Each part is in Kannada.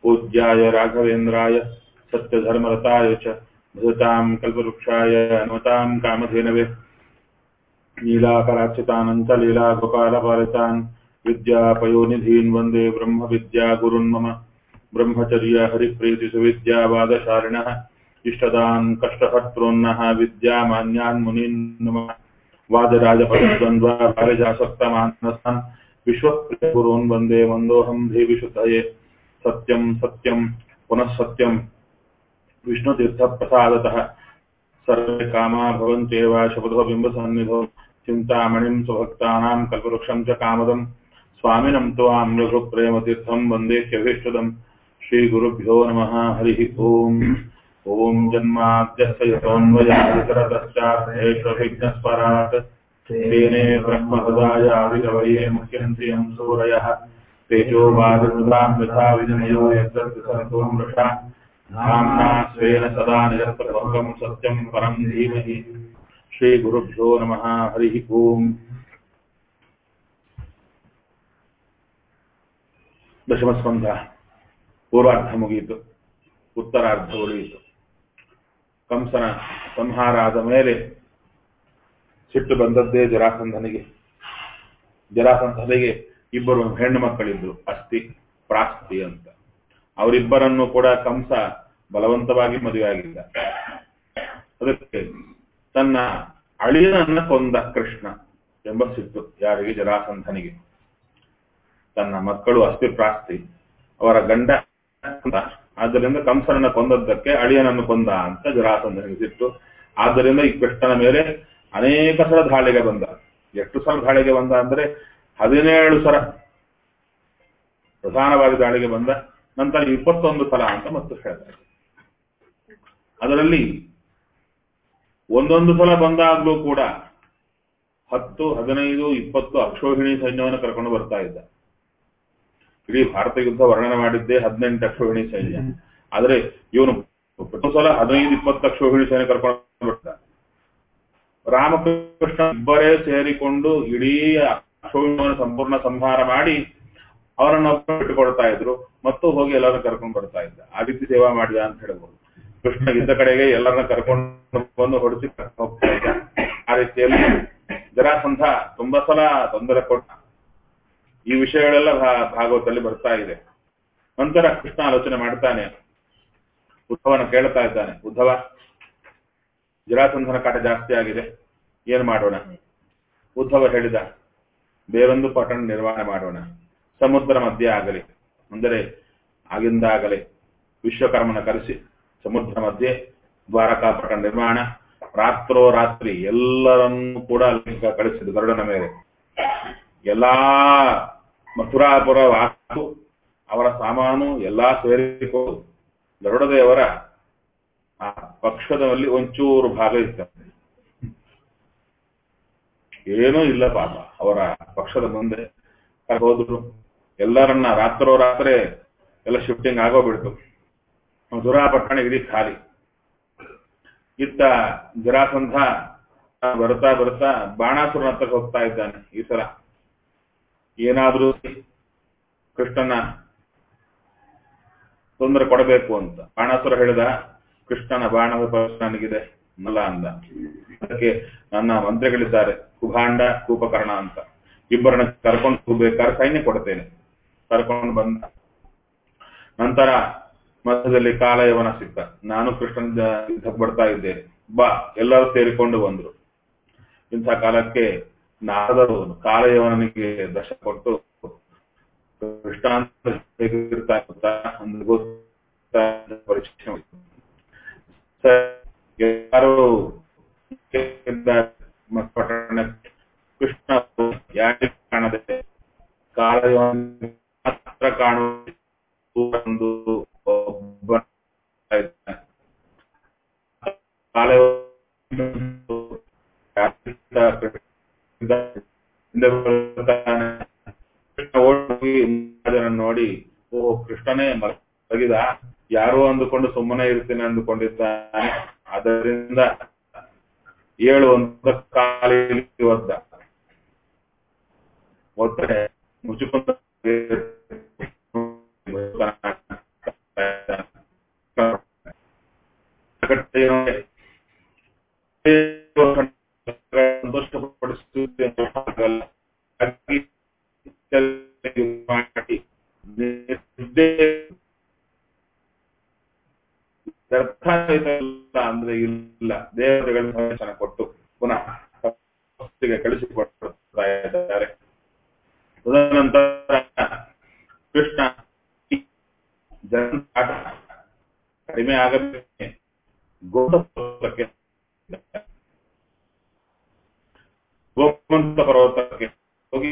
पूज्याय राघवेन्द्राय सत्यधर्मरताय च भजताम् कल्पवृक्षाय अनुमताम् कामधेनवे नीलाकराच्युतानन्त लीलागोपालपालितान् विद्यापयोनिधीन् वन्दे ब्रह्मविद्यागुरुन् मम ब्रह्मचर्य हरिप्रीतिसुविद्यावादशालिनः इष्टदान् कष्टहर्तॄन्नः विद्यामान्यान् मुनीन् नमः वादराजपदद्वन्द्वा वारिजासक्तमानसान् विश्वप्रियगुरून् वन्दे मन्दोऽहम् धीविशुद्धये सत्यम् सत्यम् पुनः सत्यम् विष्णुतीर्थप्रसादतः सर्वे कामा भवन्त्येव शपथो बिम्बसन्निधौ चिन्तामणिम् स्वभक्तानाम् कल्पवृक्षम् च कामदम् स्वामिनम् त्वाम् रघुप्रेमतीर्थम् वन्देह्यभीष्टदम् श्रीगुरुभ्यो नमः हरिः ओम् ॐ जन्माद्यस्य यतोऽन्वयादितरतश्चार्थेष्वभिघ्नस्वराट् तेने ब्रह्महृदायादिकवये मुख्यन्त्रियम् सूरयः तेजोवादिमृताम् यथा विनिमयो यद्दर्शतो मृषा नाम्ना स्वेन सदा निरस्तभङ्गम् सत्यम् परम् धीमहि श्रीगुरुभ्यो नमः हरिः ओम् ದಶಮಸ್ಕಂಧ ಪೂರ್ವಾರ್ಧ ಮುಗಿಯಿತು ಉತ್ತರಾರ್ಧ ಉಳಿಯಿತು ಕಂಸನ ಸಂಹಾರ ಆದ ಮೇಲೆ ಸಿಟ್ಟು ಬಂದದ್ದೇ ಜರಾಸಂಧನಿಗೆ ಜರಾಸಂಧನಿಗೆ ಇಬ್ಬರು ಹೆಣ್ಣು ಮಕ್ಕಳಿದ್ರು ಅಸ್ತಿ ಪ್ರಾಸ್ತಿ ಅಂತ ಅವರಿಬ್ಬರನ್ನು ಕೂಡ ಕಂಸ ಬಲವಂತವಾಗಿ ಮದುವೆಯಾಗಿದ್ದ ಅದಕ್ಕೆ ತನ್ನ ಅಳಿಯನನ್ನ ಕೊಂದ ಕೃಷ್ಣ ಎಂಬ ಸಿಟ್ಟು ಯಾರಿಗೆ ಜರಾಸಂಧನಿಗೆ ತನ್ನ ಮಕ್ಕಳು ಅಸ್ಥಿ ಪ್ರಾಸ್ತಿ ಅವರ ಗಂಡ ಆದ್ದರಿಂದ ಕಂಸನನ್ನ ಕೊಂದದ್ದಕ್ಕೆ ಅಳಿಯನನ್ನು ಕೊಂದ ಅಂತ ಜರಾಸಂಧನಿಗೆ ಸಿಟ್ಟು ಆದ್ದರಿಂದ ಈ ಕೃಷ್ಣನ ಮೇಲೆ ಅನೇಕ ಸಲ ದಾಳಿಗೆ ಬಂದ ಎಷ್ಟು ಸಲ ದಾಳಿಗೆ ಬಂದ ಅಂದ್ರೆ ಹದಿನೇಳು ಸಲ ಪ್ರಧಾನವಾಗಿ ದಾಳಿಗೆ ಬಂದ ನಂತರ ಇಪ್ಪತ್ತೊಂದು ಸಲ ಅಂತ ಮತ್ತು ಹೇಳ್ತಾರೆ ಅದರಲ್ಲಿ ಒಂದೊಂದು ಸಲ ಬಂದಾಗ್ಲೂ ಕೂಡ ಹತ್ತು ಹದಿನೈದು ಇಪ್ಪತ್ತು ಅಕ್ಷೋಹಿಣಿ ಸೈನ್ಯವನ್ನು ಕರ್ಕೊಂಡು ಬರ್ತಾ ಇದ್ದ ಇಡೀ ಭಾರತ ಯುದ್ಧ ವರ್ಣನೆ ಮಾಡಿದ್ದೇ ಹದಿನೆಂಟು ಅಕ್ಷೋಹಿಣಿ ಸೈನ್ಯ ಆದ್ರೆ ಇವನು ಪ್ರತಿ ಸಲ ಹದಿನೈದು ಇಪ್ಪತ್ತು ಅಕ್ಷೋಹಿಣಿ ಸೈನ್ಯ ಕರ್ಕೊಂಡು ಬರ್ತಾ ರಾಮಕೃಷ್ಣ ಇಬ್ಬರೇ ಸೇರಿಕೊಂಡು ಇಡೀ ಅಕ್ಷೋಹಿಣಿಯನ್ನು ಸಂಪೂರ್ಣ ಸಂಹಾರ ಮಾಡಿ ಅವರನ್ನ ಬಿಟ್ಟುಕೊಡ್ತಾ ಇದ್ರು ಮತ್ತು ಹೋಗಿ ಎಲ್ಲರನ್ನ ಕರ್ಕೊಂಡು ಬರ್ತಾ ಇದ್ದ ಆ ರೀತಿ ಸೇವಾ ಮಾಡಿದ ಅಂತ ಹೇಳ್ಬೋದು ಕೃಷ್ಣ ಇದ್ದ ಕಡೆಗೆ ಎಲ್ಲರನ್ನ ಕರ್ಕೊಂಡು ಬಂದು ಹೊಡಿಸಿ ಹೋಗ್ತಾ ಇದ್ದ ಆ ರೀತಿಯಲ್ಲಿ ಜರಾಸಂಧ ತುಂಬಾ ಸಲ ತೊಂದರೆ ಕೊಟ್ಟ ಈ ವಿಷಯಗಳೆಲ್ಲ ಭಾಗವತದಲ್ಲಿ ಬರ್ತಾ ಇದೆ ನಂತರ ಕೃಷ್ಣ ಆಲೋಚನೆ ಮಾಡ್ತಾನೆ ಉದ್ಧವನ ಕೇಳ್ತಾ ಇದ್ದಾನೆ ಉದ್ಧವ ಜರಾಸಂಧನ ಕಾಟ ಜಾಸ್ತಿ ಆಗಿದೆ ಏನ್ ಮಾಡೋಣ ಉದ್ಧವ ಹೇಳಿದ ಬೇರೊಂದು ಪಟ್ಟಣ ನಿರ್ಮಾಣ ಮಾಡೋಣ ಸಮುದ್ರ ಮಧ್ಯ ಆಗಲಿ ಅಂದರೆ ಆಗಿಂದಾಗಲೇ ವಿಶ್ವಕರ್ಮನ ಕರೆಸಿ ಸಮುದ್ರ ಮಧ್ಯೆ ದ್ವಾರಕಾ ಪಟ್ಟಣ ನಿರ್ಮಾಣ ರಾತ್ರೋ ರಾತ್ರಿ ಎಲ್ಲರನ್ನೂ ಕೂಡ ಕಳಿಸಿದ ಗರುಡನ ಮೇಲೆ ಎಲ್ಲಾ ಮಥುರಾಪುರ ವಾಸ್ತು ಅವರ ಸಾಮಾನು ಎಲ್ಲಾ ಸೇರಿಕೊಂಡು ಗರುಡದೇವರ ಆ ಪಕ್ಷದಲ್ಲಿ ಒಂಚೂರು ಭಾಗ ಇರ್ತದೆ ಏನೂ ಇಲ್ಲ ಪಾಪ ಅವರ ಪಕ್ಷದ ಮುಂದೆ ಹೋದ್ರು ಎಲ್ಲರನ್ನ ರಾತ್ರೋ ರಾತ್ರಿ ಎಲ್ಲ ಶಿಫ್ಟಿಂಗ್ ಆಗೋಗ್ಬಿಡ್ತು ಮಧುರಾಪಟ್ಟಣ ಇಡೀ ಖಾಲಿ ಇತ್ತ ಜರಾಸಂಧ ಬರ್ತಾ ಬರ್ತಾ ಬಾಣಾಸುರನ ಹತ್ರ ಹೋಗ್ತಾ ಇದ್ದಾನೆ ಈ ಸಲ ಏನಾದ್ರೂ ಕೃಷ್ಣನ ತೊಂದರೆ ಕೊಡಬೇಕು ಅಂತ ಬಾಣಾಸುರ ಹೇಳಿದ ಕೃಷ್ಣನ ಬಾಣದ ಪಕ್ಷ ನನಗಿದೆ ನಲ್ಲ ಅಂದ ಅದಕ್ಕೆ ನನ್ನ ಮಂತ್ರಿಗಳಿದ್ದಾರೆ ಕುಭಾಂಡ ಕೂಪಕರ್ಣ ಅಂತ ಇಬ್ಬರನ್ನ ಕರ್ಕೊಂಡು ಹೋಗ್ಬೇಕಾದ್ರೆ ಸೈನ್ಯ ಕೊಡ್ತೇನೆ ಕರ್ಕೊಂಡು ಬಂದ ನಂತರ ಮಧ್ಯದಲ್ಲಿ ಕಾಲಯವನ ಸಿಕ್ಕ ನಾನು ಕೃಷ್ಣನ ಯುದ್ಧಕ್ಕೆ ಬರ್ತಾ ಇದ್ದೇನೆ ಬಾ ಎಲ್ಲರೂ ಸೇರಿಕೊಂಡು ಬಂದ್ರು ಇಂಥ ಕಾಲಕ್ಕೆ ನಾರದರು ಕಾಲಯವನಿಗೆ ದಶ ಕೊಟ್ಟು ಕೃಷ್ಣ ಅಂತ ಹೇಗಿರ್ತಾ ಗೊತ್ತಾ ಅಂದ್ರೆ ಗೊತ್ತಾ ಪರೀಕ್ಷೆ ಯಾರು ಪಟ್ಟಣ ಕೃಷ್ಣ ಯಾಕೆ ಕಾಣದೆ ಕಾಲಯವನ ಮಾತ್ರ ಕಾಣುವ ಒಂದು ಒಬ್ಬ ನೋಡಿ ಓ ಕೃಷ್ಣನೇ ಮಲಗಿದ ಯಾರೋ ಅಂದುಕೊಂಡು ಸುಮ್ಮನೆ ಇರ್ತೀನಿ ಅಂದುಕೊಂಡಿದ್ದಾನೆ ಅದರಿಂದ ಏಳು ಅಂತ ಕಾಲಿ ಒದ್ದ ಒತ್ತಡೆ ಮುಚ್ಚಿಕೊಂಡ ಸಂತೋಷಪಡಿಸುವುದಲ್ಲ ಅಂದ್ರೆ ಇಲ್ಲ ದೇವರುಗಳ ಸಂದೇಶನ ಕೊಟ್ಟು ಪುನಃ ತಪಸ್ಸಿಗೆ ಕಳಿಸಿಕೊಡ್ತಾ ಇದ್ದಾರೆ ತದನಂತರ ಕೃಷ್ಣ ಜನ ಕಡಿಮೆ ಆಗಬೇಕು ಗೋಮಂತ ಗೋಮಂತ ಪರ್ವತಕ್ಕೆ ಹೋಗಿ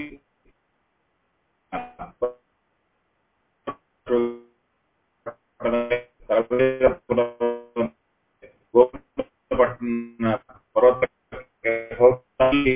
ಗೋಪಟ್ಟಣ ಪರ್ವತಕ್ಕೆ ಹೋಗಿ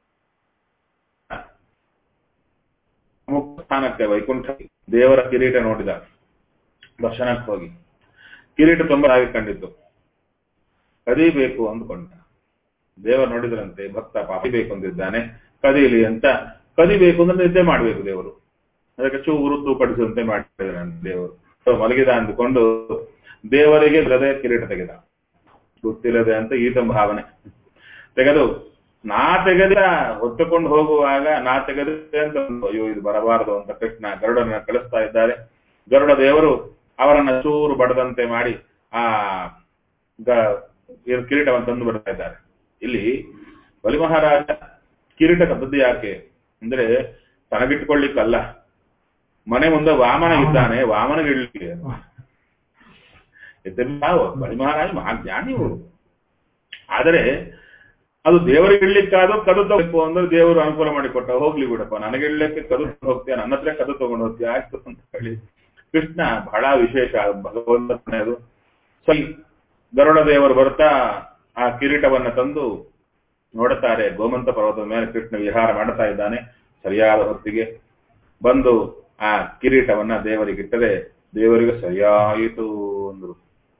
ಮುಖ್ಯ ಸ್ಥಾನಕ್ಕೆ ವೈಕುಂಠ ದೇವರ ಕಿರೀಟ ನೋಡಿದ ದರ್ಶನಕ್ಕೆ ಹೋಗಿ ಕಿರೀಟ ತುಂಬ ಹಾಗೆ ಕಂಡಿತ್ತು ಕದೀಬೇಕು ಅಂದ್ಕೊಂಡ ದೇವರು ನೋಡಿದ್ರಂತೆ ಭಕ್ತ ಪಾಪಿಬೇಕು ಅಂದಿದ್ದಾನೆ ಕದೀಲಿ ಅಂತ ಕದಿಬೇಕು ಅಂದ್ರೆ ನಿದ್ದೆ ಮಾಡಬೇಕು ದೇವರು ಅದಕ್ಕೆ ಚೂರು ತೂಕಡಿಸುವಂತೆ ಮಾಡಿದ್ದಾನೆ ದೇವರು ಸೊ ಮಲಗಿದ ಅಂದುಕೊಂಡು ದೇವರಿಗೆ ಹೃದಯ ಕಿರೀಟ ತೆಗೆದ ಗೊತ್ತಿಲ್ಲದೆ ಅಂತ ಈತ ಭಾವನೆ ತೆಗೆದು ನಾ ತೆಗೆದ ಹೊತ್ತುಕೊಂಡು ಹೋಗುವಾಗ ನಾ ತೆಗೆದೆ ಅಂತ ಅಂದು, ಅಯ್ಯೋ ಇದು ಬರಬಾರದು ಅಂತ ಕೃಷ್ಣ ಗರುಡನ ಕಳಿಸ್ತಾ ಇದ್ದಾರೆ ಗರುಡ ದೇವರು ಅವರನ್ನ ಚೂರು ಬಡದಂತೆ ಮಾಡಿ ಆ ಗ- ಇವ್ರ ಕಿರೀಟವನ್ನು ತಂದು ಬಿಡ್ತಾ ಇದ್ದಾರೆ ಇಲ್ಲಿ ಬಲಿ ಮಹಾರಾಜ ಕಿರೀಟ ಕದ್ದದ್ದು ಯಾಕೆ ಅಂದ್ರೆ ತನಗಿಟ್ಕೊಳ್ಳಿಕ್ಕಲ್ಲ ಮನೆ ಮುಂದೆ ವಾಮನ ಇದ್ದಾನೆ ವಾಮನಿಗೆ ಇಡ್ಲಿಕ್ಕೆ ಇದೆಲ್ಲ ಬಲಿ ಮಹಾರಾಜ ಮಹಾ ಜ್ಞಾನಿ ಇವರು ಆದರೆ ಅದು ದೇವರಿಗೆ ಇಡ್ಲಿಕ್ಕಾದ್ರೂ ಕದು ತಗೋಬೇಕು ಅಂದ್ರೆ ದೇವರು ಅನುಕೂಲ ಮಾಡಿಕೊಟ್ಟ ಹೋಗ್ಲಿ ಬಿಡಪ್ಪ ನನಗೆ ಇಡ್ಲಿಕ್ಕೆ ಕದು ತಗೊಂಡು ಹೋಗ್ತೀಯ ನನ್ನ ಹತ್ರ ಕದು ತಗೊಂಡು ಹೋಗ್ತೀಯ ಆಯ್ತು ಅಂತ ಹೇಳಿ ಕೃಷ್ಣ ಬಹಳ ವಿಶೇಷ ಭಗವಂತನೇ ಅದು ಸೊ ಈ ಗರುಡ ದೇವರು ಬರ್ತಾ ಆ ಕಿರೀಟವನ್ನ ತಂದು ನೋಡುತ್ತಾರೆ ಗೋಮಂತ ಪರ್ವತದ ಮೇಲೆ ಕೃಷ್ಣ ವಿಹಾರ ಮಾಡ್ತಾ ಇದ್ದಾನೆ ಸರಿಯಾದ ಹೊತ್ತಿಗೆ ಬಂದು ಆ ಕಿರೀಟವನ್ನ ದೇವರಿಗೆ ಇಟ್ಟರೆ ದೇವರಿಗೆ ಸರಿಯಾಯಿತು ಅಂದ್ರು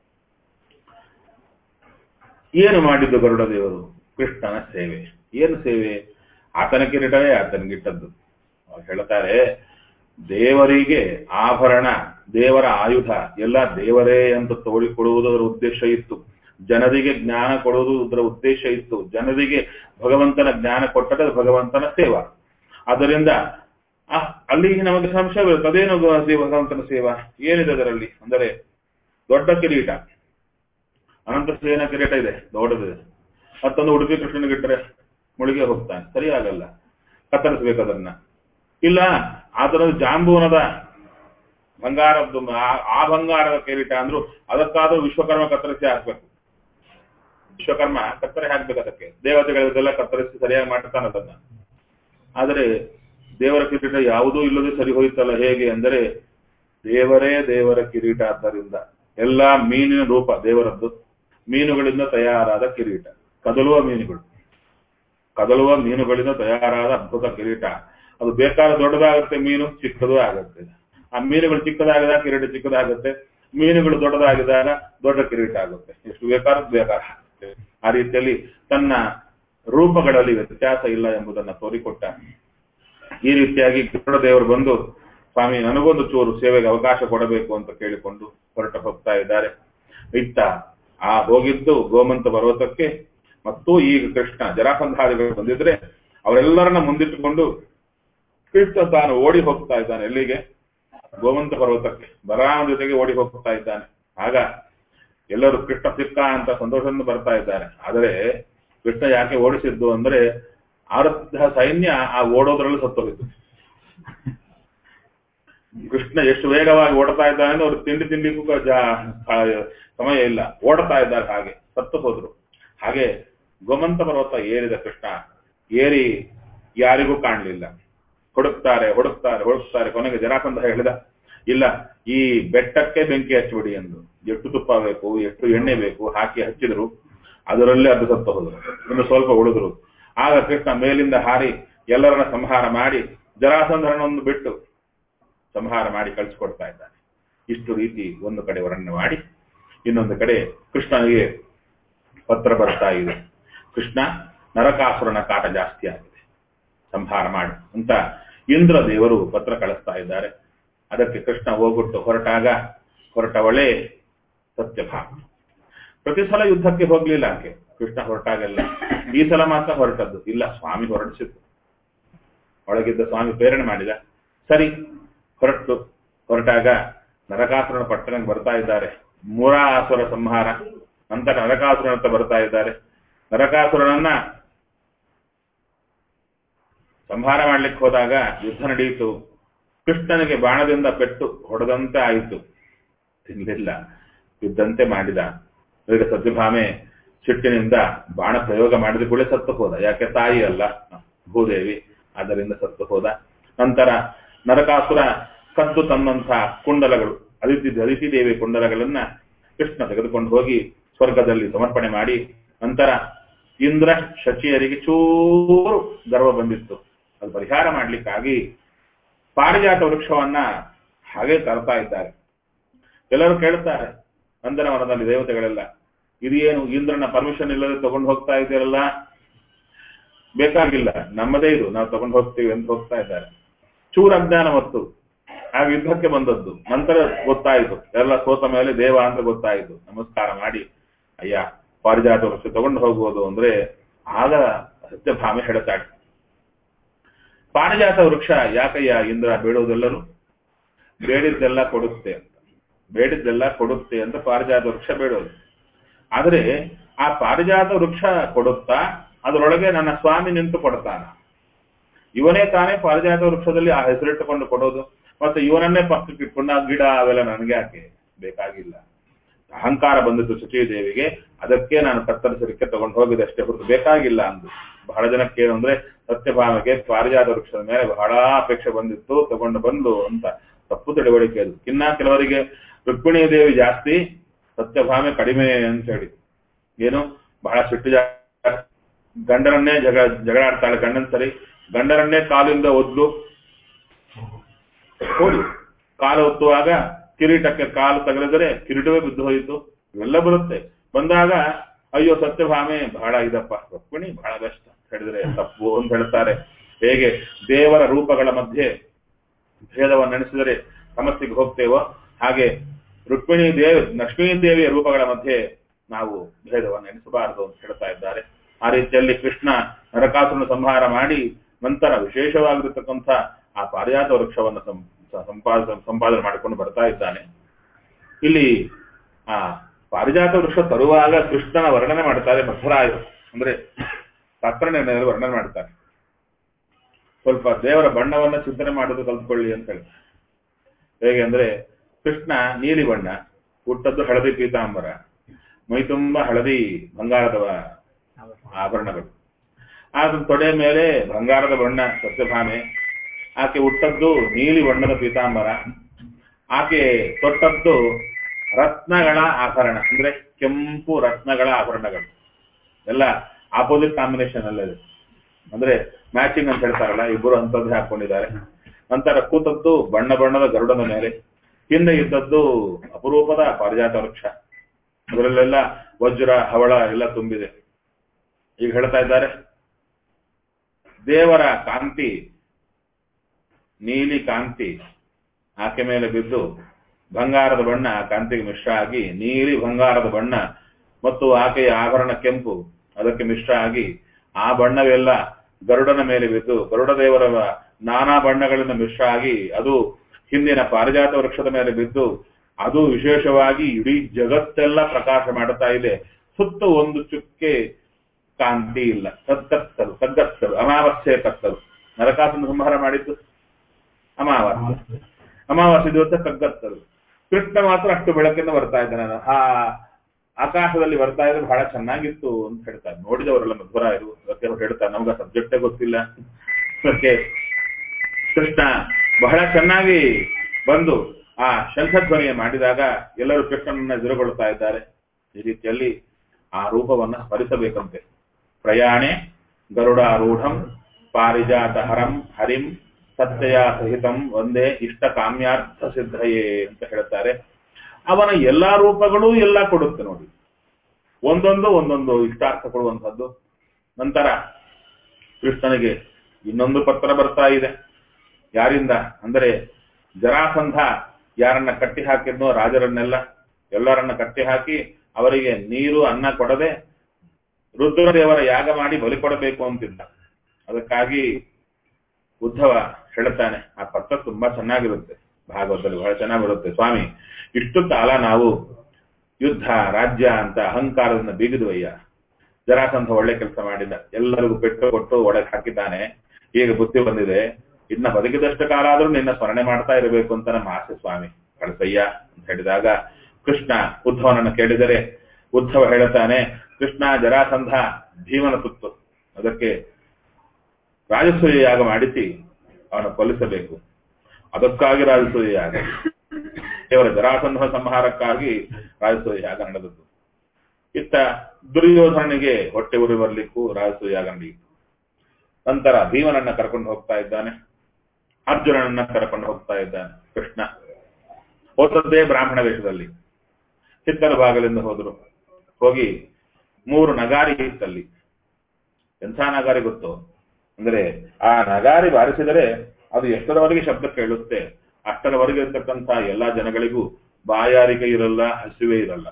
ಏನು ಮಾಡಿದ್ದು ಗರುಡ ದೇವರು ಕೃಷ್ಣನ ಸೇವೆ ಏನು ಸೇವೆ ಆತನ ಕಿರೀಟವೇ ಆತನಿಗಿಟ್ಟದ್ದು ಅವ್ರು ಹೇಳ್ತಾರೆ ದೇವರಿಗೆ ಆಭರಣ ದೇವರ ಆಯುಧ ಎಲ್ಲ ದೇವರೇ ಅಂತ ತೋಡಿಕೊಡುವುದರ ಉದ್ದೇಶ ಇತ್ತು ಜನರಿಗೆ ಜ್ಞಾನ ಕೊಡುವುದು ಅದರ ಉದ್ದೇಶ ಇತ್ತು ಜನರಿಗೆ ಭಗವಂತನ ಜ್ಞಾನ ಕೊಟ್ಟರೆ ಅದು ಭಗವಂತನ ಸೇವಾ ಅದರಿಂದ ಆ, ಅಲ್ಲಿ ನಮಗೆ ಸಂಶಯ ಬರುತ್ತೆ ಅದೇನು ಗ- ದೇ- ಭಗವಂತನ ಸೇವಾ ಏನಿದೆ ಅದರಲ್ಲಿ ಅಂದರೆ ದೊಡ್ಡ ಕಿರೀಟ ಅನಂತ ಸೇನ ಕಿರೀಟ ಇದೆ ದೊಡ್ಡದಿದೆ ಮತ್ತೊಂದು ಉಡುಪಿ ಕೃಷ್ಣನಿಗಿಟ್ಟರೆ ಮುಳುಗೆ ಹೋಗ್ತಾನೆ ಸರಿ ಆಗಲ್ಲ ಕತ್ತರಿಸ್ಬೇಕು ಅದನ್ನ ಇಲ್ಲ ಅದರ ಜಾಂಬೂನದ ಬಂಗಾರದ್ದು ಆ- ಆ ಬಂಗಾರದ ಕಿರೀಟ ಅಂದ್ರು ಅದಕ್ಕಾದ್ರೂ ವಿಶ್ವಕರ್ಮ ಕತ್ತರಿಸಿ ಹಾಕ್ಬೇಕು ವಿಶ್ವಕರ್ಮ ಕತ್ತರಿ ಹಾಕ್ಬೇಕು ಅದಕ್ಕೆ ದೇವತೆಗಳಿಗೆಲ್ಲ ಕತ್ತರಿಸಿ ಸರಿಯಾಗಿ ಮಾಡ್ತಾನೆ ಅದನ್ನ ಆದರೆ ದೇವರ ಕಿರೀಟ ಯಾವುದೂ ಇಲ್ಲದೆ ಸರಿ ಹೋಯ್ತಲ್ಲ ಹೇಗೆ ಅಂದರೆ ದೇವರೇ ದೇವರ ಕಿರೀಟ ಆದ್ದರಿಂದ ಎಲ್ಲಾ ಮೀನಿನ ರೂಪ ದೇವರದ್ದು ಮೀನುಗಳಿಂದ ತಯಾರಾದ ಕಿರೀಟ ಕದಲುವ ಮೀನುಗಳು ಕದಲುವ ಮೀನುಗಳಿಂದ ತಯಾರಾದ ಅದ್ಭುತ ಕಿರೀಟ ಅದು ಬೇಕಾದ ದೊಡ್ಡದಾಗುತ್ತೆ ಮೀನು ಚಿಕ್ಕದು ಆಗುತ್ತೆ ಆ ಮೀನುಗಳು ಚಿಕ್ಕದಾಗಿದಾಗ ಕಿರೀಟ ಚಿಕ್ಕದಾಗುತ್ತೆ ಮೀನುಗಳು ದೊಡ್ಡದಾಗಿದಾಗ ದೊಡ್ಡ ಕಿರೀಟ ಆಗುತ್ತೆ ಎಷ್ಟು ಬೇಕಾದ್ರೂ ಬೇಕಾದ ಆ ರೀತಿಯಲ್ಲಿ ತನ್ನ ರೂಪಗಳಲ್ಲಿ ವ್ಯತ್ಯಾಸ ಇಲ್ಲ ಎಂಬುದನ್ನ ತೋರಿಕೊಟ್ಟ ಈ ರೀತಿಯಾಗಿ ಗರುಡ ದೇವರು ಬಂದು ಸ್ವಾಮಿ ನನಗೊಂದು ಚೂರು ಸೇವೆಗೆ ಅವಕಾಶ ಕೊಡಬೇಕು ಅಂತ ಕೇಳಿಕೊಂಡು ಹೊರಟ ಹೋಗ್ತಾ ಇದ್ದಾರೆ ಇತ್ತ ಆ ಹೋಗಿದ್ದು ಗೋಮಂತ ಪರ್ವತಕ್ಕೆ ಮತ್ತು ಈಗ ಕೃಷ್ಣ ಜರಾಸಂಧಾರಿಗಳು ಬಂದಿದ್ರೆ ಅವರೆಲ್ಲರನ್ನ ಮುಂದಿಟ್ಟುಕೊಂಡು ಕೃಷ್ಣ ತಾನು ಓಡಿ ಹೋಗ್ತಾ ಇದ್ದಾನೆ ಎಲ್ಲಿಗೆ ಗೋಮಂತ ಪರ್ವತಕ್ಕೆ ಬಲರಾಮ ಜೊತೆಗೆ ಓಡಿ ಹೋಗ್ತಾ ಇದ್ದಾನೆ ಆಗ ಎಲ್ಲರೂ ಕೃಷ್ಣ ಸಿಕ್ಕ ಅಂತ ಸಂತೋಷದಿಂದ ಬರ್ತಾ ಇದ್ದಾರೆ ಆದರೆ ಕೃಷ್ಣ ಯಾಕೆ ಓಡಿಸಿದ್ದು ಅಂದ್ರೆ ಆರಥ ಸೈನ್ಯ ಆ ಓಡೋದ್ರಲ್ಲಿ ಸತ್ತೋಗಿತ್ತು ಕೃಷ್ಣ ಎಷ್ಟು ವೇಗವಾಗಿ ಓಡ್ತಾ ಇದ್ದಾನೆ ಅಂದ್ರೆ ಅವ್ರು ತಿಂಡಿ ತಿಂಡಿಗೂ ಕ- ಜಾ- ಆ, ಸಮಯ ಇಲ್ಲ ಓಡ್ತಾ ಇದ್ದಾರೆ ಹಾಗೆ ಸತ್ತು ಹೋದ್ರು ಹಾಗೆ ಗೋಮಂತ ಪರ್ವತ ಏರಿದ ಕೃಷ್ಣ ಏರಿ ಯಾರಿಗೂ ಕಾಣಲಿಲ್ಲ ಹುಡುಕ್ತಾರೆ ಹುಡುಕ್ತಾರೆ ಹುಡುಕ್ತಾರೆ ಕೊನೆಗೆ ಜರಾಸಂಧ ಹೇಳಿದ ಇಲ್ಲ ಈ ಬೆಟ್ಟಕ್ಕೆ ಬೆಂಕಿ ಹಚ್ಚಿಬಿಡಿ ಎಂದು ಎಷ್ಟು ತುಪ್ಪ ಬೇಕು ಎಷ್ಟು ಎಣ್ಣೆ ಬೇಕು ಹಾಕಿ ಹಚ್ಚಿದ್ರು ಅದರಲ್ಲೇ ಅದು ಸತ್ತು ಹೋದ್ರು ಇನ್ನು ಸ್ವಲ್ಪ ಉಳಿದ್ರು ಆಗ ಕೃಷ್ಣ ಮೇಲಿಂದ ಹಾರಿ ಎಲ್ಲರನ್ನ ಸಂಹಾರ ಮಾಡಿ ಜರಾಸಂಧರನೊಂದು ಬಿಟ್ಟು ಸಂಹಾರ ಮಾಡಿ ಕಳಿಸ್ಕೊಡ್ತಾ ಇದ್ದಾನೆ ಇಷ್ಟು ರೀತಿ ಒಂದು ಕಡೆ ವರ್ಣನೆ ಮಾಡಿ ಇನ್ನೊಂದು ಕಡೆ ಕೃಷ್ಣನಿಗೆ ಪತ್ರ ಬರ್ತಾ ಇದೆ ಕೃಷ್ಣ ನರಕಾಸುರನ ಕಾಟ ಜಾಸ್ತಿ ಆಗಿದೆ ಸಂಹಾರ ಮಾಡು ಅಂತ ಇಂದ್ರ ದೇವರು ಪತ್ರ ಕಳಿಸ್ತಾ ಇದ್ದಾರೆ ಅದಕ್ಕೆ ಕೃಷ್ಣ ಹೋಗ್ಬಿಟ್ಟು ಹೊರಟಾಗ ಹೊರಟವಳೇ ಸತ್ಯಭಾಮ ಪ್ರತಿ ಸಲ ಯುದ್ಧಕ್ಕೆ ಹೋಗ್ಲಿಲ್ಲ ಆಕೆ ಕೃಷ್ಣ ಹೊರಟಾಗೆಲ್ಲ ಈ ಸಲ ಮಾತ್ರ ಹೊರಟದ್ದು ಇಲ್ಲ ಸ್ವಾಮಿ ಹೊರಡಿಸಿದ್ದು ಒಳಗಿದ್ದ ಸ್ವಾಮಿ ಪ್ರೇರಣೆ ಮಾಡಿದ ಸರಿ ಹೊರಟು ಹೊರಟಾಗ ನರಕಾಸುರನ ಪಟ್ಟಣಕ್ಕೆ ಬರ್ತಾ ಇದ್ದಾರೆ ಮೂರಾಸುರ ಸಂಹಾರ ನಂತರ ನರಕಾಸುರನ ಹತ್ರ ಬರ್ತಾ ಇದ್ದಾರೆ ನರಕಾಸುರನನ್ನ ಸಂಹಾರ ಮಾಡ್ಲಿಕ್ಕೆ ಹೋದಾಗ ಯುದ್ಧ ನಡೆಯಿತು ಕೃಷ್ಣನಿಗೆ ಬಾಣದಿಂದ ಪೆಟ್ಟು ಹೊಡೆದಂತೆ ಆಯಿತು ತಿನ್ನಲಿಲ್ಲ ಇದ್ದಂತೆ ಮಾಡಿದ ಈಗ ಸತ್ಯಭಾಮೆ ಸಿಟ್ಟಿನಿಂದ ಬಾಣ ಪ್ರಯೋಗ ಮಾಡಿದ ಕೂಡ ಸತ್ತು ಹೋದ ಯಾಕೆ ತಾಯಿ ಅಲ್ಲ ಭೂದೇವಿ ಆದ್ದರಿಂದ ಸತ್ತು ಹೋದ ನಂತರ ನರಕಾಸುರ ಕದ್ದು ತಂದಂಥ ಕುಂಡಲಗಳು ಅದಿತಿ ಅದಿತಿ ದೇವಿ ಕುಂಡಲಗಳನ್ನ ಕೃಷ್ಣ ತೆಗೆದುಕೊಂಡು ಹೋಗಿ ಸ್ವರ್ಗದಲ್ಲಿ ಸಮರ್ಪಣೆ ಮಾಡಿ ನಂತರ ಇಂದ್ರ ಶಚಿಯರಿಗೆ ಚೂರು ಗರ್ವ ಬಂದಿತ್ತು ಅದು ಪರಿಹಾರ ಮಾಡ್ಲಿಕ್ಕಾಗಿ ಪಾರಿಜಾತ ವೃಕ್ಷವನ್ನ ಹಾಗೆ ತರ್ತಾ ಇದ್ದಾರೆ ಎಲ್ಲರೂ ಕೇಳ್ತಾರೆ ನಂದನವನದಲ್ಲಿ ದೇವತೆಗಳೆಲ್ಲ ಇದೇನು ಇಂದ್ರನ ಪರ್ಮಿಷನ್ ಇಲ್ಲದೆ ತಗೊಂಡು ಹೋಗ್ತಾ ಇದ್ದೀರಲ್ಲ ಬೇಕಾಗಿಲ್ಲ ನಮ್ಮದೇ ಇದು ನಾವು ತಗೊಂಡು ಹೋಗ್ತೀವಿ ಅಂತ ಹೋಗ್ತಾ ಇದ್ದಾರೆ ಚೂರ ಅಜ್ಞಾನ ಮತ್ತು ಆಗ ಯುದ್ಧಕ್ಕೆ ಬಂದದ್ದು ನಂತರ ಗೊತ್ತಾಯಿತು ಎಲ್ಲ ಸೋತ ಮೇಲೆ ದೇವ ಅಂತ ಗೊತ್ತಾಯಿತು ನಮಸ್ಕಾರ ಮಾಡಿ ಅಯ್ಯ ಪಾರಿಜಾತ ವೃಕ್ಷ ತಗೊಂಡು ಹೋಗುವುದು ಅಂದ್ರೆ ಆಗ ಸತ್ಯಭಾಮೆ ಹೇಳ್ತಾಳೆ ಪಾರಿಜಾತ ವೃಕ್ಷ ಯಾಕಯ್ಯ ಇಂದ್ರ ಬೇಡುವುದೆಲ್ಲರೂ ಬೇಡಿದ್ದೆಲ್ಲ ಕೊಡುತ್ತೆ ಅಂತ ಬೇಡಿದ್ದೆಲ್ಲ ಕೊಡುತ್ತೆ ಅಂತ ಪಾರಿಜಾತ ವೃಕ್ಷ ಬೇಡೋದು ಆದ್ರೆ ಆ ಪಾರಿಜಾತ ವೃಕ್ಷ ಕೊಡುತ್ತಾ ಅದರೊಳಗೆ ನನ್ನ ಸ್ವಾಮಿ ನಿಂತು ಕೊಡ್ತಾನ ಇವನೇ ತಾನೇ ಪಾರಿಜಾತ ವೃಕ್ಷದಲ್ಲಿ ಆ ಹೆಸರಿಟ್ಟುಕೊಂಡು ಕೊಡೋದು ಮತ್ತೆ ಇವನನ್ನೇ ಪಕ್ಕಕ್ಕೆ ಇಟ್ಕೊಂಡು ಆ ಗಿಡ ಅವೆಲ್ಲ ನನಗೆ ಯಾಕೆ ಬೇಕಾಗಿಲ್ಲ ಅಹಂಕಾರ ಬಂದಿತ್ತು ದೇವಿಗೆ ಅದಕ್ಕೆ ನಾನು ಕತ್ತರಿಸಲಿಕ್ಕೆ ತಗೊಂಡು ಹೋಗಿದೆ ಅಷ್ಟೇ ಹೊರತು ಬೇಕಾಗಿಲ್ಲ ಅಂದು ಬಹಳ ಜನಕ್ಕೆ ಏನು ಅಂದ್ರೆ ಸತ್ಯಭಾಮಿಗೆ ಪಾರಿಜಾತ ವೃಕ್ಷದ ಮೇಲೆ ಬಹಳ ಅಪೇಕ್ಷೆ ಬಂದಿತ್ತು ತಗೊಂಡು ಬಂದು ಅಂತ ತಪ್ಪು ತಿಳುವಳಿಕೆ ಅದು ಇನ್ನ ಕೆಲವರಿಗೆ ರುಕ್ಮಿಣಿ ದೇವಿ ಜಾಸ್ತಿ ಸತ್ಯಭಾಮೆ ಕಡಿಮೆ ಅಂತ ಹೇಳಿ ಏನು ಬಹಳ ಸಿಟ್ಟು ಜಾಸ್ತಿ ಗಂಡನನ್ನೇ ಜಗ ಜಗಳಾಡ್ತಾಳೆ ಗಂಡನ್ ಸರಿ ಗಂಡನನ್ನೇ ಕಾಲಿಂದ ಒದ್ಲು ಹೋಗಿ ಕಾಲು ಒತ್ತುವಾಗ ಕಿರೀಟಕ್ಕೆ ಕಾಲು ತಗಲಿದರೆ ಕಿರೀಟವೇ ಬಿದ್ದು ಹೋಯಿತು ಇವೆಲ್ಲ ಬರುತ್ತೆ ಬಂದಾಗ ಅಯ್ಯೋ ಸತ್ಯಭಾಮೆ ಬಹಳ ಇದಪ್ಪ ರುಕ್ಮಿಣಿ ಬಹಳ ಕಷ್ಟ ಹೇಳಿದ್ರೆ ತಪ್ಪು ಅಂತ ಹೇಳ್ತಾರೆ ಹೇಗೆ ದೇವರ ರೂಪಗಳ ಮಧ್ಯೆ ಭೇದವನ್ನು ನೆನೆಸಿದರೆ ಸಮಸ್ಯೆಗೆ ಹೋಗ್ತೇವೋ ಹಾಗೆ ರುಕ್ಮಿಣಿ ದೇವಿ ಲಕ್ಷ್ಮೀ ದೇವಿಯ ರೂಪಗಳ ಮಧ್ಯೆ ನಾವು ಭೇದವನ್ನು ಎಣಿಸಬಾರದು ಅಂತ ಹೇಳ್ತಾ ಇದ್ದಾರೆ ಆ ರೀತಿಯಲ್ಲಿ ಕೃಷ್ಣ ನರಕಾಸುರನ ಸಂಹಾರ ಮಾಡಿ ನಂತರ ವಿಶೇಷವಾಗಿರತಕ್ಕಂಥ ಆ ಪಾರಿಜಾತ ವೃಕ್ಷವನ್ನು ಸಂಪಾದ ಸಂಪಾದನೆ ಮಾಡಿಕೊಂಡು ಬರ್ತಾ ಇದ್ದಾನೆ ಇಲ್ಲಿ ಆ ಪಾರಿಜಾತ ವೃಕ್ಷ ತರುವಾಗ ಕೃಷ್ಣನ ವರ್ಣನೆ ಮಾಡ್ತಾರೆ ಮಧ್ವರಾಯರು ಅಂದ್ರೆ ಶಾಸ್ತ್ರನಿರ್ಣಯದಲ್ಲಿ ವರ್ಣನೆ ಮಾಡ್ತಾರೆ ಸ್ವಲ್ಪ ದೇವರ ಬಣ್ಣವನ್ನ ಚಿಂತನೆ ಮಾಡೋದು ಕಲ್ತ್ಕೊಳ್ಳಿ ಅಂತ ಹೇಳಿ ಹೇಗೆ ಅಂದ್ರೆ ಕೃಷ್ಣ ನೀಲಿ ಬಣ್ಣ ಹುಟ್ಟದ್ದು ಹಳದಿ ಪೀತಾಂಬರ ಮೈ ತುಂಬ ಹಳದಿ ಬಂಗಾರದ ಆಭರಣಗಳು ಆದ ತೊಡೆ ಮೇಲೆ ಬಂಗಾರದ ಬಣ್ಣ ಸತ್ಯಭಾಮೆ ಆಕೆ ಹುಟ್ಟದ್ದು ನೀಲಿ ಬಣ್ಣದ ಪೀತಾಂಬರ ಆಕೆ ತೊಟ್ಟದ್ದು ರತ್ನಗಳ ಆಭರಣ ಅಂದ್ರೆ ಕೆಂಪು ರತ್ನಗಳ ಆಭರಣಗಳು ಎಲ್ಲ ಆಪೋಸಿಟ್ ಕಾಂಬಿನೇಷನ್ ಅಲ್ಲದೆ ಅಂದ್ರೆ ಮ್ಯಾಚಿಂಗ್ ಅಂತ ಹೇಳ್ತಾರಲ್ಲ ಇಬ್ಬರು ಅಂತದ್ದೇ ಹಾಕೊಂಡಿದ್ದಾರೆ ನಂತರ ಕೂತದ್ದು ಬಣ್ಣ ಬಣ್ಣದ ಗರುಡನ ಮೇಲೆ ಹಿಂದೆ ಇದ್ದದ್ದು ಅಪರೂಪದ ಪಾರಿಜಾತ ವೃಕ್ಷ ಅದರಲ್ಲೆಲ್ಲ ವಜ್ರ ಹವಳ ಎಲ್ಲ ತುಂಬಿದೆ ಈಗ ಹೇಳ್ತಾ ಇದ್ದಾರೆ ದೇವರ ಕಾಂತಿ ನೀಲಿ ಕಾಂತಿ ಆಕೆ ಮೇಲೆ ಬಿದ್ದು ಬಂಗಾರದ ಬಣ್ಣ ಆ ಕಾಂತಿಗೆ ಮಿಶ್ರ ಆಗಿ ನೀಲಿ ಬಂಗಾರದ ಬಣ್ಣ ಮತ್ತು ಆಕೆಯ ಆಭರಣ ಕೆಂಪು ಅದಕ್ಕೆ ಮಿಶ್ರ ಆಗಿ ಆ ಬಣ್ಣವೆಲ್ಲ ಗರುಡನ ಮೇಲೆ ಬಿದ್ದು ಗರುಡ ದೇವರ ನಾನಾ ಬಣ್ಣಗಳಿಂದ ಮಿಶ್ರ ಆಗಿ ಅದು ಹಿಂದಿನ ಪಾರಿಜಾತ ವೃಕ್ಷದ ಮೇಲೆ ಬಿದ್ದು ಅದು ವಿಶೇಷವಾಗಿ ಇಡೀ ಜಗತ್ತೆಲ್ಲ ಪ್ರಕಾಶ ಮಾಡುತ್ತಾ ಇದೆ ಸುತ್ತ ಒಂದು ಚುಕ್ಕೆ ಕಾಂತಿ ಇಲ್ಲ ಕತ್ತಲು ಕಗ್ಗತ್ತಲು ಅಮಾವಾಸ್ಯೆ ಕತ್ತಲು ನರಕಾಸನ ಸಂಹಾರ ಮಾಡಿದ್ದು ಅಮಾವಾಸ್ಯೆ ಅಮಾವಾಸ್ಯೆ ದಿವಸ ಕಗ್ಗತ್ತಲು ಕೃಷ್ಣ ಮಾತ್ರ ಅಷ್ಟು ಬೆಳಕಿಂದ ಬರ್ತಾ ಇದ್ದಾನೆ ಆ ಆಕಾಶದಲ್ಲಿ ಬರ್ತಾ ಇದ್ರೆ ಬಹಳ ಚೆನ್ನಾಗಿತ್ತು ಅಂತ ಹೇಳ್ತಾರೆ ನೋಡಿದವರೆಲ್ಲ ಮಧ್ವರಾಯರು ಅದಕ್ಕೆ ಅವ್ರು ಹೇಳ್ತಾರೆ ನಮ್ಗೆ ಸಬ್ಜೆಕ್ಟೇ ಗೊತ್ತಿಲ್ಲ ಅದಕ್ಕೆ ಕೃಷ್ಣ ಬಹಳ ಚೆನ್ನಾಗಿ ಬಂದು ಆ ಶಂಖಧ್ವನಿಯ ಮಾಡಿದಾಗ ಎಲ್ಲರೂ ಕೃಷ್ಣನನ್ನ ಎದುರುಗೊಳ್ತಾ ಇದ್ದಾರೆ ಈ ರೀತಿಯಲ್ಲಿ ಆ ರೂಪವನ್ನ ಸ್ಮರಿಸಬೇಕಂತೆ ಪ್ರಯಾಣೆ ಗರುಡಾರೂಢಂ ಪಾರಿಜಾತ ಹರಂ ಹರಿಂ ಸತ್ಯಯ ಸಹಿತಂ ಒಂದೇ ಇಷ್ಟ ಕಾಮ್ಯಾರ್ಥ ಸಿದ್ಧಯೇ ಅಂತ ಹೇಳ್ತಾರೆ ಅವನ ಎಲ್ಲಾ ರೂಪಗಳು ಎಲ್ಲ ಕೊಡುತ್ತೆ ನೋಡಿ ಒಂದೊಂದು ಒಂದೊಂದು ಇಷ್ಟಾರ್ಥ ಕೊಡುವಂಥದ್ದು ನಂತರ ಕೃಷ್ಣನಿಗೆ ಇನ್ನೊಂದು ಪತ್ರ ಬರ್ತಾ ಇದೆ ಯಾರಿಂದ ಅಂದರೆ ಜರಾಸಂಧ ಯಾರನ್ನ ಕಟ್ಟಿ ಹಾಕಿದ್ನೋ ರಾಜರನ್ನೆಲ್ಲ ಎಲ್ಲರನ್ನ ಕಟ್ಟಿ ಹಾಕಿ ಅವರಿಗೆ ನೀರು ಅನ್ನ ಕೊಡದೆ ರುದ್ರದೇವರ ಯಾಗ ಮಾಡಿ ಬಲಿ ಕೊಡಬೇಕು ಅಂತಿದ್ದ ಅದಕ್ಕಾಗಿ ಉದ್ಧವ ಹೇಳ್ತಾನೆ ಆ ಪತ್ರ ತುಂಬಾ ಚೆನ್ನಾಗಿರುತ್ತೆ ಭಾಗವತದಲ್ಲಿ ಬಹಳ ಚೆನ್ನಾಗಿ ಬರುತ್ತೆ ಸ್ವಾಮಿ ಇಷ್ಟು ಕಾಲ ನಾವು ಯುದ್ಧ ರಾಜ್ಯ ಅಂತ ಅಹಂಕಾರದಿಂದ ಬೀಗಿದುವಯ್ಯ ಜರಾಸಂಧ ಒಳ್ಳೆ ಕೆಲಸ ಮಾಡಿದ ಎಲ್ಲರಿಗೂ ಪೆಟ್ಟು ಕೊಟ್ಟು ಒಳಗೆ ಹಾಕಿದ್ದಾನೆ ಈಗ ಬುದ್ಧಿ ಬಂದಿದೆ ಇನ್ನ ಬದುಕಿದಷ್ಟು ಕಾಲ ಆದ್ರೂ ನಿನ್ನ ಸ್ಮರಣೆ ಮಾಡ್ತಾ ಇರಬೇಕು ಅಂತ ನಮ್ಮ ಆಸೆ ಸ್ವಾಮಿ ಕಳಸಯ್ಯ ಅಂತ ಹೇಳಿದಾಗ ಕೃಷ್ಣ ಉದ್ಧವನನ್ನ ಕೇಳಿದರೆ ಉದ್ಧವ ಹೇಳುತ್ತಾನೆ ಕೃಷ್ಣ ಜರಾಸಂಧ ಭೀಮನ ಸುತ್ತು ಅದಕ್ಕೆ ರಾಜಸೂಯ ಯಾಗ ಮಾಡಿಸಿ ಅವನ ಕೊಲ್ಲಿಸಬೇಕು ಅದಕ್ಕಾಗಿ ರಾಜಸೂಯ ಯಾಗ ಕೇವಲ ಜರಾಸಂಧ ಸಂಹಾರಕ್ಕಾಗಿ ರಾಜಸೂಯ ಯಾಗ ನಡೆದದ್ದು ಇತ್ತ ದುರ್ಯೋಧನಿಗೆ ಹೊಟ್ಟೆ ಉರಿ ಬರ್ಲಿಕ್ಕೂ ರಾಜಸೂಯ ಯಾಗ ನಡೆಯಿತು ನಂತರ ಭೀಮನನ್ನ ಕರ್ಕೊಂಡು ಹೋಗ್ತಾ ಇದ್ದಾನೆ ಅರ್ಜುನನನ್ನ ಕರ್ಕೊಂಡು ಹೋಗ್ತಾ ಇದ್ದಾನೆ ಕೃಷ್ಣ ಹೋದದ್ದೇ ಬ್ರಾಹ್ಮಣ ವೇಷದಲ್ಲಿ ಹಿತ್ತಲ ಭಾಗದಿಂದ ಹೋದ್ರು ಹೋಗಿ ಮೂರು ನಗಾರಿ ಇತ್ತಲ್ಲಿ ಎಂಥ ನಗಾರಿ ಗೊತ್ತು ಅಂದ್ರೆ ಆ ನಗಾರಿ ಬಾರಿಸಿದರೆ ಅದು ಎಷ್ಟರವರೆಗೆ ಶಬ್ದ ಕೇಳುತ್ತೆ ಅಷ್ಟರವರೆಗೆ ಇರ್ತಕ್ಕಂಥ ಎಲ್ಲಾ ಜನಗಳಿಗೂ ಬಾಯಾರಿಕೆ ಇರಲ್ಲ ಹಸಿವೆ ಇರಲ್ಲ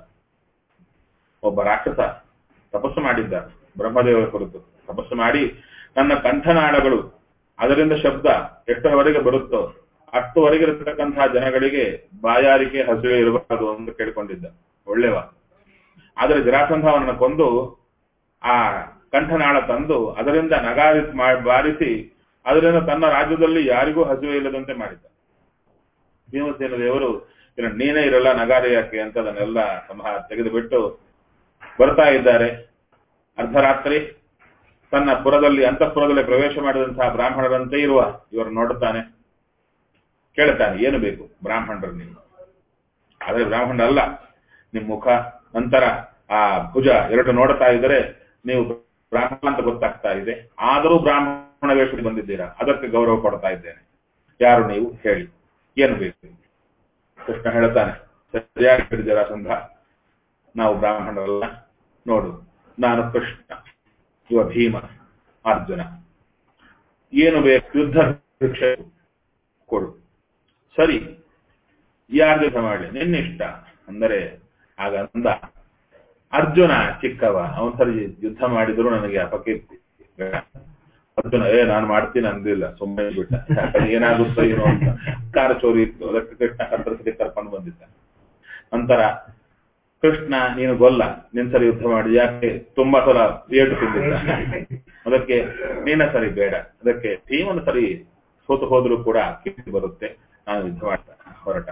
ಒಬ್ಬ ರಾಕ್ಷಸ ತಪಸ್ಸು ಮಾಡಿದ್ದ ಬ್ರಹ್ಮದೇವರ ಕುರಿತು ತಪಸ್ಸು ಮಾಡಿ ನನ್ನ ಕಂಠನಾಳಗಳು ಅದರಿಂದ ಶಬ್ದ ಎಷ್ಟರವರೆಗೆ ಬರುತ್ತೋ ಅಷ್ಟುವರೆಗೆ ಇರತಕ್ಕಂತಹ ಜನಗಳಿಗೆ ಬಾಯಾರಿಕೆ ಹಸಿವೆ ಇರಬಾರದು ಅಂತ ಕೇಳಿಕೊಂಡಿದ್ದ ಒಳ್ಳೆವ ಆದರೆ ಜರಾಸಂಧ ಅವನನ್ನು ಕೊಂದು ಆ ಕಂಠನಾಳ ತಂದು ಅದರಿಂದ ನಗಾರಿ ಮಾ- ಬಾರಿಸಿ ಅದರಿಂದ ತನ್ನ ರಾಜ್ಯದಲ್ಲಿ ಯಾರಿಗೂ ಹಸಿವೆ ಇಲ್ಲದಂತೆ ಮಾಡಿದ್ದ ಭೀಮಸೇನ ದೇವರು ಇನ್ನು ನೀನೇ ಇರಲ್ಲ ನಗಾರಿ ಯಾಕೆ ಅಂತ ಅದನ್ನೆಲ್ಲ ಸಂಹಾರ ತೆಗೆದುಬಿಟ್ಟು ಬರ್ತಾ ಇದ್ದಾರೆ ಅರ್ಧರಾತ್ರಿ ತನ್ನ ಪುರದಲ್ಲಿ ಅಂತಃಪುರದಲ್ಲಿ ಪ್ರವೇಶ ಮಾಡಿದಂತಹ ಬ್ರಾಹ್ಮಣರಂತೆ ಇರುವ ಇವರು ನೋಡುತ್ತಾನೆ ಕೇಳುತ್ತಾನೆ ಏನು ಬೇಕು ಬ್ರಾಹ್ಮಣರು ನೀವು ಆದರೆ ಬ್ರಾಹ್ಮಣ ಅಲ್ಲ ನಿಮ್ ಮುಖ ನಂತರ ಆ ಭುಜ ಎರಡು ನೋಡ್ತಾ ಇದ್ದರೆ ನೀವು ಬ್ರಾಹ್ಮಣ ಅಂತ ಗೊತ್ತಾಗ್ತಾ ಇದೆ ಆದರೂ ಬ್ರಾಹ್ಮಣ ವೇಷಕ್ಕೆ ಬಂದಿದ್ದೀರಾ ಅದಕ್ಕೆ ಗೌರವ ಕೊಡ್ತಾ ಇದ್ದೇನೆ ಯಾರು ನೀವು ಹೇಳಿ ಏನು ಬೇಕು ಕೃಷ್ಣ ಹೇಳ್ತಾನೆ ಸರಿಯಾಗಿ ಹೇಳಿ ಜರಾಸಂಧ ನಾವು ಬ್ರಾಹ್ಮಣರಲ್ಲ ನೋಡು ನಾನು ಕೃಷ್ಣ ಇವ ಭೀಮ ಅರ್ಜುನ ಏನು ಬೇಕು ಯುದ್ಧ ಭಿಕ್ಷೆ ಕೊಡು ಸರಿ ಯಾರ ಯುದ್ಧ ಮಾಡಲಿ ನಿನ್ನಿಷ್ಟ ಅಂದರೆ ಆಗ ಅಂದ ಅರ್ಜುನ ಚಿಕ್ಕವ ಅವನ್ ಸರಿ ಯುದ್ಧ ಮಾಡಿದ್ರು ನನಗೆ ಅಪಕೀರ್ತಿ ಅರ್ಜುನ ಏ ನಾನು ಮಾಡ್ತೀನಿ ಅಂದಿಲ್ಲ ಸುಮ್ಮನೆ ಬಿಟ್ಟ ಯಾಕಂದ್ರೆ ಏನಾಗುತ್ತೋ ಏನೋ ಅಂತ ಕಾರ ಚೋರಿ ಇತ್ತು ಅದಕ್ಕೆ ಕೃಷ್ಣ ಕರ್ತರಿಸಿ ಕರ್ಕೊಂಡು ಬಂದಿದ್ದ ನಂತರ ಕೃಷ್ಣ ನೀನು ಗೊಲ್ಲ ನಿನ್ ಸರಿ ಯುದ್ಧ ಮಾಡಿ ಯಾಕೆ ತುಂಬಾ ಸಲ ಏಟು ತಿಂದಿದ್ದ ಅದಕ್ಕೆ ನೀನ ಸರಿ ಬೇಡ ಅದಕ್ಕೆ ಭೀಮನ ಸರಿ ಸೋತು ಹೋದ್ರೂ ಕೂಡ ಕೀರ್ತಿ ಬರುತ್ತೆ ನಾನು ಯುದ್ಧ ಮಾಡ್ತಾ ಹೊರಟ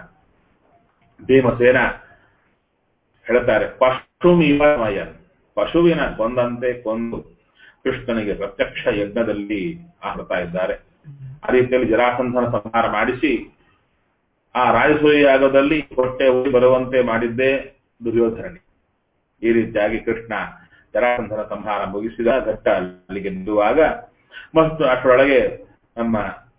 ಭೀಮಸೇನ ಹೇಳ್ತಾರೆ ಪಶುಮಿವಮಯ ಪಶುವಿನ ಕೊಂದಂತೆ ಕೊಂದು ಕೃಷ್ಣನಿಗೆ ಪ್ರತ್ಯಕ್ಷ ಯಜ್ಞದಲ್ಲಿ ಆಡ್ತಾ ಇದ್ದಾರೆ ಆ ರೀತಿಯಲ್ಲಿ ಜರಾಸಂಧನ ಸಂಹಾರ ಮಾಡಿಸಿ ಆ ರಾಜಸೂಯ ಯಾಗದಲ್ಲಿ ಹೊಟ್ಟೆ ಉರಿ ಬರುವಂತೆ ಮಾಡಿದ್ದೇ ದುರ್ಯೋಧರಣಿ ಈ ರೀತಿಯಾಗಿ ಕೃಷ್ಣ ಜರಾಸಂಧನ ಸಂಹಾರ ಮುಗಿಸಿದ ಘಟ್ಟ ಅಲ್ಲಿಗೆ ನಿಲ್ಲುವಾಗ ಮತ್ತು ಅಷ್ಟರೊಳಗೆ ನಮ್ಮ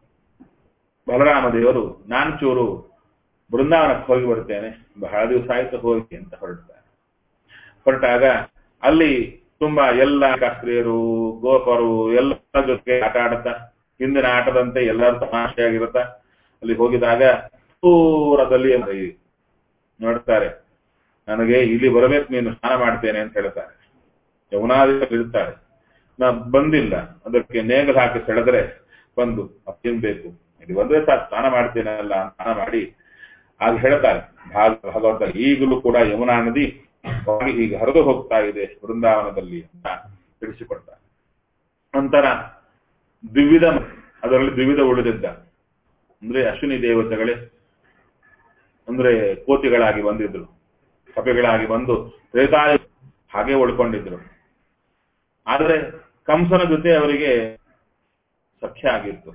ಬಲರಾಮ ದೇವರು ನಾನು ಚೂರು ಬೃಂದಾವನಕ್ಕೆ ಹೋಗಿ ಬರ್ತೇನೆ ಬಹಳ ದಿವಸ ಆಯ್ತು ಹೋಗಿ ಅಂತ ಹೊರಡ್ತಾರೆ ಹೊರಟಾಗ ಅಲ್ಲಿ ತುಂಬಾ ಎಲ್ಲ ಶಾಸ್ತ್ರೀಯರು ಗೋಪರು ಎಲ್ಲ ಜೊತೆ ಆಟ ಆಡುತ್ತಾ ಹಿಂದಿನ ಆಟದಂತೆ ಎಲ್ಲರೂ ತಮಾಷೆಯಾಗಿರುತ್ತ ಅಲ್ಲಿ ಹೋಗಿದಾಗ ದೂರದಲ್ಲಿ ನೋಡ್ತಾರೆ ನನಗೆ ಇಲ್ಲಿ ಬರಬೇಕು ನೀನು ಸ್ನಾನ ಮಾಡ್ತೇನೆ ಅಂತ ಹೇಳ್ತಾರೆ ಯಮುನಾದಿ ಇರ್ತಾರೆ ನಾ ಬಂದಿಲ್ಲ ಅದಕ್ಕೆ ನೇಗಲು ಹಾಕಿ ಸೆಳೆದ್ರೆ ಬಂದು ಅಪ್ಪೇನ್ ಬೇಕು ಇಲ್ಲಿ ಬಂದ್ರೆ ಸಾಕು ಸ್ನಾನ ಮಾಡ್ತೇನಲ್ಲ ಸ್ನಾನ ಮಾಡಿ ಆಗ ಹೇಳ್ತಾರೆ ಭಾಗ ಭಗವಂತ ಈಗಲೂ ಕೂಡ ಯಮುನಾ ನದಿ ಹೋಗಿ ಈಗ ಹರಿದು ಹೋಗ್ತಾ ಇದೆ ವೃಂದಾವನದಲ್ಲಿ ಅಂತ ತಿಳಿಸಿಕೊಡ್ತಾರೆ ನಂತರ ದ್ವಿವಿಧ ಅದರಲ್ಲಿ ದ್ವಿವಿಧ ಉಳಿದಿದ್ದ ಅಂದ್ರೆ ಅಶ್ವಿನಿ ದೇವತೆಗಳೇ ಅಂದ್ರೆ ಕೋತಿಗಳಾಗಿ ಬಂದಿದ್ರು ಕಪೆಗಳಾಗಿ ಬಂದು ತ್ರೇತಾಯ ಹಾಗೆ ಉಳ್ಕೊಂಡಿದ್ರು ಆದರೆ ಕಂಸನ ಜೊತೆ ಅವರಿಗೆ ಸಖ್ಯ ಆಗಿತ್ತು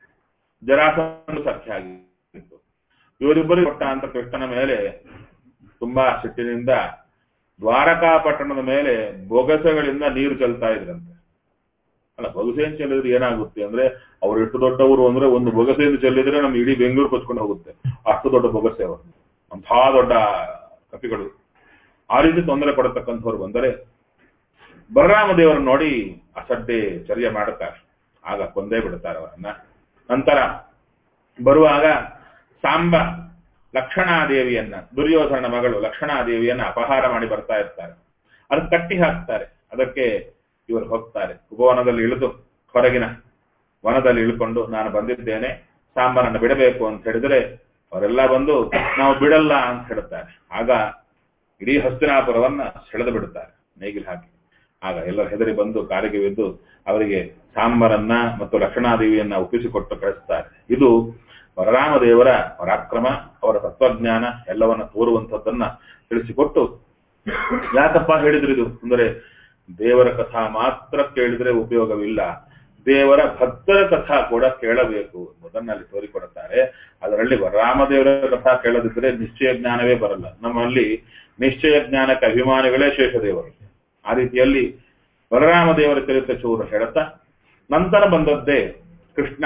ಜರಾಸಂಧ ಸಖ್ಯ ಆಗಿತ್ತು ಇವರಿಬ್ಬರು ಕೊಟ್ಟ ಅಂತ ಕೃಷ್ಣನ ಮೇಲೆ ತುಂಬಾ ಸಿಟ್ಟಿನಿಂದ ದ್ವಾರಕಾ ಪಟ್ಟಣದ ಮೇಲೆ ಬೊಗಸೆಗಳಿಂದ ನೀರು ಚೆಲ್ತಾ ಇದ್ರಂತೆ ಅಲ್ಲ ಬೊಗಸೆಯನ್ನು ಚೆಲ್ಲಿದ್ರೆ ಏನಾಗುತ್ತೆ ಅಂದ್ರೆ ಅವ್ರು ಎಷ್ಟು ದೊಡ್ಡವರು ಅಂದ್ರೆ ಒಂದು ಬೊಗಸೆಯನ್ನು ಚೆಲ್ಲಿದ್ರೆ ನಮ್ಗೆ ಇಡೀ ಬೆಂಗಳೂರು ಕೊಚ್ಕೊಂಡು ಹೋಗುತ್ತೆ ಅಷ್ಟು ದೊಡ್ಡ ಬೊಗಸೆ ಅವರು ಅಂಥ ದೊಡ್ಡ ಕಪಿಗಳು ಆ ರೀತಿ ತೊಂದರೆ ಕೊಡತಕ್ಕಂಥವ್ರು ಬಂದರೆ ಬಲರಾಮ ದೇವರನ್ನು ನೋಡಿ ಅಸಡ್ಡೆ ಚರ್ಯ ಮಾಡುತ್ತಾರೆ ಆಗ ಕೊಂದೇ ಬಿಡುತ್ತಾರೆ ಅವರನ್ನ ನಂತರ ಬರುವಾಗ ಸಾಂಬ ಲಕ್ಷಣಾದೇವಿಯನ್ನ ದುರ್ಯೋಧನ ಮಗಳು ಲಕ್ಷಣಾದೇವಿಯನ್ನ ಅಪಹಾರ ಮಾಡಿ ಬರ್ತಾ ಇರ್ತಾರೆ ಅದು ಕಟ್ಟಿ ಹಾಕ್ತಾರೆ ಅದಕ್ಕೆ ಇವರು ಹೋಗ್ತಾರೆ ಉಪವನದಲ್ಲಿ ಇಳಿದು ಹೊರಗಿನ ವನದಲ್ಲಿ ಇಳ್ಕೊಂಡು ನಾನು ಬಂದಿದ್ದೇನೆ ಸಾಂಬಾರನ್ನು ಬಿಡಬೇಕು ಅಂತ ಹೇಳಿದ್ರೆ ಅವರೆಲ್ಲ ಬಂದು ನಾವು ಬಿಡಲ್ಲ ಅಂತ ಹೇಳ್ತಾರೆ ಆಗ ಇಡೀ ಹಸ್ತಿನಾಪುರವನ್ನ ಸೆಳೆದು ಬಿಡುತ್ತಾರೆ ನೇಗಿಲು ಹಾಕಿ ಆಗ ಎಲ್ಲರೂ ಹೆದರಿ ಬಂದು ಕಾಲಿಗೆ ಬಿದ್ದು ಅವರಿಗೆ ಸಾಂಬಾರನ್ನ ಮತ್ತು ಲಕ್ಷಣಾದೇವಿಯನ್ನ ಒಪ್ಪಿಸಿಕೊಟ್ಟು ಕಳಿಸ್ತಾರೆ ಇದು ಬಲರಾಮದೇವರ ಪರಾಕ್ರಮ ಅವರ ತತ್ವಜ್ಞಾನ ಎಲ್ಲವನ್ನ ತೋರುವಂಥದ್ದನ್ನ ತಿಳಿಸಿಕೊಟ್ಟು ಯಾಕಪ್ಪ ಹೇಳಿದ್ರು ಇದು ಅಂದರೆ ದೇವರ ಕಥಾ ಮಾತ್ರ ಕೇಳಿದ್ರೆ ಉಪಯೋಗವಿಲ್ಲ ದೇವರ ಭಕ್ತರ ಕಥಾ ಕೂಡ ಕೇಳಬೇಕು ಎಂಬುದನ್ನು ಅಲ್ಲಿ ತೋರಿಕೊಡುತ್ತಾರೆ ಅದರಲ್ಲಿ ರಾಮದೇವರ ಕಥಾ ಕೇಳದಿದ್ರೆ ನಿಶ್ಚಯ ಜ್ಞಾನವೇ ಬರಲ್ಲ ನಮ್ಮಲ್ಲಿ ನಿಶ್ಚಯ ಜ್ಞಾನಕ್ಕೆ ಅಭಿಮಾನಿಗಳೇ ಶೇಷದೇವರು ಆ ರೀತಿಯಲ್ಲಿ ಬಲರಾಮ ದೇವರ ಚರಿತ್ರೆ ಚೂರು ಹೇಳುತ್ತಾ ನಂತರ ಬಂದದ್ದೇ ಕೃಷ್ಣ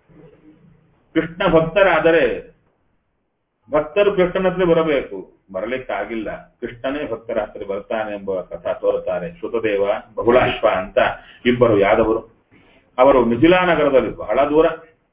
ಕೃಷ್ಣ ಭಕ್ತರಾದರೆ ಭಕ್ತರು ಕೃಷ್ಣನ ಹತ್ರ ಬರಬೇಕು ಬರಲಿಕ್ಕಾಗಿಲ್ಲ ಕೃಷ್ಣನೇ ಭಕ್ತರ ಹತ್ರ ಬರ್ತಾನೆ ಎಂಬ ಕಥಾ ತೋರುತ್ತಾರೆ ಶ್ರುತದೇವ ಬಹುಳಾಶ್ವ ಅಂತ ಇಬ್ಬರು ಯಾದವರು ಅವರು ಮಿಥಿಲಾ ನಗರದಲ್ಲಿ ಬಹಳ ದೂರ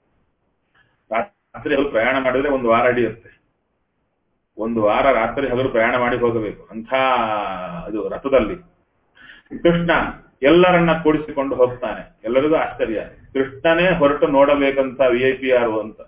ರಾತ್ರಿ ಹಗಲು ಪ್ರಯಾಣ ಮಾಡಿದ್ರೆ ಒಂದು ವಾರ ಹಿಡಿಯುತ್ತೆ ಒಂದು ವಾರ ರಾತ್ರಿ ಹಗಲು ಪ್ರಯಾಣ ಮಾಡಿ ಹೋಗಬೇಕು ಅಂಥ ಅದು ರಥದಲ್ಲಿ ಕೃಷ್ಣ ಎಲ್ಲರನ್ನ ಕೂಡಿಸಿಕೊಂಡು ಹೋಗ್ತಾನೆ ಎಲ್ಲರಿಗೂ ಆಶ್ಚರ್ಯ ಕೃಷ್ಣನೇ ಹೊರಟು ನೋಡಬೇಕಂತ ವಿ ಐ ಪಿ ಯಾರು ಅಂತ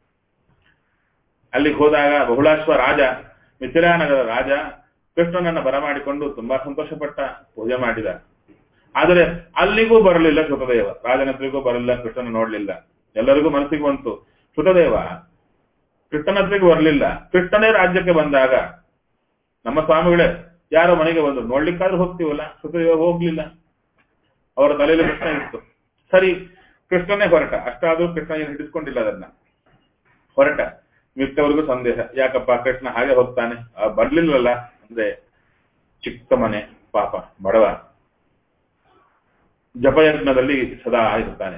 ಅಲ್ಲಿಗೆ ಹೋದಾಗ ಬಹುಳಾಶ್ವ ರಾಜ ಮಿಥಿಲಾನಗರ ರಾಜ ಕೃಷ್ಣನನ್ನ ಬರಮಾಡಿಕೊಂಡು ತುಂಬಾ ಸಂತೋಷಪಟ್ಟ ಪೂಜೆ ಮಾಡಿದ ಆದರೆ ಅಲ್ಲಿಗೂ ಬರಲಿಲ್ಲ ಶ್ರುತದೇವ ರಾಜನತ್ರಿಗೂ ಬರಲಿಲ್ಲ ಕೃಷ್ಣನ ನೋಡ್ಲಿಲ್ಲ ಎಲ್ಲರಿಗೂ ಮನಸ್ಸಿಗೆ ಬಂತು ಶ್ರುತದೇವ ಕೃಷ್ಣನ ಹತ್ರಿಗೆ ಬರಲಿಲ್ಲ ಕೃಷ್ಣನೇ ರಾಜ್ಯಕ್ಕೆ ಬಂದಾಗ ನಮ್ಮ ಸ್ವಾಮಿಗಳೇ ಯಾರೋ ಮನೆಗೆ ಬಂದ್ರು ನೋಡ್ಲಿಕ್ಕಾದ್ರೂ ಹೋಗ್ತೀವಲ್ಲ ಶ್ರುತದೇವ ಹೋಗ್ಲಿಲ್ಲ ಅವರ ತಲೆಯಲ್ಲಿ ಪ್ರಶ್ನೆ ಇತ್ತು ಸರಿ ಕೃಷ್ಣನೇ ಹೊರಟ ಅಷ್ಟಾದ್ರೂ ಕೃಷ್ಣ ಏನು ಹಿಡಿಸ್ಕೊಂಡಿಲ್ಲ ಅದನ್ನ ಹೊರಟ ಮಿಕ್ಕವರಿಗೂ ಸಂದೇಹ ಯಾಕಪ್ಪ ಕೃಷ್ಣ ಹಾಗೆ ಹೋಗ್ತಾನೆ ಆ, ಬರ್ಲಿಲ್ವಲ್ಲ ಅಂದ್ರೆ ಚಿಕ್ಕ ಮನೆ ಪಾಪ ಬಡವ ಜಪಯಜ್ಞದಲ್ಲಿ ಸದಾ ಇರ್ತಾನೆ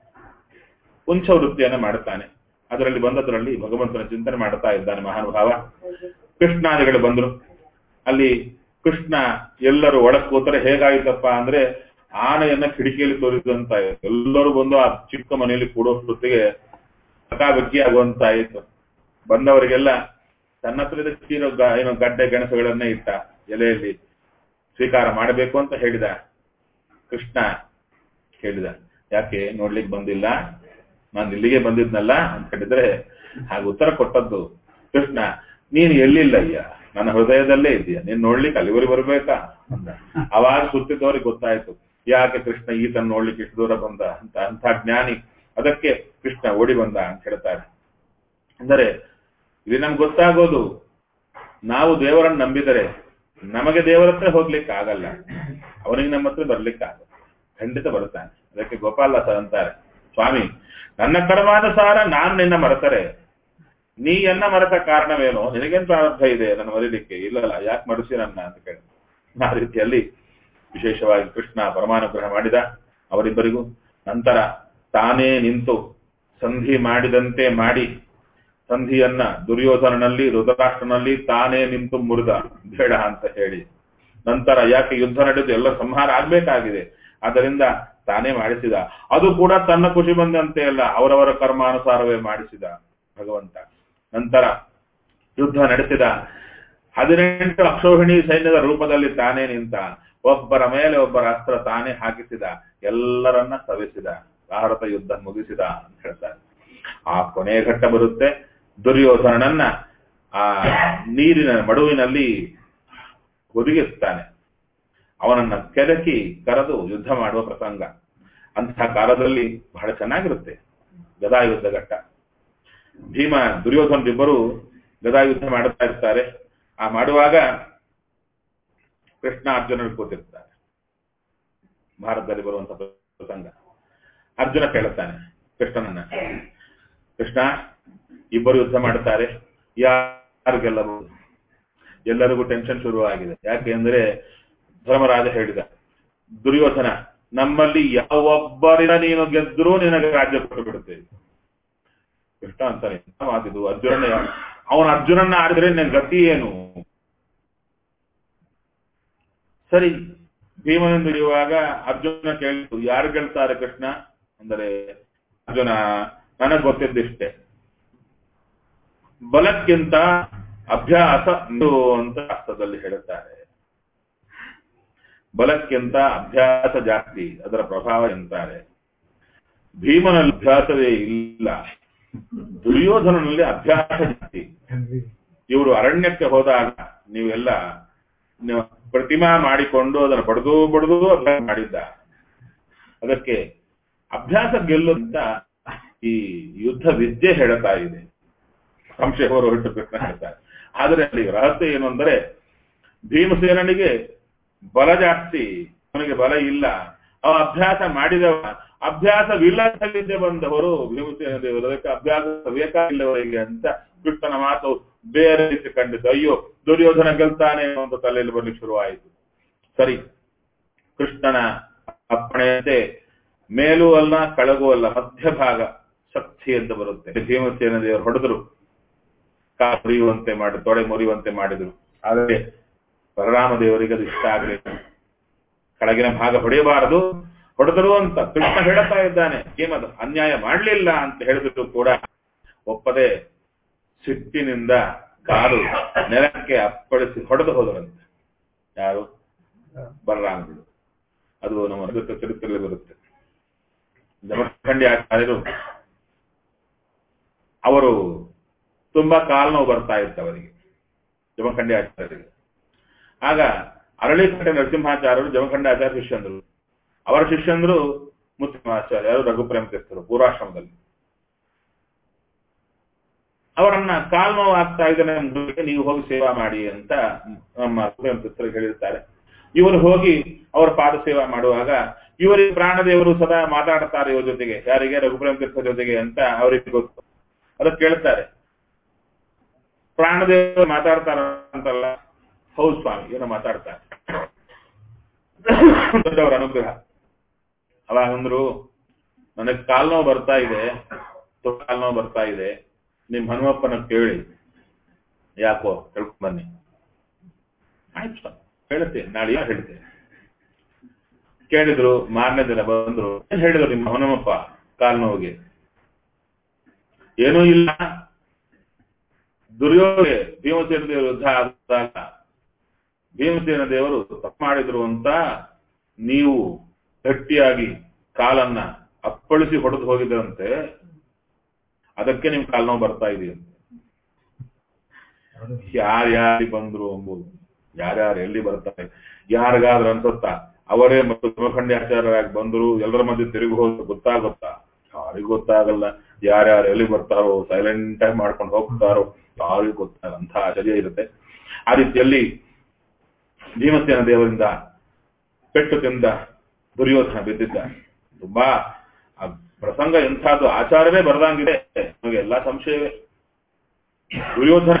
ಉಂಚ ವೃತ್ತಿಯನ್ನ ಮಾಡುತ್ತಾನೆ ಅದರಲ್ಲಿ ಬಂದದ್ರಲ್ಲಿ ಭಗವಂತನ ಚಿಂತನೆ ಮಾಡುತ್ತಾ ಇದ್ದಾನೆ ಮಹಾನುಭಾವ ಕೃಷ್ಣಾದಿಗಳು ಬಂದ್ರು ಅಲ್ಲಿ ಕೃಷ್ಣ ಎಲ್ಲರೂ ಒಳಗ್ ಕೂತರೆ ಹೇಗಾಯ್ತಪ್ಪ ಅಂದ್ರೆ ಆನೆಯನ್ನ ಕಿಟಕಿಯಲ್ಲಿ ತೋರಿಸಿದಂತ ಎಲ್ಲರೂ ಬಂದು ಆ ಚಿಕ್ಕ ಮನೆಯಲ್ಲಿ ಕೂಡೋ ಹೊತ್ತಿಗೆ ಬೆಕ್ಕಿ ಆಗುವಂತ ಆಯಿತು ಬಂದವರಿಗೆಲ್ಲ ತನ್ನ ಹತ್ರ ಇದ್ದ ಚೀರೋ ಗ- ಏನು ಗಡ್ಡೆ ಗೆಣಸುಗಳನ್ನೇ ಇಟ್ಟ ಎಲೆಯಲ್ಲಿ ಸ್ವೀಕಾರ ಮಾಡಬೇಕು ಅಂತ ಹೇಳಿದ ಕೃಷ್ಣ ಹೇಳಿದ ಯಾಕೆ ನೋಡ್ಲಿಕ್ಕೆ ಬಂದಿಲ್ಲ ನಾನು ಇಲ್ಲಿಗೆ ಬಂದಿದ್ನಲ್ಲ ಅಂತ ಹೇಳಿದ್ರೆ ಹಾಗೆ ಉತ್ತರ ಕೊಟ್ಟದ್ದು ಕೃಷ್ಣ ನೀನು ಎಲ್ಲಿಲ್ಲ ಅಯ್ಯ ನನ್ನ ಹೃದಯದಲ್ಲೇ ಇದೆಯಾ ನೀನ್ ನೋಡ್ಲಿಕ್ಕೆ ಅಲ್ಲಿವರೆಗೆ ಬರ್ಬೇಕಾ ಅಂದ ಅವಾಗ ಸುತ್ತಿದ್ದವ್ರಿಗೆ ಗೊತ್ತಾಯ್ತು ಯಾಕೆ ಕೃಷ್ಣ ಈತನ ನೋಡ್ಲಿಕ್ಕೆ ಇಷ್ಟು ದೂರ ಬಂದ ಅಂತ ಅಂತ ಜ್ಞಾನಿ ಅದಕ್ಕೆ ಕೃಷ್ಣ ಓಡಿ ಬಂದ ಅಂತ ಹೇಳ್ತಾರೆ ಅಂದರೆ ಇಲ್ಲಿ ನಮ್ಗೆ ಗೊತ್ತಾಗೋದು ನಾವು ದೇವರನ್ನು ನಂಬಿದರೆ ನಮಗೆ ದೇವರ ಹತ್ರ ಹೋಗ್ಲಿಕ್ಕೆ ಆಗಲ್ಲ ಅವನಿಗೆ ನಮ್ಮ ಹತ್ರ ಬರ್ಲಿಕ್ಕೆ ಆಗಲ್ಲ ಖಂಡಿತ ಬರ್ತಾನೆ ಅದಕ್ಕೆ ಗೋಪಾಲದಾಸ ಅಂತಾರೆ ಸ್ವಾಮಿ ನನ್ನ ಕರ್ಮಾದ ಸಾರ ನಾನು ನಿನ್ನ ಮರೆತರೆ ನೀ ಎನ್ನ ಮರೆತ ಕಾರಣವೇನೋ ನಿನಗೇನ್ ಪ್ರಾರಬ್ಧ ಇದೆ ನನ್ನ ಮರೀಲಿಕ್ಕೆ ಇಲ್ಲಲ್ಲ ಯಾಕೆ ಮರೆಸಿ ನನ್ನ ಅಂತ ಕೇಳಿ ಆ ರೀತಿಯಲ್ಲಿ ವಿಶೇಷವಾಗಿ ಕೃಷ್ಣ ಪರಮಾನುಗ್ರಹ ಮಾಡಿದ ಅವರಿಬ್ಬರಿಗೂ ನಂತರ ತಾನೇ ನಿಂತು ಸಂಧಿ ಮಾಡಿದಂತೆ ಮಾಡಿ ಸಂಧಿಯನ್ನ ದುರ್ಯೋಧನನಲ್ಲಿ ರುದ್ರಾಷ್ಟ್ರನಲ್ಲಿ ತಾನೇ ನಿಂತು ಮುರಿದ ಬೇಡ ಅಂತ ಹೇಳಿ ನಂತರ ಯಾಕೆ ಯುದ್ಧ ನಡೆದು ಎಲ್ಲ ಸಂಹಾರ ಆಗ್ಬೇಕಾಗಿದೆ ಆದ್ದರಿಂದ ತಾನೇ ಮಾಡಿಸಿದ ಅದು ಕೂಡ ತನ್ನ ಖುಷಿ ಬಂದಂತೆ ಅಲ್ಲ ಅವರವರ ಕರ್ಮಾನುಸಾರವೇ ಮಾಡಿಸಿದ ಭಗವಂತ ನಂತರ ಯುದ್ಧ ನಡೆಸಿದ ಹದಿನೆಂಟು ಅಕ್ಷೋಹಿಣಿ ಸೈನ್ಯದ ರೂಪದಲ್ಲಿ ತಾನೇ ನಿಂತ ಒಬ್ಬರ ಮೇಲೆ ಒಬ್ಬರ ಅಸ್ತ್ರ ತಾನೇ ಹಾಕಿಸಿದ ಎಲ್ಲರನ್ನ ಸವಿಸಿದ ಭಾರತ ಯುದ್ಧ ಮುಗಿಸಿದ ಅಂತ ಹೇಳ್ತಾರೆ ಆ ಕೊನೆಯ ಘಟ್ಟ ಬರುತ್ತೆ ದುರ್ಯೋಧನನನ್ನ ಆ ನೀರಿನ ಮಡುವಿನಲ್ಲಿ ಒದಗಿಸ್ತಾನೆ ಅವನನ್ನ ಕೆದಕಿ ಕರೆದು ಯುದ್ಧ ಮಾಡುವ ಪ್ರಸಂಗ ಅಂತಹ ಕಾಲದಲ್ಲಿ ಬಹಳ ಚೆನ್ನಾಗಿರುತ್ತೆ ಗದಾ ಯುದ್ಧ ಘಟ್ಟ ಭೀಮ ದುರ್ಯೋಧನರಿಬ್ಬರು ಗದಾ ಯುದ್ಧ ಮಾಡುತ್ತಾ ಇರ್ತಾರೆ ಆ ಮಾಡುವಾಗ ಕೃಷ್ಣ ಅರ್ಜುನರು ಕೂತಿರ್ತಾರೆ ಭಾರತದಲ್ಲಿ ಬರುವಂತ ಪ್ರಸಂಗ ಅರ್ಜುನ ಕೇಳುತ್ತಾನೆ ಕೃಷ್ಣನನ್ನ ಕೃಷ್ಣ ಇಬ್ಬರು ಯುದ್ಧ ಮಾಡುತ್ತಾರೆ ಯಾರು ಗೆಲ್ಲಬಹುದು ಎಲ್ಲರಿಗೂ ಟೆನ್ಷನ್ ಶುರುವಾಗಿದೆ ಯಾಕೆ ಅಂದ್ರೆ ಧರ್ಮರಾಜ ಹೇಳಿದ ದುರ್ಯೋಧನ ನಮ್ಮಲ್ಲಿ ಯಾವೊಬ್ಬರಿನ ನೀನು ಗೆದ್ದರೂ ನಿನಗೆ ರಾಜ್ಯ ಕೊಟ್ಟು ಬಿಡುತ್ತೇವೆ ಕೃಷ್ಣ ಅಂತಾನೆ ಎಂತ ಮಾತಿದು ಅರ್ಜುನನ ಅವನ ಅರ್ಜುನನ್ನ ಆಡಿದ್ರೆ ನಿನ್ ಗತಿ ಏನು ಸರಿ ಭೀಮನಿಂದ ಹಿಡಿಯುವಾಗ ಅರ್ಜುನ ಕೇಳಿತು ಯಾರು ಗೆಲ್ತಾರೆ ಕೃಷ್ಣ ಅಂದರೆ ಅರ್ಜುನ ನನಗ್ ಗೊತ್ತಿದ್ದಿಷ್ಟೇ ಬಲಕ್ಕಿಂತ ಅಭ್ಯಾಸ ಇದು ಅಂತ ಅರ್ಥದಲ್ಲಿ ಹೇಳುತ್ತಾರೆ ಬಲಕ್ಕಿಂತ ಅಭ್ಯಾಸ ಜಾಸ್ತಿ ಅದರ ಪ್ರಭಾವ ಎಂತಾರೆ ಭೀಮನಲ್ಲಿ ಅಭ್ಯಾಸವೇ ಇಲ್ಲ ದುರ್ಯೋಧನನಲ್ಲಿ ಅಭ್ಯಾಸ ಜಾಸ್ತಿ ಇವರು ಅರಣ್ಯಕ್ಕೆ ಹೋದಾಗ ನೀವೆಲ್ಲ ನೀವು ಪ್ರತಿಮಾ ಮಾಡಿಕೊಂಡು ಅದನ್ನು ಬಡದು ಬಡದು ಅಭ್ಯಾಸ ಮಾಡಿದ್ದ ಅದಕ್ಕೆ ಅಭ್ಯಾಸ ಗೆಲ್ಲುವಂತ ಈ ಯುದ್ಧ ವಿದ್ಯೆ ಹೇಳ್ತಾ ಇದೆ ಸಂಶಯ ಹೊರ ಹೊರಟು ಕೃಷ್ಣ ಹೇಳ್ತಾರೆ ಆದರೆ ಅಲ್ಲಿ ರಹಸ್ಯ ಏನು ಅಂದರೆ ಭೀಮಸೇನನಿಗೆ ಬಲ ಜಾಸ್ತಿ ಅವನಿಗೆ ಬಲ ಇಲ್ಲ ಅವ ಅಭ್ಯಾಸ ಮಾಡಿದವ ಅಭ್ಯಾಸವಿಲ್ಲದಲ್ಲಿದ್ದೆ ಬಂದವರು ಭೀಮಸೇನ ದೇವರು ಅದಕ್ಕೆ ಅಭ್ಯಾಸ ಬೇಕಾಗಿಲ್ಲವರಿಗೆ ಅಂತ ಕೃಷ್ಣನ ಮಾತು ಬೇರೆ ರೀತಿ ಕಂಡಿತು ಅಯ್ಯೋ ದುರ್ಯೋಧನ ಗೆಲ್ತಾನೆ ಅಂತ ತಲೆಯಲ್ಲಿ ಬರ್ಲಿಕ್ಕೆ ಶುರುವಾಯಿತು ಸರಿ ಕೃಷ್ಣನ ಅಪ್ಪಣೆಯಂತೆ ಮೇಲೂ ಅಲ್ಲ ಕೆಳಗೂ ಅಲ್ಲ ಮಧ್ಯಭಾಗ ಶಕ್ತಿ ಅಂತ ಬರುತ್ತೆ ಭೀಮಸೇನ ದೇವರು ಹೊಡೆದ್ರು ಕಾ ಮುರಿಯುವಂತೆ ಮಾಡಿ ತೊಡೆ ಮುರಿಯುವಂತೆ ಮಾಡಿದ್ರು ಆದರೆ ಬಲರಾಮ ದೇವರಿಗೆ ಅದು ಇಷ್ಟ ಆಗಲಿಲ್ಲ ಕೆಳಗಿನ ಭಾಗ ಹೊಡೆಯಬಾರದು ಹೊಡೆದರು ಅಂತ ಕೃಷ್ಣ ಹೇಳ್ತಾ ಇದ್ದಾನೆ ಏಮದು ಅನ್ಯಾಯ ಮಾಡಲಿಲ್ಲ ಅಂತ ಹೇಳಿದ್ರು ಕೂಡ ಒಪ್ಪದೆ ಸಿಟ್ಟಿನಿಂದ ಕಾಲು ನೆಲಕ್ಕೆ ಅಪ್ಪಳಿಸಿ ಹೊಡೆದು ಹೋದರಂತೆ ಯಾರು ಬಲರಾಮಗಳು ಅದು ನಮ್ಮ ಅದ್ಭುತ ಚರಿತ್ರೆಯಲ್ಲಿ ಬರುತ್ತೆ ಜಮಖಂಡಿ ಆಚಾರ್ಯರು ಅವರು ತುಂಬಾ ಕಾಲು ನೋವು ಬರ್ತಾ ಇತ್ತು ಅವರಿಗೆ ಜಮಖಂಡಿ ಆಚಾರ್ಯರಿಗೆ ಆಗ ಅರಳಿಕಟ್ಟೆ ನರಸಿಂಹಾಚಾರ್ಯರು ಜಮಖಂಡಿ ಆಚಾರ್ಯ ಶಿಷ್ಯಂದರು ಅವರ ಶಿಷ್ಯಂದರು ಮುಸ್ಲಿಮಾಚಾರ್ಯರು ರಘುಪ್ರೇಮ ತೀರ್ಥರು ಪೂರ್ವಾಶ್ರಮದಲ್ಲಿ ಅವರನ್ನ ಕಾಲ್ ನೋವು ಆಗ್ತಾ ಇದ್ದಾನೆ ನಮ್ಗೆ ನೀವು ಹೋಗಿ ಸೇವಾ ಮಾಡಿ ಅಂತ ನಮ್ಮ ರಘುಪ್ರೇಮ ತೀರ್ಥರು ಹೇಳಿರ್ತಾರೆ ಇವರು ಹೋಗಿ ಅವರ ಪಾದ ಸೇವಾ ಮಾಡುವಾಗ ಇವರಿಗೆ ಪ್ರಾಣದೇವರು ಸದಾ ಮಾತಾಡ್ತಾರೆ ಇವ್ರ ಜೊತೆಗೆ ಯಾರಿಗೆ ರಘುಪ್ರೇಮ ತೀರ್ಥ ಜೊತೆಗೆ ಅಂತ ಅವರಿಗೆ ಗೊತ್ತು ಅದಕ್ಕೆ ಕೇಳ್ತಾರೆ ಪ್ರಾಣದೇವರು ಮಾತಾಡ್ತಾರ ಅಂತಲ್ಲ ಹೌದು ಸ್ವಾಮಿ ಏನೋ ಮಾತಾಡ್ತಾರೆ ದೊಡ್ಡವರ ಅನುಗ್ರಹ ಅವಾಗಂದ್ರು ನನಗೆ ಕಾಲ್ ನೋವು ಬರ್ತಾ ಇದೆ ಕಾಲ್ ನೋವು ಬರ್ತಾ ಇದೆ ನಿಮ್ ಹನುಮಪ್ಪನ ಕೇಳಿ ಯಾಕೋ ಕೇಳ್ಕೊಂಡ್ ಬನ್ನಿ ಆಯ್ತು ಸ್ವಾಮಿ ಹೇಳ್ತೇನೆ ನಾಳೆ ಹೇಳ್ತೇನೆ ಕೇಳಿದ್ರು ಮಾರನೇ ದಿನ ಬಂದ್ರು ಏನ್ ಹೇಳಿದ್ರು ನಿಮ್ಮ ಹನುಮಪ್ಪ ಕಾಲ್ ನೋವಿಗೆ ಏನೂ ಇಲ್ಲ ದುರ್ಯೋಗ ಭೀಮಸೇನ ದೇವರು ಯುದ್ಧ ಆದಾಗ ಭೀಮಸೇನ ದೇವರು ತಪ್ಪು ಮಾಡಿದ್ರು ಅಂತ ನೀವು ಗಟ್ಟಿಯಾಗಿ ಕಾಲನ್ನ ಅಪ್ಪಳಿಸಿ ಹೊಡೆದು ಹೋಗಿದ್ರಂತೆ ಅದಕ್ಕೆ ನಿಮ್ ಕಾಲ್ ನೋವು ಬರ್ತಾ ಇದೆಯಂತೆ ಯಾರ್ಯಾರಿಗೆ ಬಂದ್ರು ಎಂಬುದು ಯಾರ್ಯಾರು ಎಲ್ಲಿ ಬರ್ತಾರೆ ಯಾರಿಗಾದ್ರೂ ಅನ್ಸುತ್ತಾ ಅವರೇ ಮತ್ತು ಜಮಖಂಡಿ ಆಚಾರ್ಯರಾಗಿ ಬಂದ್ರು ಎಲ್ಲರ ಮಧ್ಯೆ ತಿರುಗಿ ಹೋದ ಗೊತ್ತಾಗುತ್ತಾ ಯಾರಿಗೂ ಗೊತ್ತಾಗಲ್ಲ ಯಾರ್ಯಾರು ಎಲ್ಲಿ ಬರ್ತಾರೋ ಸೈಲೆಂಟ್ ಆಗಿ ಮಾಡ್ಕೊಂಡು ಹೋಗ್ತಾರೋ ಯಾರಿಗೂ ಗೊತ್ತಾಗಲ್ಲ ಅಂತ ಆಶ್ಚರ್ಯ ಇರುತ್ತೆ ಆ ರೀತಿಯಲ್ಲಿ ಭೀಮಸೇನ ದೇವರಿಂದ ಪೆಟ್ಟು ತಿಂದ ದುರ್ಯೋಧನ ಬಿದ್ದಿದ್ದ ತುಂಬಾ ಆ ಪ್ರಸಂಗ ಎಂಥದ್ದು ಆಚಾರವೇ ಬರದಂಗಿದೆ ನಮಗೆ ಎಲ್ಲಾ ಸಂಶಯವೇ ದುರ್ಯೋಧನ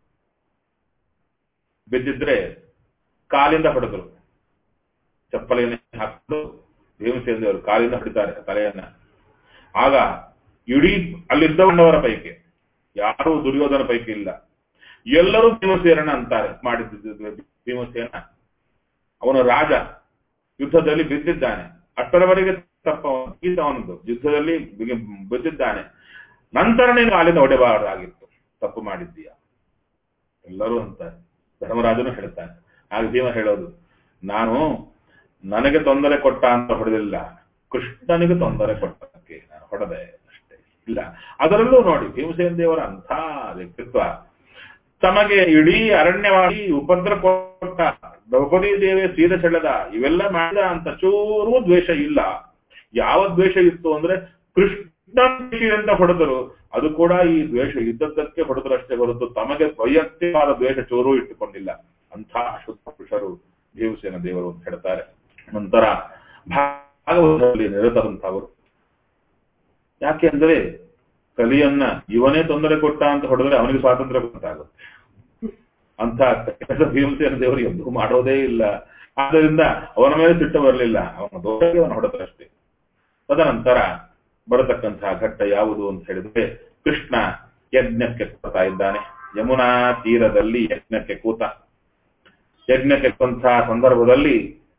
ಬಿದ್ದಿದ್ರೆ ಕಾಲಿಂದ ಹೊಡೆದ್ರು ಚಪ್ಪಲಿನ ಹಾಕಿದ್ರು ಭೀಮಸೇನ ದೇವರು ಕಾಲಿಂದ ಹೊಡಿತಾರೆ ತಲೆಯನ್ನ ಆಗ ಇಡೀ ಅಲ್ಲಿದ್ದವಣ್ಣವರ ಪೈಕಿ ಯಾರೂ ದುರ್ಯೋಧನ ಪೈಕಿ ಇಲ್ಲ ಎಲ್ಲರೂ ಭೀಮಸೇನ ಅಂತಾರೆ ಮಾಡಿದ್ದ ಭೀಮಸೇನ ಅವನು ರಾಜ ಯುದ್ಧದಲ್ಲಿ ಬಿದ್ದಿದ್ದಾನೆ ಅಷ್ಟರವರೆಗೆ ತಪ್ಪ ಅವನದು ಯುದ್ಧದಲ್ಲಿ ಬಿದ್ದಿದ್ದಾನೆ ನಂತರ ನೀನು ಅಲ್ಲಿಂದ ಹೊಡೆಬಾರದಾಗಿತ್ತು ತಪ್ಪು ಮಾಡಿದ್ದೀಯ ಎಲ್ಲರೂ ಅಂತಾರೆ ಧರ್ಮರಾಜನು ಹೇಳ್ತಾನೆ ಆಗ ಭೀಮ ಹೇಳೋದು ನಾನು ನನಗೆ ತೊಂದರೆ ಕೊಟ್ಟ ಅಂತ ಹೊಡೆದಿಲ್ಲ ಕೃಷ್ಣನಿಗೆ ತೊಂದರೆ ಕೊಟ್ಟಕ್ಕೆ ನಾನು ಹೊಡೆದೆ ಅಷ್ಟೇ ಇಲ್ಲ ಅದರಲ್ಲೂ ನೋಡಿ ಭೀಮಸೇನ ದೇವರ ಅಂಥ ವ್ಯಕ್ತಿತ್ವ ತಮಗೆ ಇಡೀ ಅರಣ್ಯವಾಗಿ ಉಪದ್ರ ಕೊಟ್ಟ ದ್ರೌಪದಿ ದೇವಿ ಸೀದ ಸೆಳೆದ ಇವೆಲ್ಲ ಮಾಡಿದ ಅಂತ ಚೂರು ದ್ವೇಷ ಇಲ್ಲ ಯಾವ ದ್ವೇಷ ಇತ್ತು ಅಂದ್ರೆ ಕೃಷ್ಣ ಅಂತ ಹೊಡೆದರು ಅದು ಕೂಡ ಈ ದ್ವೇಷ ಇದ್ದದ್ದಕ್ಕೆ ಹೊಡೆದ್ರು ಅಷ್ಟೇ ಹೊರತು ತಮಗೆ ವೈಯಕ್ತಿಕವಾದ ದ್ವೇಷ ಚೂರು ಇಟ್ಟುಕೊಂಡಿಲ್ಲ ಅಂಥ ಶುದ್ಧ ಪುರುಷರು ಭೀಮಸೇನ ದೇವರು ಅಂತ ಹೇಳ್ತಾರೆ ನಂತರ ಭಾಗವತದಲ್ಲಿ ನಿರತರಂತವರು ಯಾಕೆ ಅಂದ್ರೆ ಕಲಿಯನ್ನ ಇವನೇ ತೊಂದರೆ ಕೊಟ್ಟ ಅಂತ ಹೊಡೆದ್ರೆ ಅವನಿಗೆ ಸ್ವಾತಂತ್ರ್ಯ ಗೊತ್ತಾಗುತ್ತೆ ಅಂತ ಕೆಲಸ ಭೀಮಸೇನ ದೇವರು ಎಂದೂ ಮಾಡೋದೇ ಇಲ್ಲ ಆದ್ದರಿಂದ ಅವನ ಮೇಲೆ ಸಿಟ್ಟು ಬರಲಿಲ್ಲ ಅವನ ದೋಷಕ್ಕೆ ಅವನು ಹೊಡೆದಷ್ಟೇ ತದನಂತರ ಬರತಕ್ಕಂತಹ ಘಟ್ಟ ಯಾವುದು ಅಂತ ಹೇಳಿದ್ರೆ ಕೃಷ್ಣ ಯಜ್ಞಕ್ಕೆ ಕೂತಾ ಇದ್ದಾನೆ ಯಮುನಾ ತೀರದಲ್ಲಿ ಯಜ್ಞಕ್ಕೆ ಕೂತ ಯಜ್ಞಕ್ಕೆ ಕುಂತಹ ಸಂದರ್ಭದಲ್ಲಿ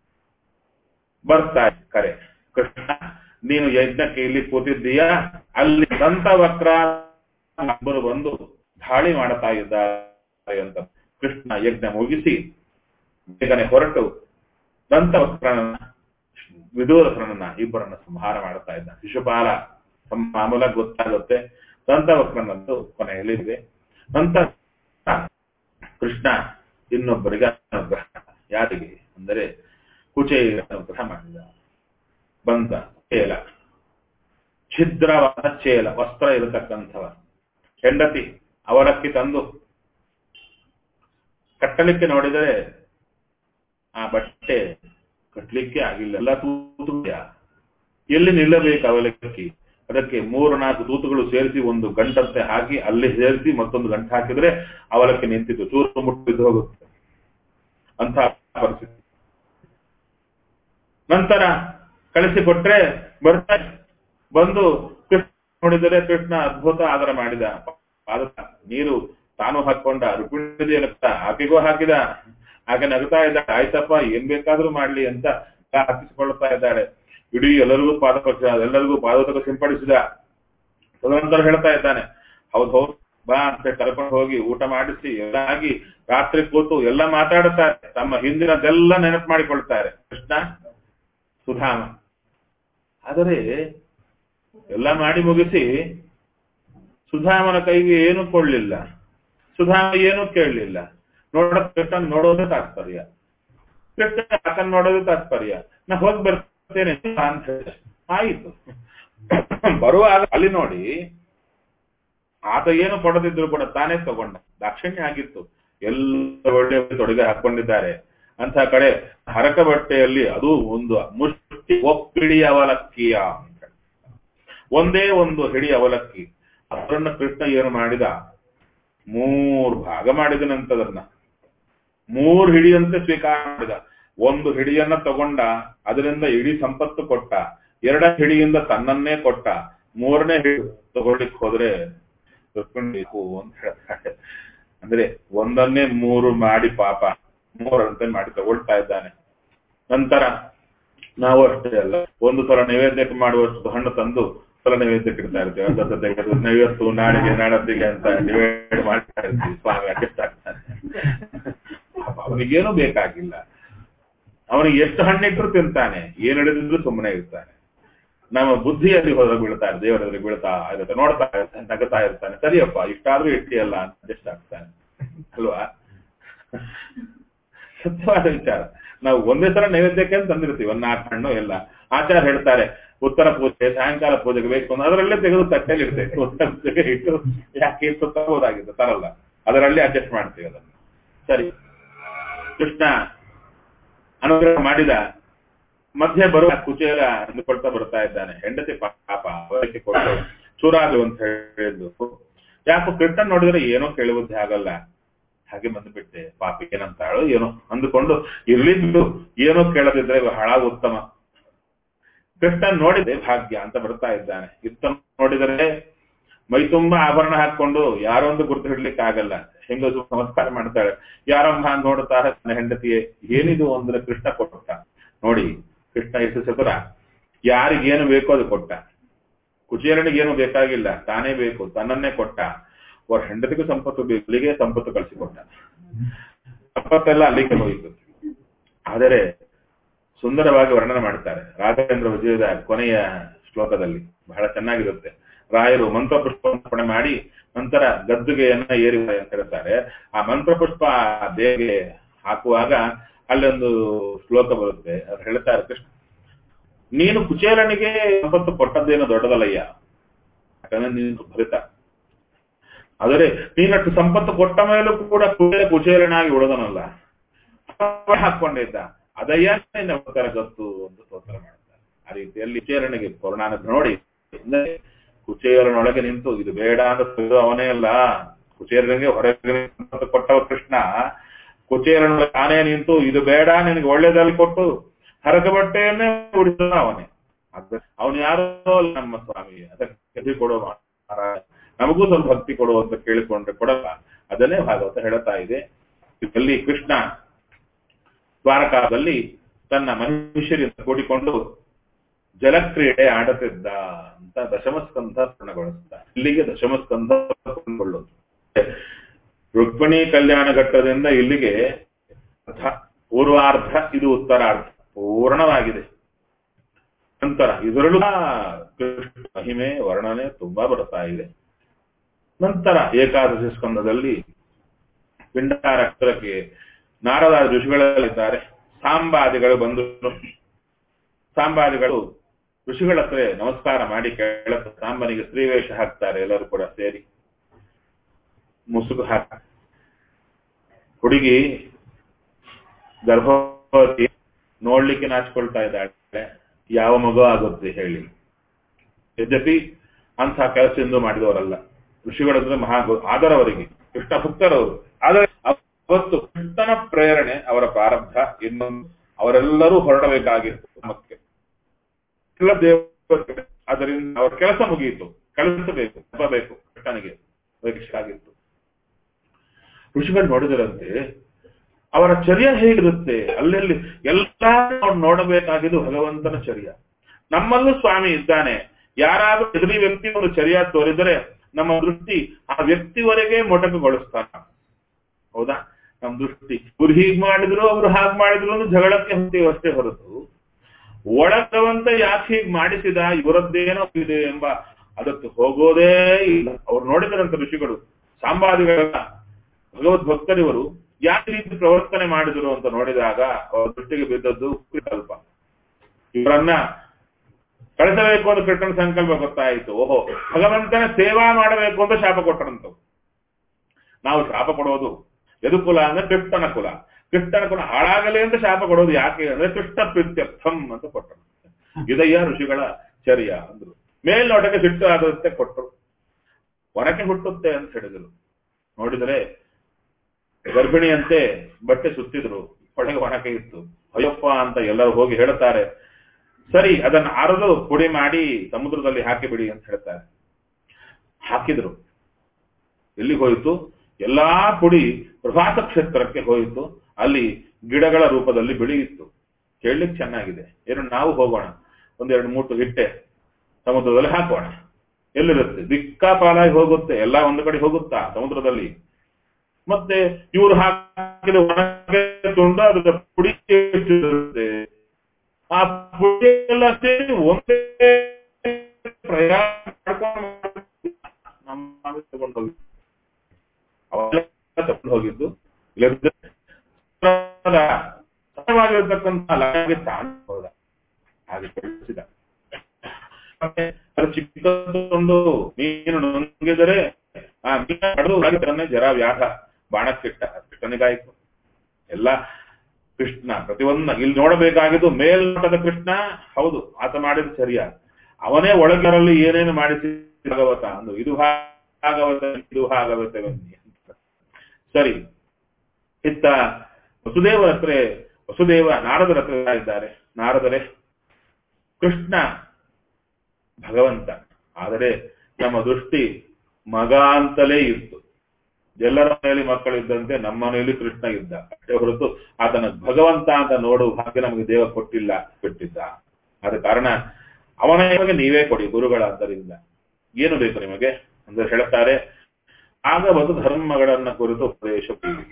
ಬರ್ತಾ ಕರೆ ಕೃಷ್ಣ ನೀನು ಯಜ್ಞಕ್ಕೆ ಇಲ್ಲಿ ಕೂತಿದ್ದೀಯಾ ಅಲ್ಲಿ ದಂತವಕ್ರ ಒಬ್ಬರು ಬಂದು ದಾಳಿ ಮಾಡ್ತಾ ಇದ್ದಾರೆ ಅಂತ ಕೃಷ್ಣ ಯಜ್ಞ ಮುಗಿಸಿ ಬೇಗನೆ ಹೊರಟು ದಂತವಕ್ರನನ್ನ ವಿದೂರಸರನನ್ನ ಇಬ್ಬರನ್ನ ಸಂಹಾರ ಮಾಡ್ತಾ ಇದ್ದ ಶಿಶುಪಾಲ ಮಾಮೂಲ ಗೊತ್ತಾಗುತ್ತೆ ದಂತವಕ್ರನದ್ದು ಕೊನೆಯಲ್ಲಿ ಇದೆ ನಂತರ ಕೃಷ್ಣ ಇನ್ನೊಬ್ಬರಿಗೆ ಅನುಗ್ರಹ ಯಾರಿಗೆ ಅಂದರೆ ಕುಚೇಲ ಅನುಗ್ರಹ ಮಾಡಿದ ಬಂದ ಚೇಲ ಛಿದ್ರವಾದ ಚೇಲ ವಸ್ತ್ರ ಇರತಕ್ಕಂಥವ ಹೆಂಡತಿ ಅವಲಕ್ಕಿ ತಂದು ಕಟ್ಟಲಿಕ್ಕೆ ನೋಡಿದರೆ ಆ ಬಟ್ಟೆ ಕಟ್ಟಲಿಕ್ಕೆ ಆಗಿಲ್ಲ ಎಲ್ಲ ತೂತುಯ ಎಲ್ಲಿ ನಿಲ್ಲಬೇಕು ಅವಲಕ್ಕಿ ಅದಕ್ಕೆ ಮೂರು ನಾಲ್ಕು ತೂತುಗಳು ಸೇರಿಸಿ ಒಂದು ಗಂಟಂತೆ ಹಾಕಿ ಅಲ್ಲಿ ಸೇರಿಸಿ ಮತ್ತೊಂದು ಗಂಟೆ ಹಾಕಿದ್ರೆ ಅವಲಕ್ಕಿ ನಿಂತಿತ್ತು ಚೂರು ಮುಟ್ಟಿದ್ದು ಹೋಗುತ್ತೆ ಅಂತ ಪರಿಸ್ಥಿತಿ ನಂತರ ಕಳಿಸಿಕೊಟ್ರೆ ಬರ್ತಾರೆ ಬಂದು ಕೃಷ್ಣ ನೋಡಿದರೆ ಕೃಷ್ಣ ಅದ್ಭುತ ಆದರ ಮಾಡಿದ ಪಾದ ನೀರು ತಾನು ಹಾಕೊಂಡ ರುಕ್ಮಿಣಿ ಆಕೆಗೂ ಹಾಕಿದ ಆಕೆ ನಗುತ್ತಾ ಇದ್ದಾಳೆ ಆಯ್ತಪ್ಪ ಏನ್ ಬೇಕಾದ್ರೂ ಮಾಡ್ಲಿ ಅಂತ ಹಾಕಿಸಿಕೊಳ್ಳುತ್ತಾ ಇದ್ದಾಳೆ ಇಡೀ ಎಲ್ಲರಿಗೂ ಪಾದಕ ಎಲ್ಲರಿಗೂ ಪಾದೋದಕ ಸಿಂಪಡಿಸಿದ ತದನಂತರ ಹೇಳ್ತಾ ಇದ್ದಾನೆ ಹೌದು ಹೌದು ಬಾ ಅಂತ ಕರ್ಕೊಂಡು ಹೋಗಿ ಊಟ ಮಾಡಿಸಿ ಎಲ್ಲ ಆಗಿ ರಾತ್ರಿ ಕೂತು ಎಲ್ಲ ಮಾತಾಡುತ್ತಾರೆ ತಮ್ಮ ಹಿಂದಿನದೆಲ್ಲ ನೆನಪು ಮಾಡಿಕೊಳ್ತಾರೆ ಕೃಷ್ಣ ಸುಧಾಮ ಆದರೆ ಎಲ್ಲ ಮಾಡಿ ಮುಗಿಸಿ ಸುಧಾಮನ ಕೈಗೆ ಏನು ಕೊಳ್ಳಿಲ್ಲ ಸುಧಾಮ ಏನೂ ಕೇಳಲಿಲ್ಲ ನೋಡ ಕೃಷ್ಣ ನೋಡೋದೇ ತಾತ್ಪರ್ಯ ಕೃಷ್ಣ ಆತನ ನೋಡೋದೇ ತಾತ್ಪರ್ಯ ನಾ ಹೋಗಿ ಬರ್ತೇನೆ ಅಂತ ಹೇಳಿದೆ ಆಯಿತು ಬರುವಾಗ ಅಲ್ಲಿ ನೋಡಿ ಆತ ಏನು ಕೊಡದಿದ್ರು ಕೂಡ ತಾನೇ ತಗೊಂಡ ದಾಕ್ಷಿಣ್ಯ ಆಗಿತ್ತು ಎಲ್ಲ ಒಳ್ಳೆ ತೊಡುಗೆ ಹಾಕೊಂಡಿದ್ದಾರೆ ಅಂತ ಕಡೆ ಹರಕ ಬಟ್ಟೆಯಲ್ಲಿ ಅದು ಒಂದು ಮುಷ್ಟಿ ಒಪ್ಪಿಡಿ ಅವಲಕ್ಕಿಯ ಅಂತ ಒಂದೇ ಒಂದು ಹಿಡಿ ಅವಲಕ್ಕಿ ಅದನ್ನ ಕೃಷ್ಣ ಏನು ಮಾಡಿದ ಮೂರು ಭಾಗ ಮಾಡಿದನಂತದನ್ನ ಮೂರು ಹಿಡಿಯಂತೆ ಸ್ವೀಕಾರ ಮಾಡಿದ ಒಂದು ಹಿಡಿಯನ್ನ ತಗೊಂಡ ಅದರಿಂದ ಇಡೀ ಸಂಪತ್ತು ಕೊಟ್ಟ ಎರಡ ಹಿಡಿಯಿಂದ ತನ್ನನ್ನೇ ಕೊಟ್ಟ ಮೂರನೇ ಹಿಡಿ ತಗೊಳ್ಳಿಕ್ ಹೋದ್ರೆ ಬೇಕು ಅಂತ ಹೇಳ್ತಾರೆ ಅಂದ್ರೆ ಒಂದನ್ನೇ ಮೂರು ಮಾಡಿ ಪಾಪ ಮೂರಂತೆ ಮಾಡಿ ತಗೊಳ್ತಾ ಇದ್ದಾನೆ ನಂತರ ನಾವು ಅಷ್ಟೇ ಅಲ್ಲ ಒಂದು ಸಲ ನೈವೇದ್ಯಕ್ಕೆ ಮಾಡುವಷ್ಟು ಹಣ್ಣು ತಂದು ಸಲ ನೈವೇದ್ಯಕ್ಕೆ ಇಡ್ತಾ ಇರ್ತೀವಿ ಅದರ ತೆಗೆದು ನೈವತ್ತು ನಾಳೆಗೆ ನಾಡತ್ತಿಗೆ ಅಂತ ಡಿವೈಡ್ ಮಾಡ್ತಾ ಇರ್ತೀವಿ ಸ್ವಾಮಿ ಅಡ್ಜಸ್ಟ್ ಆಗ್ತಾನೆ ಪಾಪ ಅವನಿಗೇನು ಬೇಕಾಗಿಲ್ಲ ಅವನಿಗೆ ಎಷ್ಟು ಹಣ್ಣಿಟ್ಟರು ತಿಂತಾನೆ ಏನ್ ಹಿಡಿದಿದ್ರು ಸುಮ್ಮನೆ ಇರ್ತಾನೆ ನಮ್ಮ ಬುದ್ಧಿಯಲ್ಲಿ ಹೋದಾಗ ಬೀಳ್ತಾನೆ ದೇವರಲ್ಲಿ ಬೀಳ್ತಾ ಇರುತ್ತೆ ನೋಡ್ತಾ ಇರ್ತಾನೆ ನಗತಾ ಇರ್ತಾನೆ ಸರಿಯಪ್ಪ ಇಷ್ಟಾದ್ರೂ ಇಟ್ಟಿಯಲ್ಲ ಅಂತ ಅಡ್ಜಸ್ಟ್ ಆಗ್ತಾನೆ ಅಲ್ವಾ ಸತ್ಯವಾದ ವಿಚಾರ ನಾವು ಒಂದೇ ಸಲ ನೈವೇದ್ಯಕ್ಕೆ ಅಂತ ತಂದಿರ್ತೀವಿ ಒಂದ್ ನಾಲ್ಕು ಹಣ್ಣು ಎಲ್ಲ ಆಚಾರ ಹೇಳ್ತಾರೆ ಉತ್ತರ ಪೂಜೆ ಸಾಯಂಕಾಲ ಪೂಜೆಗೆ ಬೇಕು ಅಂದ್ರೆ ಅದರಲ್ಲೇ ತೆಗೆದು ತಟ್ಟೆಲಿ ಇಡ್ತೇವೆ ಉತ್ತರ ಪೂಜೆಗೆ ಇಟ್ಟು ಯಾಕೆ ಇಟ್ಟು ತಗೋದಾಗಿತ್ತು ತರಲ್ಲ ಅದರಲ್ಲಿ ಅಡ್ಜಸ್ಟ್ ಮಾಡ್ತೀವಿ ಅದನ್ನು ಸರಿ ಕೃಷ್ಣ ಅನುಗ್ರಹ ಮಾಡಿದ ಮಧ್ಯೆ ಬರುವ ಕುಚೇಲ ಅಂದುಕೊಳ್ತಾ ಬರ್ತಾ ಇದ್ದಾನೆ ಹೆಂಡತಿ ಪಾಪ ಅವರಿಗೆ ಕೊಟ್ಟು ಚೂರಾಗು ಅಂತ ಹೇಳಿದ್ದು ಯಾಕೋ ಕೃಷ್ಣ ನೋಡಿದ್ರೆ ಏನೋ ಕೇಳುವುದೇ ಆಗಲ್ಲ ಹಾಗೆ ಬಂದ್ಬಿಟ್ಟೆ ಪಾಪಿ ಏನಂತಾಳು ಏನೋ ಅಂದುಕೊಂಡು ಇರ್ಲಿ ಬಿಡು ಏನೋ ಕೇಳದಿದ್ರೆ ಬಹಳ ಉತ್ತಮ ಕೃಷ್ಣ ನೋಡಿದೆ ಭಾಗ್ಯ ಅಂತ ಬರ್ತಾ ಇದ್ದಾನೆ ಇತ್ತ ನೋಡಿದರೆ ಮೈ ತುಂಬಾ ಆಭರಣ ಹಾಕೊಂಡು ಯಾರೊಂದು ಗುರುತು ಹಿಡ್ಲಿಕ್ಕೆ ಆಗಲ್ಲ ಹೆಂಗಸು ನಮಸ್ಕಾರ ಮಾಡ್ತಾಳೆ ಯಾರಮ್ಮ ನೋಡ್ತಾರೆ ನನ್ನ ಹೆಂಡತಿಯೇ ಏನಿದು ಅಂದ್ರೆ ಕೃಷ್ಣ ಕೊಟ್ಟ ನೋಡಿ ಕೃಷ್ಣ ಎಷ್ಟು ಚತುರ ಯಾರಿಗೇನು ಬೇಕೋ ಅದು ಕೊಟ್ಟ ಕುಚೇರನಿಗೇನು ಬೇಕಾಗಿಲ್ಲ ತಾನೇ ಬೇಕು ತನ್ನನ್ನೇ ಕೊಟ್ಟ ಅವ್ರ ಹೆಂಡತಿಗೂ ಸಂಪತ್ತು ಬೇಕು ಅಲ್ಲಿಗೆ ಸಂಪತ್ತು ಕಳಿಸಿಕೊಟ್ಟ ಸಂಪತ್ತೆಲ್ಲ ಅಲ್ಲಿಗೆ ಹೋಯಿತು ಆದರೆ ಸುಂದರವಾಗಿ ವರ್ಣನೆ ಮಾಡ್ತಾರೆ ರಾಘವೇಂದ್ರ ವಿಜಯದ ಕೊನೆಯ ಶ್ಲೋಕದಲ್ಲಿ ಬಹಳ ಚೆನ್ನಾಗಿರುತ್ತೆ ರಾಯರು ಮಂತ್ರಪುಷ್ಪರ್ಪಣೆ ಮಾಡಿ ನಂತರ ಗದ್ದುಗೆಯನ್ನ ಏರಿ ಅಂತ ಹೇಳ್ತಾರೆ ಆ ಮಂತ್ರಪುಷ್ಪ ದೇವಿಗೆ ಹಾಕುವಾಗ ಅಲ್ಲೊಂದು ಶ್ಲೋಕ ಬರುತ್ತೆ ಅದು ಹೇಳ್ತಾರೆ ಕೃಷ್ಣ ನೀನು ಕುಚೇಲನಿಗೆ ಸಂಪತ್ತು ಕೊಟ್ಟದ್ದೇನು ದೊಡ್ಡದಲ್ಲಯ್ಯ ಯಾಕಂದ್ರೆ ನೀನು ಭರಿತ ಆದರೆ ನೀನಷ್ಟು ಸಂಪತ್ತು ಕೊಟ್ಟ ಮೇಲೂ ಕೂಡ ಕುಚೇಲ ಕುಚೇಲನಾಗಿ ಉಳಿದನಲ್ಲ ಹಾಕೊಂಡಿದ್ದ ಅದಯ್ಯ ನಿನ್ನ ಉತ್ತರ ಗೊತ್ತು ಅಂತ ಸ್ತೋತ್ರ ಮಾಡ್ತಾರೆ ಆ ರೀತಿಯಲ್ಲಿ ಕುಚೇಲನಿಗೆ ಪೌರ್ಣಾನ ನೋಡಿ ಕುಚೇಲನೊಳಗೆ ನಿಂತು ಇದು ಬೇಡ ಅಂತ ಅವನೇ ಅಲ್ಲ ಕುಚೇಲನಿಗೆ ಹೊರಗೆ ಕೊಟ್ಟವ ಕೃಷ್ಣ ಕುಚೇಲನೊಳಗೆ ತಾನೇ ನಿಂತು ಇದು ಬೇಡ ನಿನಗೆ ಒಳ್ಳೇದಲ್ಲಿ ಕೊಟ್ಟು ಹರಕ ಬಟ್ಟೆಯನ್ನೇ ಉಡಿಸಿದ ಅವನೇ ಅವನು ಯಾರೋ ನಮ್ಮ ಸ್ವಾಮಿ ಅದಕ್ಕೆ ಕೊಡೋ ನಮಗೂ ಸ್ವಲ್ಪ ಭಕ್ತಿ ಕೊಡು ಅಂತ ಕೇಳಿಕೊಂಡ್ರೆ ಕೊಡಲ್ಲ ಅದನ್ನೇ ಭಾಗವತ ಹೇಳ್ತಾ ಇದೆ ಇದರಲ್ಲಿ ಕೃಷ್ಣ ದ್ವಾರಕಾದಲ್ಲಿ ತನ್ನ ಮನುಷ್ಯರಿಂದ ಕೂಡಿಕೊಂಡು ಜಲಕ್ರೀಡೆ ಆಡುತ್ತಿದ್ದ ಅಂತ ದಶಮಸ್ಕಂಧ ಪೂರ್ಣಗೊಳಿಸ್ತ ಇಲ್ಲಿಗೆ ದಶಮಸ್ಕಂಧ ಪೂರ್ಣಗೊಳ್ಳೋದು ರುಕ್ಮಿಣಿ ಕಲ್ಯಾಣ ಘಟ್ಟದಿಂದ ಇಲ್ಲಿಗೆ ಅರ್ಧ ಪೂರ್ವಾರ್ಧ ಇದು ಉತ್ತರಾರ್ಧ ಪೂರ್ಣವಾಗಿದೆ ನಂತರ ಇದರಲ್ಲೂ ಕೃಷ್ಣ ಮಹಿಮೆ ವರ್ಣನೆ ತುಂಬಾ ಬರ್ತಾ ಇದೆ ನಂತರ ಏಕಾದಶಿ ಸ್ಕಂದದಲ್ಲಿ ಪಿಂಡಾರ ಅಕ್ಷರಕ್ಕೆ ನಾರದ ಋಷಿಗಳಲ್ಲಿದ್ದಾರೆ ಸಾಂಬಾದಿಗಳು ಬಂದು ಸಾಂಬಾದಿಗಳು ಋಷಿಗಳ ಹತ್ರ ನಮಸ್ಕಾರ ಮಾಡಿ ಕೇಳತ್ತ ಸಾಂಬನಿಗೆ ಸ್ತ್ರೀವೇಷ ಹಾಕ್ತಾರೆ ಎಲ್ಲರೂ ಕೂಡ ಸೇರಿ ಮುಸುಕು ಹಾಕ ಹುಡುಗಿ ಗರ್ಭವತಿ ನೋಡ್ಲಿಕ್ಕೆ ನಾಚಿಕೊಳ್ತಾ ಇದ್ದಾಳೆ ಯಾವ ಮಗು ಆಗುತ್ತೆ ಹೇಳಿ ಯದ್ಯಪಿ ಅಂಥ ಕೆಲಸದಿಂದ ಮಾಡಿದವರಲ್ಲ ಋಷಿಗಳಂದ್ರೆ ಮಹಾ ಗೊ- ಆದರವರಿಗೆ ಕೃಷ್ಣ ಭಕ್ತರವರು ಆದರೆ ಅವತ್ತು ಕೃಷ್ಣನ ಪ್ರೇರಣೆ ಅವರ ಪ್ರಾರಬ್ಧ ಇನ್ನೊಂದು ಅವರೆಲ್ಲರೂ ಹೊರಡಬೇಕಾಗಿತ್ತು ನಮಕ್ಕೆ ಎಲ್ಲ ದೇವರಿಗೆ ಅದರಿಂದ ಅವರ ಕೆಲಸ ಮುಗಿಯಿತು ಕಳಿಸಬೇಕು ಬೇಕು ಕೃಷ್ಣನಿಗೆ ಆಗಿತ್ತು ಋಷಿಗಳು ನೋಡಿದರಂತೆ ಅವರ ಚರ್ಯ ಹೇಗಿರುತ್ತೆ ಅಲ್ಲೆಲ್ಲಿ ಎಲ್ಲ ನಾವು ನೋಡಬೇಕಾಗಿದ್ದು ಭಗವಂತನ ಚರ್ಯ ನಮ್ಮಲ್ಲೂ ಸ್ವಾಮಿ ಇದ್ದಾನೆ ಯಾರಾದ್ರೂ ಎದುರಿ ವ್ಯಕ್ತಿ ಒಂದು ಚರ್ಯ ತೋರಿದರೆ ನಮ್ಮ ದೃಷ್ಟಿ ಆ ವ್ಯಕ್ತಿವರೆಗೆ ಮೊಟಕುಗೊಳಿಸ್ತಾನ ಹೌದಾ ನಮ್ ದೃಷ್ಟಿ ಇವ್ರು ಹೀಗ್ ಮಾಡಿದ್ರು ಅವ್ರು ಹಾಗೆ ಮಾಡಿದ್ರು ಅಂತ ಜಗಳಕ್ಕೆ ಹೋಗ್ತೀವಿ ಅಷ್ಟೇ ಹೊರತು ಒಳಗವಂತ ಯಾಕೆ ಹೀಗ್ ಮಾಡಿಸಿದ ಇವರದ್ದೇನೋ ಇದೆ ಎಂಬ ಅದಕ್ಕೆ ಹೋಗೋದೇ ಇಲ್ಲ ಅವ್ರು ನೋಡಿದರಂತ ಋಷಿಗಳು ಸಾಂಬಾದಿಗಳೆಲ್ಲ ಭಗವದ್ ಭಕ್ತರಿವರು ಯಾಕೆ ಈ ರೀತಿ ಪ್ರವರ್ತನೆ ಮಾಡಿದ್ರು ಅಂತ ನೋಡಿದಾಗ ಅವರ ದೃಷ್ಟಿಗೆ ಬಿದ್ದದ್ದು ಕಲ್ಪ ಇವರನ್ನ ಕಳಿಸಬೇಕು ಅಂತ ಕೃಷ್ಣನ ಸಂಕಲ್ಪ ಗೊತ್ತಾಯಿತು ಓಹೋ ಭಗವಂತನ ಸೇವಾ ಮಾಡಬೇಕು ಅಂತ ಶಾಪ ಕೊಟ್ಟರಂತವು ನಾವು ಶಾಪ ಕೊಡೋದು ಎದು ಕುಲ ಅಂದ್ರೆ ಕೃಷ್ಣನ ಕುಲ ಕೃಷ್ಣನ ಕುಲ ಹಾಳಾಗಲಿ ಅಂತ ಶಾಪ ಕೊಡೋದು ಯಾಕೆ ಅಂದ್ರೆ ಕೃಷ್ಣ ಪ್ರೀತ್ಯರ್ಥಂ ಅಂತ ಕೊಟ್ಟರು ಇದಯ್ಯ ಋಷಿಗಳ ಚರ್ಯ ಅಂದ್ರು ಮೇಲ್ನೋಟಕ್ಕೆ ಸಿಟ್ಟು ಆಗುತ್ತೆ ಕೊಟ್ಟರು ಒನಕೆ ಹುಟ್ಟುತ್ತೆ ಅಂತ ಹೇಳಿದ್ರು ನೋಡಿದರೆ ಗರ್ಭಿಣಿಯಂತೆ ಬಟ್ಟೆ ಸುತ್ತಿದ್ರು ಒಳಗೆ ಒಣಕೆ ಇತ್ತು ಅಯ್ಯಪ್ಪ ಅಂತ ಎಲ್ಲರೂ ಹೋಗಿ ಹೇಳ್ತಾರೆ ಸರಿ ಅದನ್ನ ಅರದು ಪುಡಿ ಮಾಡಿ ಸಮುದ್ರದಲ್ಲಿ ಹಾಕಿಬಿಡಿ ಅಂತ ಹೇಳ್ತಾರೆ ಹಾಕಿದ್ರು ಎಲ್ಲಿಗೆ ಹೋಯಿತು ಎಲ್ಲಾ ಪುಡಿ ಪ್ರಭಾಸ ಕ್ಷೇತ್ರಕ್ಕೆ ಹೋಯಿತು ಅಲ್ಲಿ ಗಿಡಗಳ ರೂಪದಲ್ಲಿ ಬೆಳೆಯಿತ್ತು ಕೇಳಲಿಕ್ಕೆ ಚೆನ್ನಾಗಿದೆ ಏನು ನಾವು ಹೋಗೋಣ ಒಂದೆರಡು ಮೂಟು ಹಿಟ್ಟೆ ಸಮುದ್ರದಲ್ಲಿ ಹಾಕೋಣ ಎಲ್ಲಿರುತ್ತೆ ದಿಕ್ಕಾಪಾಲಾಗಿ ಹೋಗುತ್ತೆ ಎಲ್ಲ ಒಂದು ಕಡೆ ಹೋಗುತ್ತಾ ಸಮುದ್ರದಲ್ಲಿ ಮತ್ತೆ ಇವರು ಹಾಕಿದ ಒಣಗೆ ತುಂಡು ಅದರ ಪುಡಿ ಇರುತ್ತೆ. ಆ ಪುಡಿ ಎಲ್ಲ ಸೇರಿ ಒಂದೇ ಪ್ರಯಾಣ ಮಾಡ್ಕೊಂಡು ನಮ್ಮ ತಗೊಂಡು ಹೋಗಿ ಅವೆಲ್ಲ ತಗೊಂಡು ಹೋಗಿದ್ದು ಇಲ್ಲದಿದ್ರೆ ಸಹಜವಾಗಿರ್ತಕ್ಕಂಥ ಲಗೆ ತಾನು ಹೋದ ಹಾಗೆ ಕಳಿಸಿದ ಮತ್ತೆ ಅದು ಚಿಕ್ಕದೊಂದು ಮೀನು ನುಂಗಿದರೆ ಆ ಮೀನ ಕಡಿದು ಅದನ್ನೇ ಜರ ವ್ಯಾಧ ಬಾಣಕ್ಕಿಟ್ಟ ಕೃಷ್ಣನಿಗಾಯ್ತು ಎಲ್ಲ ಕೃಷ್ಣ ಪ್ರತಿಯೊಂದ ಇಲ್ಲಿ ನೋಡಬೇಕಾಗಿದ್ದು ಮೇಲ್ನೋಟದ ಕೃಷ್ಣ ಹೌದು ಆತ ಮಾಡಿದ ಸರಿಯ ಅವನೇ ಒಳಗರಲ್ಲಿ ಏನೇನು ಮಾಡಿಸಿ ಭಾಗವತ ಅಂದು ಇದು ಭಾಗವತ ಇದು ಭಾಗವತ ಬನ್ನಿ ಅಂತ ಸರಿ ಇತ್ತ ವಸುದೇವ ಹತ್ರ ವಸುದೇವ ನಾರದರ ಹತ್ರ ಇದ್ದಾರೆ ನಾರದರೆ ಕೃಷ್ಣ ಭಗವಂತ ಆದರೆ ನಮ್ಮ ದೃಷ್ಟಿ ಮಗ ಅಂತಲೇ ಇತ್ತು ಎಲ್ಲರ ಮನೆಯಲ್ಲಿ ಮಕ್ಕಳಿದ್ದಂತೆ ನಮ್ಮ ಮನೆಯಲ್ಲಿ ಕೃಷ್ಣ ಇದ್ದ ಅಷ್ಟೇ ಹೊರತು ಆತನ ಭಗವಂತ ಅಂತ ನೋಡುವ ಭಾಗ್ಯ ನಮಗೆ ದೇವ ಕೊಟ್ಟಿಲ್ಲ ಬಿಟ್ಟಿದ್ದ ಆದ ಕಾರಣ ಅವನ ನಿಮಗೆ ನೀವೇ ಕೊಡಿ ಗುರುಗಳಾದ್ದರಿಂದ ಏನು ಬೇಕು ನಿಮಗೆ ಅಂದ್ರೆ ಹೇಳ್ತಾರೆ ಭಾಗವತ ಧರ್ಮಗಳನ್ನ ಕುರಿತು ಉಪದೇಶ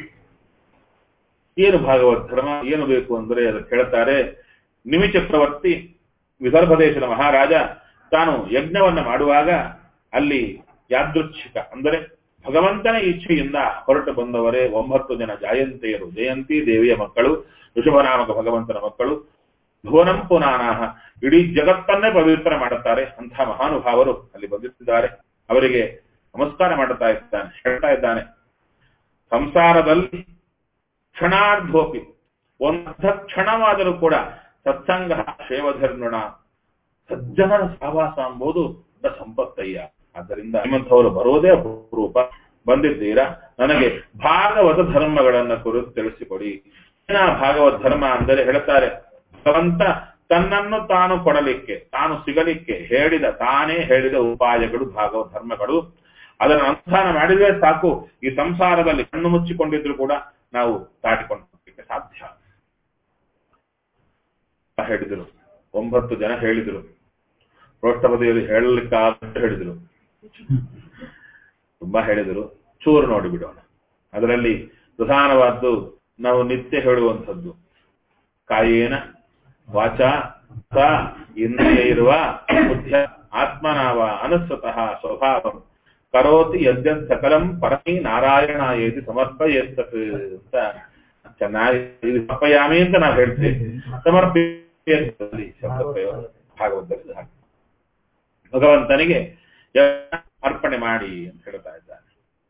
ಏನು ಭಾಗವತ ಧರ್ಮ ಏನು ಬೇಕು ಅಂದ್ರೆ ಅದಕ್ಕೆ ಹೇಳ್ತಾರೆ ನಿಮಿ ಚಕ್ರವರ್ತಿ ವಿದರ್ಭ ದೇಶದ ಮಹಾರಾಜ ತಾನು ಯಜ್ಞವನ್ನ ಮಾಡುವಾಗ ಅಲ್ಲಿ ಯಾದೃಚ್ಛಿಕ ಅಂದರೆ ಭಗವಂತನ ಇಚ್ಛೆಯಿಂದ ಹೊರಟು ಬಂದವರೇ ಒಂಬತ್ತು ಜನ ಜಾಯಂತಿಯರು ಜಯಂತಿ ದೇವಿಯ ಮಕ್ಕಳು ಋಷಭನಾಮಕ ಭಗವಂತನ ಮಕ್ಕಳು ಭುವನಂ ಪುನಾನಾಹ ಇಡೀ ಜಗತ್ತನ್ನೇ ಪವಿತ್ರ ಮಾಡುತ್ತಾರೆ ಅಂಥ ಮಹಾನುಭಾವರು ಅಲ್ಲಿ ಬಂದಿದ್ದಾರೆ ಅವರಿಗೆ ನಮಸ್ಕಾರ ಮಾಡುತ್ತಾ ಇದ್ದಾನೆ ಹೇಳ್ತಾ ಇದ್ದಾನೆ ಸಂಸಾರದಲ್ಲಿ ಕ್ಷಣಾರ್ಧೋಪಿ ಒಂದು ಕ್ಷಣವಾದರೂ ಕೂಡ ಸತ್ಸಂಗ ಸೇವಧರ್ಮಣ ಸಜ್ಜನರ ಸಹವಾಸ ಎಂಬುದು ದೊಡ್ಡ ಸಂಪತ್ತಯ್ಯ ಆದ್ದರಿಂದ ನಿಮ್ಮಂಥವರು ಬರೋದೇ ಅಪರೂಪ ಬಂದಿದ್ದೀರಾ ನನಗೆ ಭಾಗವತ ಧರ್ಮಗಳನ್ನ ಕುರಿತು ತಿಳಿಸಿಕೊಡಿ ಏನ ಭಾಗವತ ಧರ್ಮ ಅಂದರೆ ಹೇಳ್ತಾರೆ ಭಗವಂತ ತನ್ನನ್ನು ತಾನು ಕೊಡಲಿಕ್ಕೆ ತಾನು ಸಿಗಲಿಕ್ಕೆ ಹೇಳಿದ ತಾನೇ ಹೇಳಿದ ಉಪಾಯಗಳು ಭಾಗವತ ಧರ್ಮಗಳು ಅದನ್ನು ಅನುಷ್ಠಾನ ಮಾಡಿದ್ರೆ ಸಾಕು ಈ ಸಂಸಾರದಲ್ಲಿ ಕಣ್ಣು ಮುಚ್ಚಿಕೊಂಡಿದ್ರು ಕೂಡ ನಾವು ದಾಟಿಕೊಂಡು ಹೋಗ್ಲಿಕ್ಕೆ ಸಾಧ್ಯ ಹೇಳಿದರು ಒಂಬತ್ತು ಜನ ಹೇಳಿದರು ಪ್ರೋಷ್ಠಪದಿಯಲ್ಲಿ ಹೇಳಲಿಕ್ಕಾಗಷ್ಟು ಹೇಳಿದರು ತುಂಬಾ ಹೇಳಿದರು ಚೂರು ನೋಡಿ ಬಿಡೋಣ ಅದರಲ್ಲಿ ಪ್ರಧಾನವಾದ್ದು ನಾವು ನಿತ್ಯ ಹೇಳುವಂಥದ್ದು ಕಾಯೇನ ವಾಚ ಸ ಇಂದ್ರಿಯ ಇರುವ ಬುದ್ಧ ಆತ್ಮನಾವ ಅನುಸ್ವತಃ ಸ್ವಭಾವಂ ಕರೋತಿ ಯದ್ಯತ್ ಸಕಲಂ ಪರಮಿ ನಾರಾಯಣ ಏತಿ ಸಮರ್ಪಯೇತ್ತತ್ ಅಂತ ಚೆನ್ನಾಗಿ ಇದು ಸಮರ್ಪಯಾಮಿ ಅಂತ ನಾವು ಹೇಳ್ತೇವೆ ಸಮರ್ಪಯಲ್ಲಿ ಶಬ್ದ ಪ್ರಯೋಗ ಭಾಗವತದಲ್ಲಿ ಹಾಗೆ ಭಗವಂತನಿಗೆ ಯಜ್ಞ ಅರ್ಪಣೆ ಮಾಡಿ ಅಂತ ಹೇಳ್ತಾ ಇದ್ದಾನೆ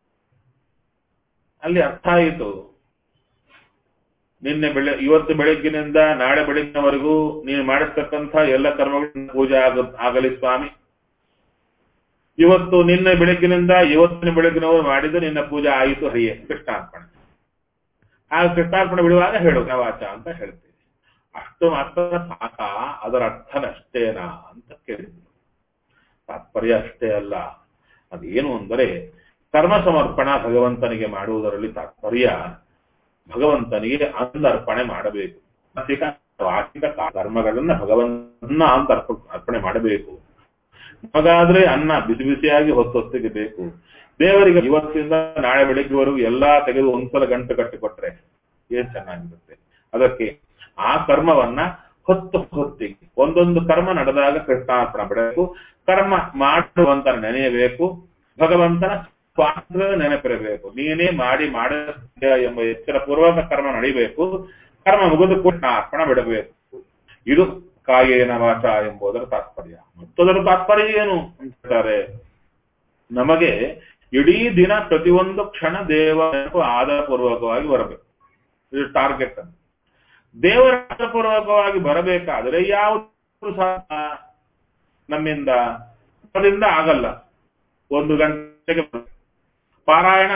ಅಲ್ಲಿ ಅರ್ಥ ಆಯಿತು ನಿನ್ನೆ ಬೆಳೆ ಇವತ್ತು ಬೆಳಗ್ಗಿನಿಂದ ನಾಳೆ ಬೆಳಗ್ಗಿನವರೆಗೂ ನೀನು ಮಾಡಿಸ್ತಕ್ಕಂಥ ಎಲ್ಲ ಕರ್ಮಗಳ ಪೂಜೆ ಆಗ ಆಗಲಿ ಸ್ವಾಮಿ ಇವತ್ತು ನಿನ್ನೆ ಬೆಳಗ್ಗಿನಿಂದ ಇವತ್ತಿನ ಬೆಳಗ್ಗಿನವರು ಮಾಡಿದ್ದು ನಿನ್ನ ಪೂಜೆ ಆಯಿತು ಹರಿಯೇ ಕೃಷ್ಣಾರ್ಪಣೆ ಆ ಕೃಷ್ಣಾರ್ಪಣೆ ಬಿಡುವಾಗ ಹೇಳು ವಾಚ ಅಂತ ಹೇಳ್ತೀವಿ ಅಷ್ಟು ಮಾತ್ರ ಸಾಕ ಅದರ ಅರ್ಥನಷ್ಟೇನಾ ಅಂತ ಕೇಳಿದ್ರು ತಾತ್ಪರ್ಯ ಅಷ್ಟೇ ಅಲ್ಲ ಅದೇನು ಅಂದರೆ ಕರ್ಮ ಸಮರ್ಪಣಾ ಭಗವಂತನಿಗೆ ಮಾಡುವುದರಲ್ಲಿ ತಾತ್ಪರ್ಯ ಭಗವಂತನಿಗೆ ಅಂದರ್ಪಣೆ ಮಾಡಬೇಕು ಮಾನಸಿಕ ವಾಚಿಕ ಕರ್ಮಗಳನ್ನ ಭಗವಂತನ ಅಂತ ಅರ್ಪ ಅರ್ಪಣೆ ಮಾಡಬೇಕು ನಮಗಾದ್ರೆ ಅನ್ನ ಬಿಸಿ ಬಿಸಿಯಾಗಿ ಹೊತ್ತೊತ್ತಿಗೆ ಬೇಕು ದೇವರಿಗೆ ಇವತ್ತಿಂದ ನಾಳೆ ಬೆಳಿಗ್ಗೆವರೆಗೂ ಎಲ್ಲಾ ತೆಗೆದು ಒಂದ್ಸಲ ಗಂಟೆ ಕಟ್ಟಿ ಕೊಟ್ರೆ ಏನ್ ಚೆನ್ನಾಗಿರುತ್ತೆ ಅದಕ್ಕೆ ಆ ಕರ್ಮವನ್ನ ಹೊತ್ತು ಹೊತ್ತಿಗೆ ಒಂದೊಂದು ಕರ್ಮ ನಡೆದಾಗ ಕೃಷ್ಣಾರ್ಪಣ ಬಿಡಬೇಕು ಕರ್ಮ ಮಾಡುವಂತ ನೆನೆಯಬೇಕು ಭಗವಂತನ ಸ್ವಾತಂತ್ರ್ಯ ನೆನಪಿರಬೇಕು ನೀನೇ ಮಾಡಿ ಮಾಡ ಎಂಬ ಎಚ್ಚರ ಪೂರ್ವಕ ಕರ್ಮ ನಡಿಬೇಕು ಕರ್ಮ ಮುಗಿದು ಕೃಷ್ಣ ಅರ್ಪಣ ಬಿಡಬೇಕು ಇದು ಕಾಯೇನ ವಾಚ ಎಂಬುದರ ತಾತ್ಪರ್ಯ ಮತ್ತದರ ತಾತ್ಪರ್ಯ ಏನು ಅಂತ ಹೇಳ್ತಾರೆ ನಮಗೆ ಇಡೀ ದಿನ ಪ್ರತಿಯೊಂದು ಕ್ಷಣ ದೇವ ಆಧಾರಪೂರ್ವಕವಾಗಿ ಬರಬೇಕು ಇದು ಟಾರ್ಗೆಟ್ ಅಂತ ದೇವರ ಆಧಾರಪೂರ್ವಕವಾಗಿ ಬರಬೇಕಾದರೆ ಯಾವುದು ಸಹ ನಮ್ಮಿಂದ ಅದರಿಂದ ಆಗಲ್ಲ ಒಂದು ಗಂಟೆಗೆ ಪಾರಾಯಣ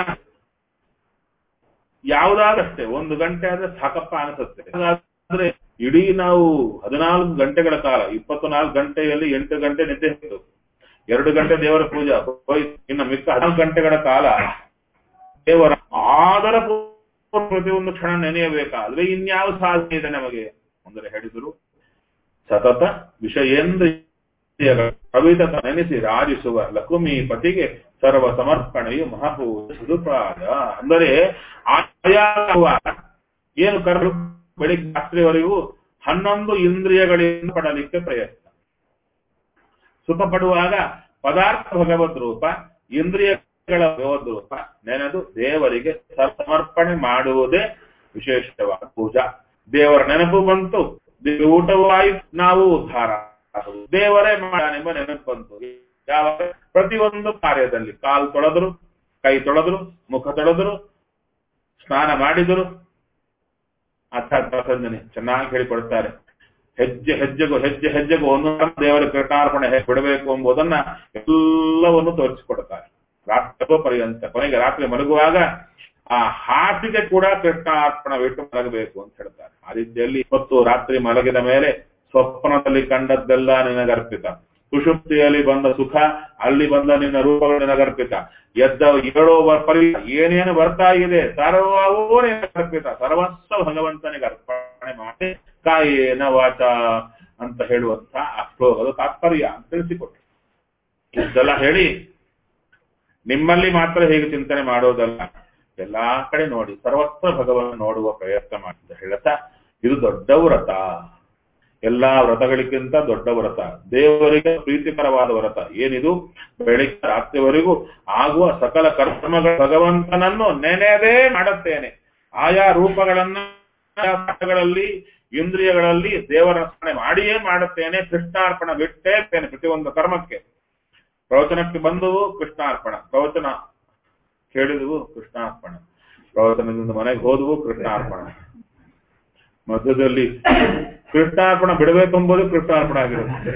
ಯಾವುದಾದಷ್ಟೇ ಒಂದು ಗಂಟೆ ಆದ್ರೆ ಸಾಕಪ್ಪ ಅನಿಸುತ್ತೆ ಹಾಗಾದ್ರೆ ಇಡೀ ನಾವು ಹದಿನಾಲ್ಕು ಗಂಟೆಗಳ ಕಾಲ ಇಪ್ಪತ್ನಾಲ್ಕು ಗಂಟೆಯಲ್ಲಿ ಎಂಟು ಗಂಟೆ ನಿದ್ದೆ ಇತ್ತು ಎರಡು ಗಂಟೆ ದೇವರ ಪೂಜಾ ಹೋಯ್ತು ಇನ್ನು ಮಿಕ್ಕ ಹದಿನಾಲ್ಕು ಗಂಟೆಗಳ ಕಾಲ ದೇವರ ಆದರ ಪ್ರತಿಯೊಂದು ಕ್ಷಣ ನೆನೆಯಬೇಕಾದ್ರೆ ಇನ್ಯಾವ ಸಾಧನೆ ಇದೆ ನಮಗೆ ಅಂದರೆ ಹೇಳಿದ್ರು ಸತತ ವಿಷಯೇಂದ್ರಿಯಗಳ ಕವಿತತ ನೆನೆಸಿ ರಾಜಿಸುವ ಲಕುಮಿ ಪತಿಗೆ ಸರ್ವ ಸಮರ್ಪಣೆಯು ಮಹಾಪೂಜ ಸದುಪಾದ ಅಂದರೆ ಆಯಾ ಏನು ಕರ್ಮ ಬೆಳಿಗ್ಗೆ ರಾತ್ರಿವರೆಗೂ ಹನ್ನೊಂದು ಇಂದ್ರಿಯಗಳಿಂದ ಪಡಲಿಕ್ಕೆ ಪ್ರಯತ್ನ ಸುಖ ಪಡುವಾಗ ಪದಾರ್ಥ ಭಗವದ್ ರೂಪ ಇಂದ್ರಿಯಗಳ ಭಗವದ್ ರೂಪ ನೆನೆದು ದೇವರಿಗೆ ಸಮರ್ಪಣೆ ಮಾಡುವುದೇ ವಿಶೇಷವಾದ ಪೂಜಾ ದೇವರ ನೆನಪು ಬಂತು ಊಟವೂ ಆಯ್ತು ನಾವು ಉದ್ಧಾರ ದೇವರೇ ಮಾಡನೆಂಬ ನೆನಪು ಬಂತು ಯಾವಾಗ ಪ್ರತಿಯೊಂದು ಕಾರ್ಯದಲ್ಲಿ ಕಾಲು ತೊಳೆದ್ರು ಕೈ ತೊಳೆದ್ರು ಮುಖ ತೊಳೆದ್ರು ಸ್ನಾನ ಮಾಡಿದರು ಅರ್ಥಾತ್ ಸಂಜನೆ ಚೆನ್ನಾಗಿ ಹೇಳಿಕೊಡ್ತಾರೆ ಹೆಜ್ಜೆ ಹೆಜ್ಜೆಗೂ ಹೆಜ್ಜೆ ಹೆಜ್ಜೆಗೂ ಒಂದು ದೇವರ ಕೃಷ್ಣಾರ್ಪಣೆ ಹೇಗೆ ಬಿಡಬೇಕು ಎಂಬುದನ್ನ ಎಲ್ಲವನ್ನು ತೋರಿಸಿಕೊಡ್ತಾರೆ ರಾತ್ರಿ ಪರ್ಯಂತ ಕೊನೆಗೆ ರಾತ್ರಿ ಮಲಗುವಾಗ ಆ ಹಾಸಿಗೆ ಕೂಡ ಕೃಷ್ಣಾರ್ಪಣ ಬಿಟ್ಟು ಮಲಗಬೇಕು ಅಂತ ಹೇಳ್ತಾರೆ ಆ ರೀತಿಯಲ್ಲಿ ಇವತ್ತು ರಾತ್ರಿ ಮಲಗಿದ ಮೇಲೆ ಸ್ವಪ್ನದಲ್ಲಿ ಕಂಡದ್ದೆಲ್ಲ ನಿನಗರ್ಪಿತ ಸುಷುಪ್ತಿಯಲ್ಲಿ ಬಂದ ಸುಖ ಅಲ್ಲಿ ಬಂದ ನಿನ್ನ ರೂಪಗಳು ನಿನಗರ್ಪಿತ ಎದ್ದ ಏಳೋ ಪರಿ ಏನೇನು ಬರ್ತಾ ಇದೆ ಸರ್ವವೂ ನಿನಗರ್ಪಿತ ಸರ್ವಸ್ವ ಭಗವಂತನಿಗೆ ಅರ್ಪಣೆ ಮಾಡಿ ಕಾಯೇನ ವಾಚ ಅಂತ ಹೇಳುವಂತ ಆ ಶ್ಲೋಕದ ತಾತ್ಪರ್ಯ ಅಂತ ತಿಳಿಸಿಕೊಟ್ರು ಇಷ್ಟೆಲ್ಲ ಹೇಳಿ ನಿಮ್ಮಲ್ಲಿ ಮಾತ್ರ ಹೇಗೆ ಚಿಂತನೆ ಮಾಡೋದಲ್ಲ ಎಲ್ಲಾ ಕಡೆ ನೋಡಿ ಸರ್ವತ್ರ ಭಗವನ್ ನೋಡುವ ಪ್ರಯತ್ನ ಮಾಡಿದ ಹೇಳ್ತಾ ಇದು ದೊಡ್ಡ ವ್ರತ ಎಲ್ಲಾ ವ್ರತಗಳಿಗಿಂತ ದೊಡ್ಡ ವ್ರತ ದೇವರಿಗೆ ಪ್ರೀತಿಕರವಾದ ವ್ರತ ಏನಿದು ಬೆಳಿಗ್ಗೆ ರಾತ್ರಿವರೆಗೂ ಆಗುವ ಸಕಲ ಕರ್ಮಗಳ ಭಗವಂತನನ್ನು ನೆನೆದೇ ಮಾಡುತ್ತೇನೆ ಆಯಾ ರೂಪಗಳನ್ನ ಗಳಲ್ಲಿ ಇಂದ್ರಿಯಗಳಲ್ಲಿ ದೇವರ ಸ್ಮರಣೆ ಮಾಡಿಯೇ ಮಾಡುತ್ತೇನೆ ಕೃಷ್ಣಾರ್ಪಣ ಬಿಟ್ಟೇ ಇರ್ತೇನೆ ಪ್ರತಿಯೊಂದು ಕರ್ಮಕ್ಕೆ ಪ್ರವಚನಕ್ಕೆ ಬಂದವು ಕೃಷ್ಣಾರ್ಪಣ ಪ್ರವಚನ ಕೇಳಿದವು ಕೃಷ್ಣಾರ್ಪಣ ಪ್ರವಚನದಿಂದ ಮನೆಗೆ ಹೋದವು ಕೃಷ್ಣಾರ್ಪಣ ಮಧ್ಯದಲ್ಲಿ ಕೃಷ್ಣಾರ್ಪಣ ಬಿಡಬೇಕೆಂಬುದು ಕೃಷ್ಣಾರ್ಪಣ ಆಗಿರುತ್ತೆ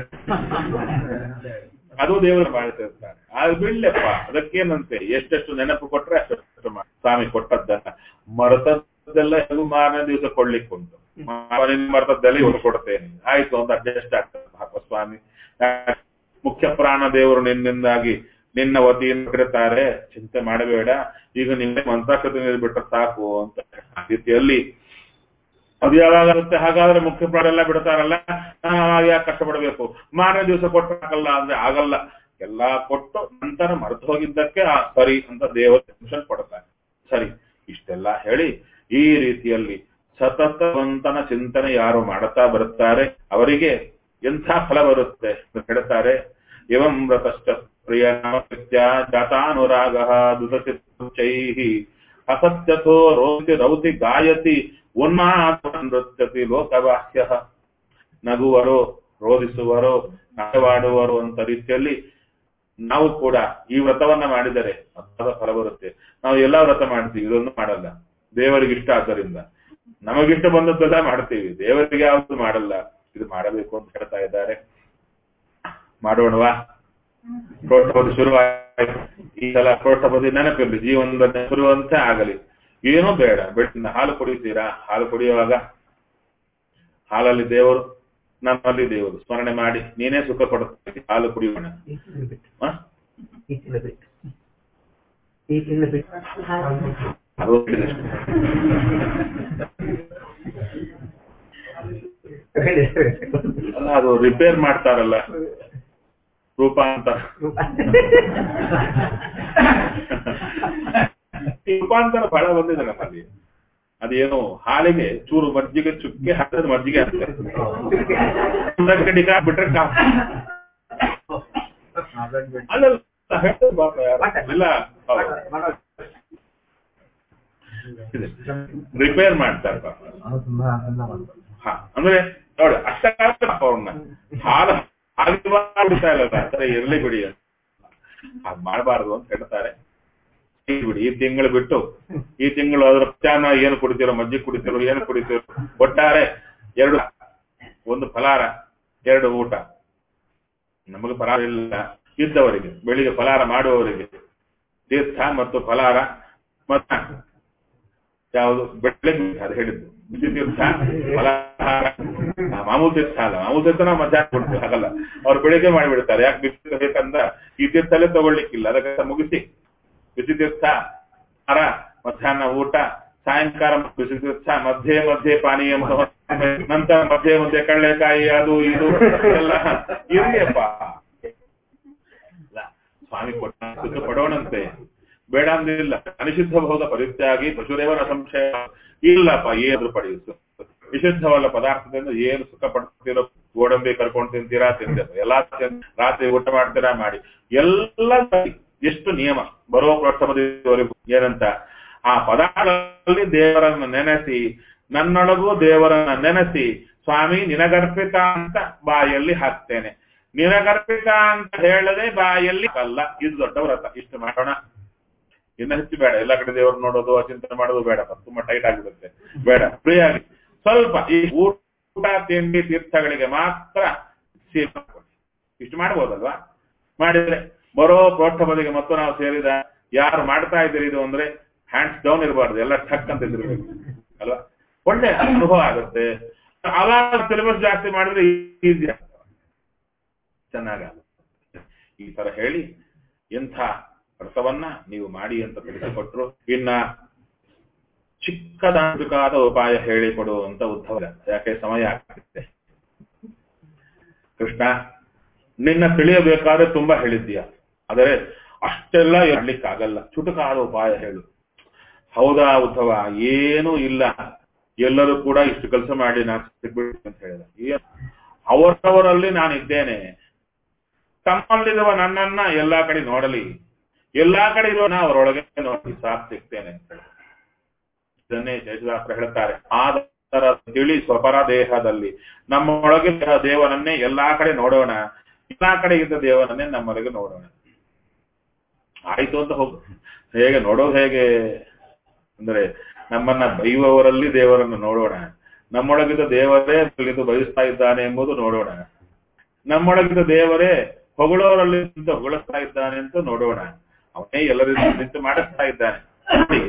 ಅದು ದೇವರು ಮಾಡ್ತಿರ್ತಾರೆ ಅದು ಬಿಡ್ಲೆಪ್ಪ ಅದಕ್ಕೇನಂತೆ ಎಷ್ಟೆಷ್ಟು ನೆನಪು ಕೊಟ್ರೆ ಅಷ್ಟು ಮಾಡಿ ಸ್ವಾಮಿ ಕೊಟ್ಟದ್ದನ್ನ ಮರತದ್ದೆಲ್ಲ ಹೇಗೂ ಮಾರನೇ ದಿವಸ ಕೊಡ್ಲಿಕ್ಕೆ ಉಂಟು ಮರತದ್ದೆಲ್ಲ ಇವತ್ತು ಕೊಡ್ತೇನೆ ಆಯ್ತು ಅಂತ ಅಡ್ಜಸ್ಟ್ ಆಗ್ತದೆ ಪಾಪ ಸ್ವಾಮಿ ಮುಖ್ಯ ಪ್ರಾಣ ದೇವರು ನಿನ್ನಿಂದಾಗಿ ನಿನ್ನ ವತಿಯಿಂದ ಬಿಡುತ್ತಾರೆ ಚಿಂತೆ ಮಾಡಬೇಡ ಈಗ ನಿನ್ನೆ ಮಂತ್ರಾಕ್ಷತೆ ಬಿಟ್ರೆ ಸಾಕು ಅಂತ ಆ ರೀತಿಯಲ್ಲಿ ಅದು ಯಾವಾಗ ಆಗುತ್ತೆ ಹಾಗಾದ್ರೆ ಮುಖ್ಯ ಪ್ರಾಣ ಎಲ್ಲ ಬಿಡ್ತಾರಲ್ಲ ನಾವು ಯಾಕೆ ಕಷ್ಟಪಡಬೇಕು ಮಾರನೇ ದಿವಸ ಕೊಟ್ಟಾಗಲ್ಲ ಅಂದ್ರೆ ಆಗಲ್ಲ ಎಲ್ಲಾ ಕೊಟ್ಟು ನಂತರ ಮರೆತು ಹೋಗಿದ್ದಕ್ಕೆ ಆ ಸರಿ ಅಂತ ದೇವರು ಪರ್ಮಿಷನ್ ಕೊಡ್ತಾರೆ ಸರಿ ಇಷ್ಟೆಲ್ಲ ಹೇಳಿ ಈ ರೀತಿಯಲ್ಲಿ ಸತತವಂತನ ಚಿಂತನೆ ಯಾರು ಮಾಡುತ್ತಾ ಬರುತ್ತಾರೆ ಅವರಿಗೆ ಎಂಥ ಫಲ ಬರುತ್ತೆ ಅಂತ ಹೇಳ್ತಾರೆ ಇವಂ ವ್ರತಶ್ಚ ಪ್ರಿಯ ಜಾತಾನುರಾಗ ದುತಚಿತ್ತೈ ಅಸತ್ಯಥೋ ರೋತಿ ರೌತಿ ಗಾಯತಿ ಉನ್ಮಾತ ನೃತ್ಯತಿ ಲೋಕವಾಕ್ಯ ನಗುವರು ರೋಧಿಸುವರು ನಾಟವಾಡುವರು ಅಂತ ರೀತಿಯಲ್ಲಿ ನಾವು ಕೂಡ ಈ ವ್ರತವನ್ನ ಮಾಡಿದರೆ ಅದ್ಭುತ ಫಲ ಬರುತ್ತೆ ನಾವು ಎಲ್ಲಾ ವ್ರತ ಮಾಡ್ತೀವಿ ಇದೊಂದು ಮಾಡಲ್ಲ ದೇವರಿಗೆ ಇಷ್ಟ ಆದ್ದರಿಂದ ನಮಗಿಷ್ಟ ಬಂದದ್ದೆಲ್ಲ ಮಾಡ್ತೀವಿ ದೇವರಿಗೆ ಯಾವುದು ಮಾಡಲ್ಲ ಇದು ಮಾಡಬೇಕು ಅಂತ ಹೇಳ್ತಾ ಇದ್ದಾರೆ ಮಾಡೋಣವಾ ಪ್ರೋಟಪದಿ ಶುರುವಾಯಿತು ಈ ಸಲ ಪ್ರೋಟಪದಿ ನೆನಪಿರ್ಲಿ ಜೀವನದಲ್ಲಿ ಶುರುವಂತೆ ಆಗಲಿ ಏನೂ ಬೇಡ ಬೆಳಗಿನ ಹಾಲು ಕುಡಿತೀರಾ ಹಾಲು ಕುಡಿಯುವಾಗ ಹಾಲಲ್ಲಿ ದೇವರು ನಮ್ಮಲ್ಲಿ ದೇವರು ಸ್ಮರಣೆ ಮಾಡಿ ನೀನೇ ಸುಖ ಕೊಡುತ್ತೀವಿ ಹಾಲು ಕುಡಿಯೋಣ ಈಚಿನ ಬಿಟ್ಟು ಹ? ಈಚಿನ ಬಿಟ್ಟು ಈಚಿನ ಬಿಟ್ಟು ಅದು ಹೇಳಿದಷ್ಟು. ಅಲ್ಲ ಅದು ರಿಪೇರ್ ಮಾಡ್ತಾರಲ್ಲ ರೂಪಾಂತರ ಈ ರೂಪಾಂತರ ಬಹಳ ಬಂದಿದೆ ನಮ್ಮಲ್ಲಿ ಅದೇನು ಹಾಲಿಗೆ ಚೂರು ಮಜ್ಜಿಗೆ ಚುಕ್ಕೆ ಹಾಕಿದ್ರೆ ಮಜ್ಜಿಗೆ ಹಾಕ್ತಾರೆ ಡಿಕ ಬಿಟ್ರೆ ಕಾ- ಅಲ್ಲ ಹೇಳ್ತಾರೆ ಪಾಪ ಯಾರು. ಇಲ್ಲ ಹೌದು. ಇದೆ. ರಿಪೇರ್ ಮಾಡ್ತಾರೆ ಪಾಪ ಹಾ ಅಂದ್ರೆ ನೋಡಿ ಅಷ್ಟಕಾಲ ಅವ್ರನ್ನ ಹಾಲು ಹಾಲು ಬಿಡ್ತಾ ಇಲ್ಲ ಆತರ ಇರ್ಲಿ ಬಿಡಿ ಅಂತ. ಹಾಗ್ ಮಾಡಬಾರ್ದು ಅಂತ ಹೇಳ್ತಾರೆ ಇರ್ಲಿ ಬಿಡಿ ಈ ತಿಂಗಳು ಬಿಟ್ಟು ಈ ತಿಂಗಳು ಅದ್ರ ಮಧ್ಯಾಹ್ನ ಏನು ಕುಡಿತೀರೋ ಮಜ್ಜಿಗೆ ಕುಡಿತೀರೋ ಏನು ಕುಡಿತೀರೋ ಒಟ್ಟಾರೆ ಎರಡು ಒಂದು ಫಲಾರ ಎರಡು ಊಟ ನಮಗೆ ಫಲಾರ ಇಲ್ಲ ಇದ್ದವರಿಗೆ ಬೆಳಿಗ್ಗೆ ಫಲಾರ ಮಾಡುವವರಿಗೆ ತೀರ್ಥ ಮತ್ತು ಫಲಾರ ಮತ್ತ ಯಾವುದು ಬೆಳಗ್ಗೆ ಅದು ಹೇಳಿದ್ದು ಬಿಸಿ ತೀರ್ಥ ಫಲಾಹಾರ ಆ, ಮಾಮೂಲು ತೀರ್ಥ ಅಲ್ಲ ಮಾಮೂಲು ತೀರ್ಥ ನಾವು ಮಧ್ಯಾಹ್ನ ಕೊಡ್ತೀವಿ ಹಾಗಲ್ಲ ಅವ್ರು ಬೆಳಿಗ್ಗೆ ಮಾಡಿಬಿಡ್ತಾರೆ ಯಾಕೆ ಬಿಸಿ ತೀರ್ಥ ಬೇಕಂದ್ರ ಈ ತೀರ್ಥಲ್ಲೇ ತಗೊಳ್ಲಿಕ್ಕಿಲ್ಲ ಅದಕ್ಕೆ ಮುಗಿಸಿ ಬಿಸಿ ತೀರ್ಥ ಆಹಾರ ಮಧ್ಯಾಹ್ನ ಊಟ ಸಾಯಂಕಾಲ ಬಿಸಿ ತೀರ್ಥ ಮಧ್ಯೆ ಮಧ್ಯೆ ಪಾನೀಯ ಮತ್ತು ನಂತರ ಮಧ್ಯೆ ಮಧ್ಯೆ ಕಡಲೆಕಾಯಿ ಅದು ಇದು ಎಲ್ಲ ಇರ್ಲಿಯಪ್ಪ ಇಲ್ಲ, ಸ್ವಾಮಿ ಕೊಟ್ಟ ಸುಖ ಪಡೋಣಂತೆ ಬೇಡ ಅಂದಿಲ್ಲ ಅನಿಷಿದ್ಧ ಬಹುದ ಪರಿತ್ಯಾಗಿ ಪಶುರೇವನ ಸಂಶಯ ಇಲ್ಲಪ್ಪ ಏನಾದ್ರು ಪಡೆಯುತ್ತೆ ವಿಶುದ್ಧವಲ್ಲ ಪದಾರ್ಥದಿಂದ ಏನು ಸುಖ ಪಡ್ತೀರೋ ಗೋಡಂಬಿ ಕರ್ಕೊಂಡು ತಿಂತೀರಾ ತಿಂದೇರು ಎಲ್ಲಾ ತಿನ್- ರಾತ್ರಿ ಊಟ ಮಾಡ್ತೀರಾ ಮಾಡಿ ಎಲ್ಲ ಸರಿ ಎಷ್ಟು ನಿಯಮ ಬರೋ ಪ್ರಥಮದವರೆಗೂ ಏನಂತ ಆ ಪದಾರ್ಥದಲ್ಲಿ ದೇವರನ್ನ ನೆನೆಸಿ ನನ್ನೊಳಗೂ ದೇವರನ್ನ ನೆನೆಸಿ ಸ್ವಾಮಿ ನಿನಗರ್ಪಿತ ಅಂತ ಬಾಯಲ್ಲಿ ಹಾಕ್ತೇನೆ ನಿನಗರ್ಪಿತ ಅಂತ ಹೇಳದೆ ಬಾಯಲ್ಲಿ ಅಲ್ಲ ಇದು ದೊಡ್ಡ ವ್ರತ ಇಷ್ಟು ಮಾಡೋಣ ಇನ್ನು ಹೆಚ್ಚು ಬೇಡ ಎಲ್ಲ ಕಡೆ ದೇವರು ನೋಡೋದು ಚಿಂತನೆ ಮಾಡೋದು ಬೇಡ ತುಂಬಾ ಟೈಟ್ ಆಗಿಬಿಡುತ್ತೆ ಬೇಡ ಫ್ರೀ ಆಗಿ ಸ್ವಲ್ಪ ಈ ಊಟ ತಿಂಡಿ ತೀರ್ಥಗಳಿಗೆ ಮಾತ್ರ ಸೇರಿ ಮಾಡ್ಕೊಳ್ಳಿ ಇಷ್ಟು ಮಾಡ್ಬೋದಲ್ವಾ ಮಾಡಿದ್ರೆ ಬರೋ ಪ್ರೋತ್ಸಾಹದಿಗೆ ಮತ್ತು ನಾವು ಸೇರಿದ ಯಾರು ಮಾಡ್ತಾ ಇದ್ದೀರಿ ಇದು ಅಂದ್ರೆ ಹ್ಯಾಂಡ್ಸ್ ಡೌನ್ ಇರಬಾರ್ದು ಎಲ್ಲ ಠಕ್ ಅಂತ ಇದ್ದಿರ್ಬೇಕು ಅಲ್ವಾ ಒಳ್ಳೆ ಅನುಭವ ಆಗುತ್ತೆ ಅವಾಗ ಸಿಲೆಬಸ್ ಜಾಸ್ತಿ ಮಾಡಿದ್ರೆ ಈಸಿ ಚೆನ್ನಾಗಾಗುತ್ತೆ ಈ ತರ ಹೇಳಿ ಎಂಥ ವ್ರತವನ್ನ ನೀವು ಮಾಡಿ ಅಂತ ತಿಳಿಸಿಕೊಟ್ರು ಇನ್ನ ಚಿಕ್ಕದಾದ ಉಪಾಯ ಹೇಳಿಕೊಡುವಂತ ಉದ್ಧವ ಯಾಕೆ ಸಮಯ ಆಗ್ತಿದೆ ಕೃಷ್ಣ ನಿನ್ನ ತಿಳಿಯಬೇಕಾದ್ರೆ ತುಂಬಾ ಹೇಳಿದ್ದೀಯ ಆದರೆ ಅಷ್ಟೆಲ್ಲ ಆಗಲ್ಲ ಚುಟುಕಾದ ಉಪಾಯ ಹೇಳು ಹೌದಾ ಉದ್ಧವ ಏನೂ ಇಲ್ಲ ಎಲ್ಲರೂ ಕೂಡ ಇಷ್ಟು ಕೆಲಸ ಮಾಡಿ ನಾನು ಸಿಗ್ಬಿಡ್ತೀನಿ ಅಂತ ಹೇಳಿದ ಏನ್ ಅವರವರಲ್ಲಿ ನಾನಿದ್ದೇನೆ ತಮ್ಮಲ್ಲಿರುವ ನನ್ನನ್ನ ಎಲ್ಲಾ ಕಡೆ ನೋಡಲಿ ಎಲ್ಲಾ ಕಡೆ ಇರೋನ ಅವರೊಳಗೆ ನೋಡಿ ಸಾಥ್ ಸಿಗ್ತೇನೆ ಅಂತ ಹೇಳಿ ಇದನ್ನೇ ಜಯದಾಸರು ಹೇಳ್ತಾರೆ ಆದರ ತಿಳಿ ಸ್ವಪರ ದೇಹದಲ್ಲಿ ನಮ್ಮೊಳಗೆ ಇರುವ ದೇವನನ್ನೇ ಎಲ್ಲಾ ಕಡೆ ನೋಡೋಣ ಎಲ್ಲಾ ಕಡೆ ಇದ್ದ ದೇವನನ್ನೇ ನಮ್ಮೊಳಗೆ ನೋಡೋಣ ಆಯ್ತು ಅಂತ ಹೋಗು ಹೇಗೆ ನೋಡೋದು ಹೇಗೆ ಅಂದ್ರೆ ನಮ್ಮನ್ನ ಬೈಯುವವರಲ್ಲಿ ದೇವರನ್ನು ನೋಡೋಣ ನಮ್ಮೊಳಗಿದ್ದ ದೇವರೇ ಇದು ಬಯಸ್ತಾ ಇದ್ದಾನೆ ಎಂಬುದು ನೋಡೋಣ ನಮ್ಮೊಳಗಿದ್ದ ದೇವರೇ ಹೊಗಳೋರಲ್ಲಿ ನಿಂತು ಹೊಗಳಿಸ್ತಾ ಇದ್ದಾನೆ ಅಂತ ನೋಡೋಣ ಅವನೇ ಎಲ್ಲರಿಂದ ನಿಂತು ಮಾಡಿಸ್ತಾ ಇದ್ದಾನೆ ನೋಡಿ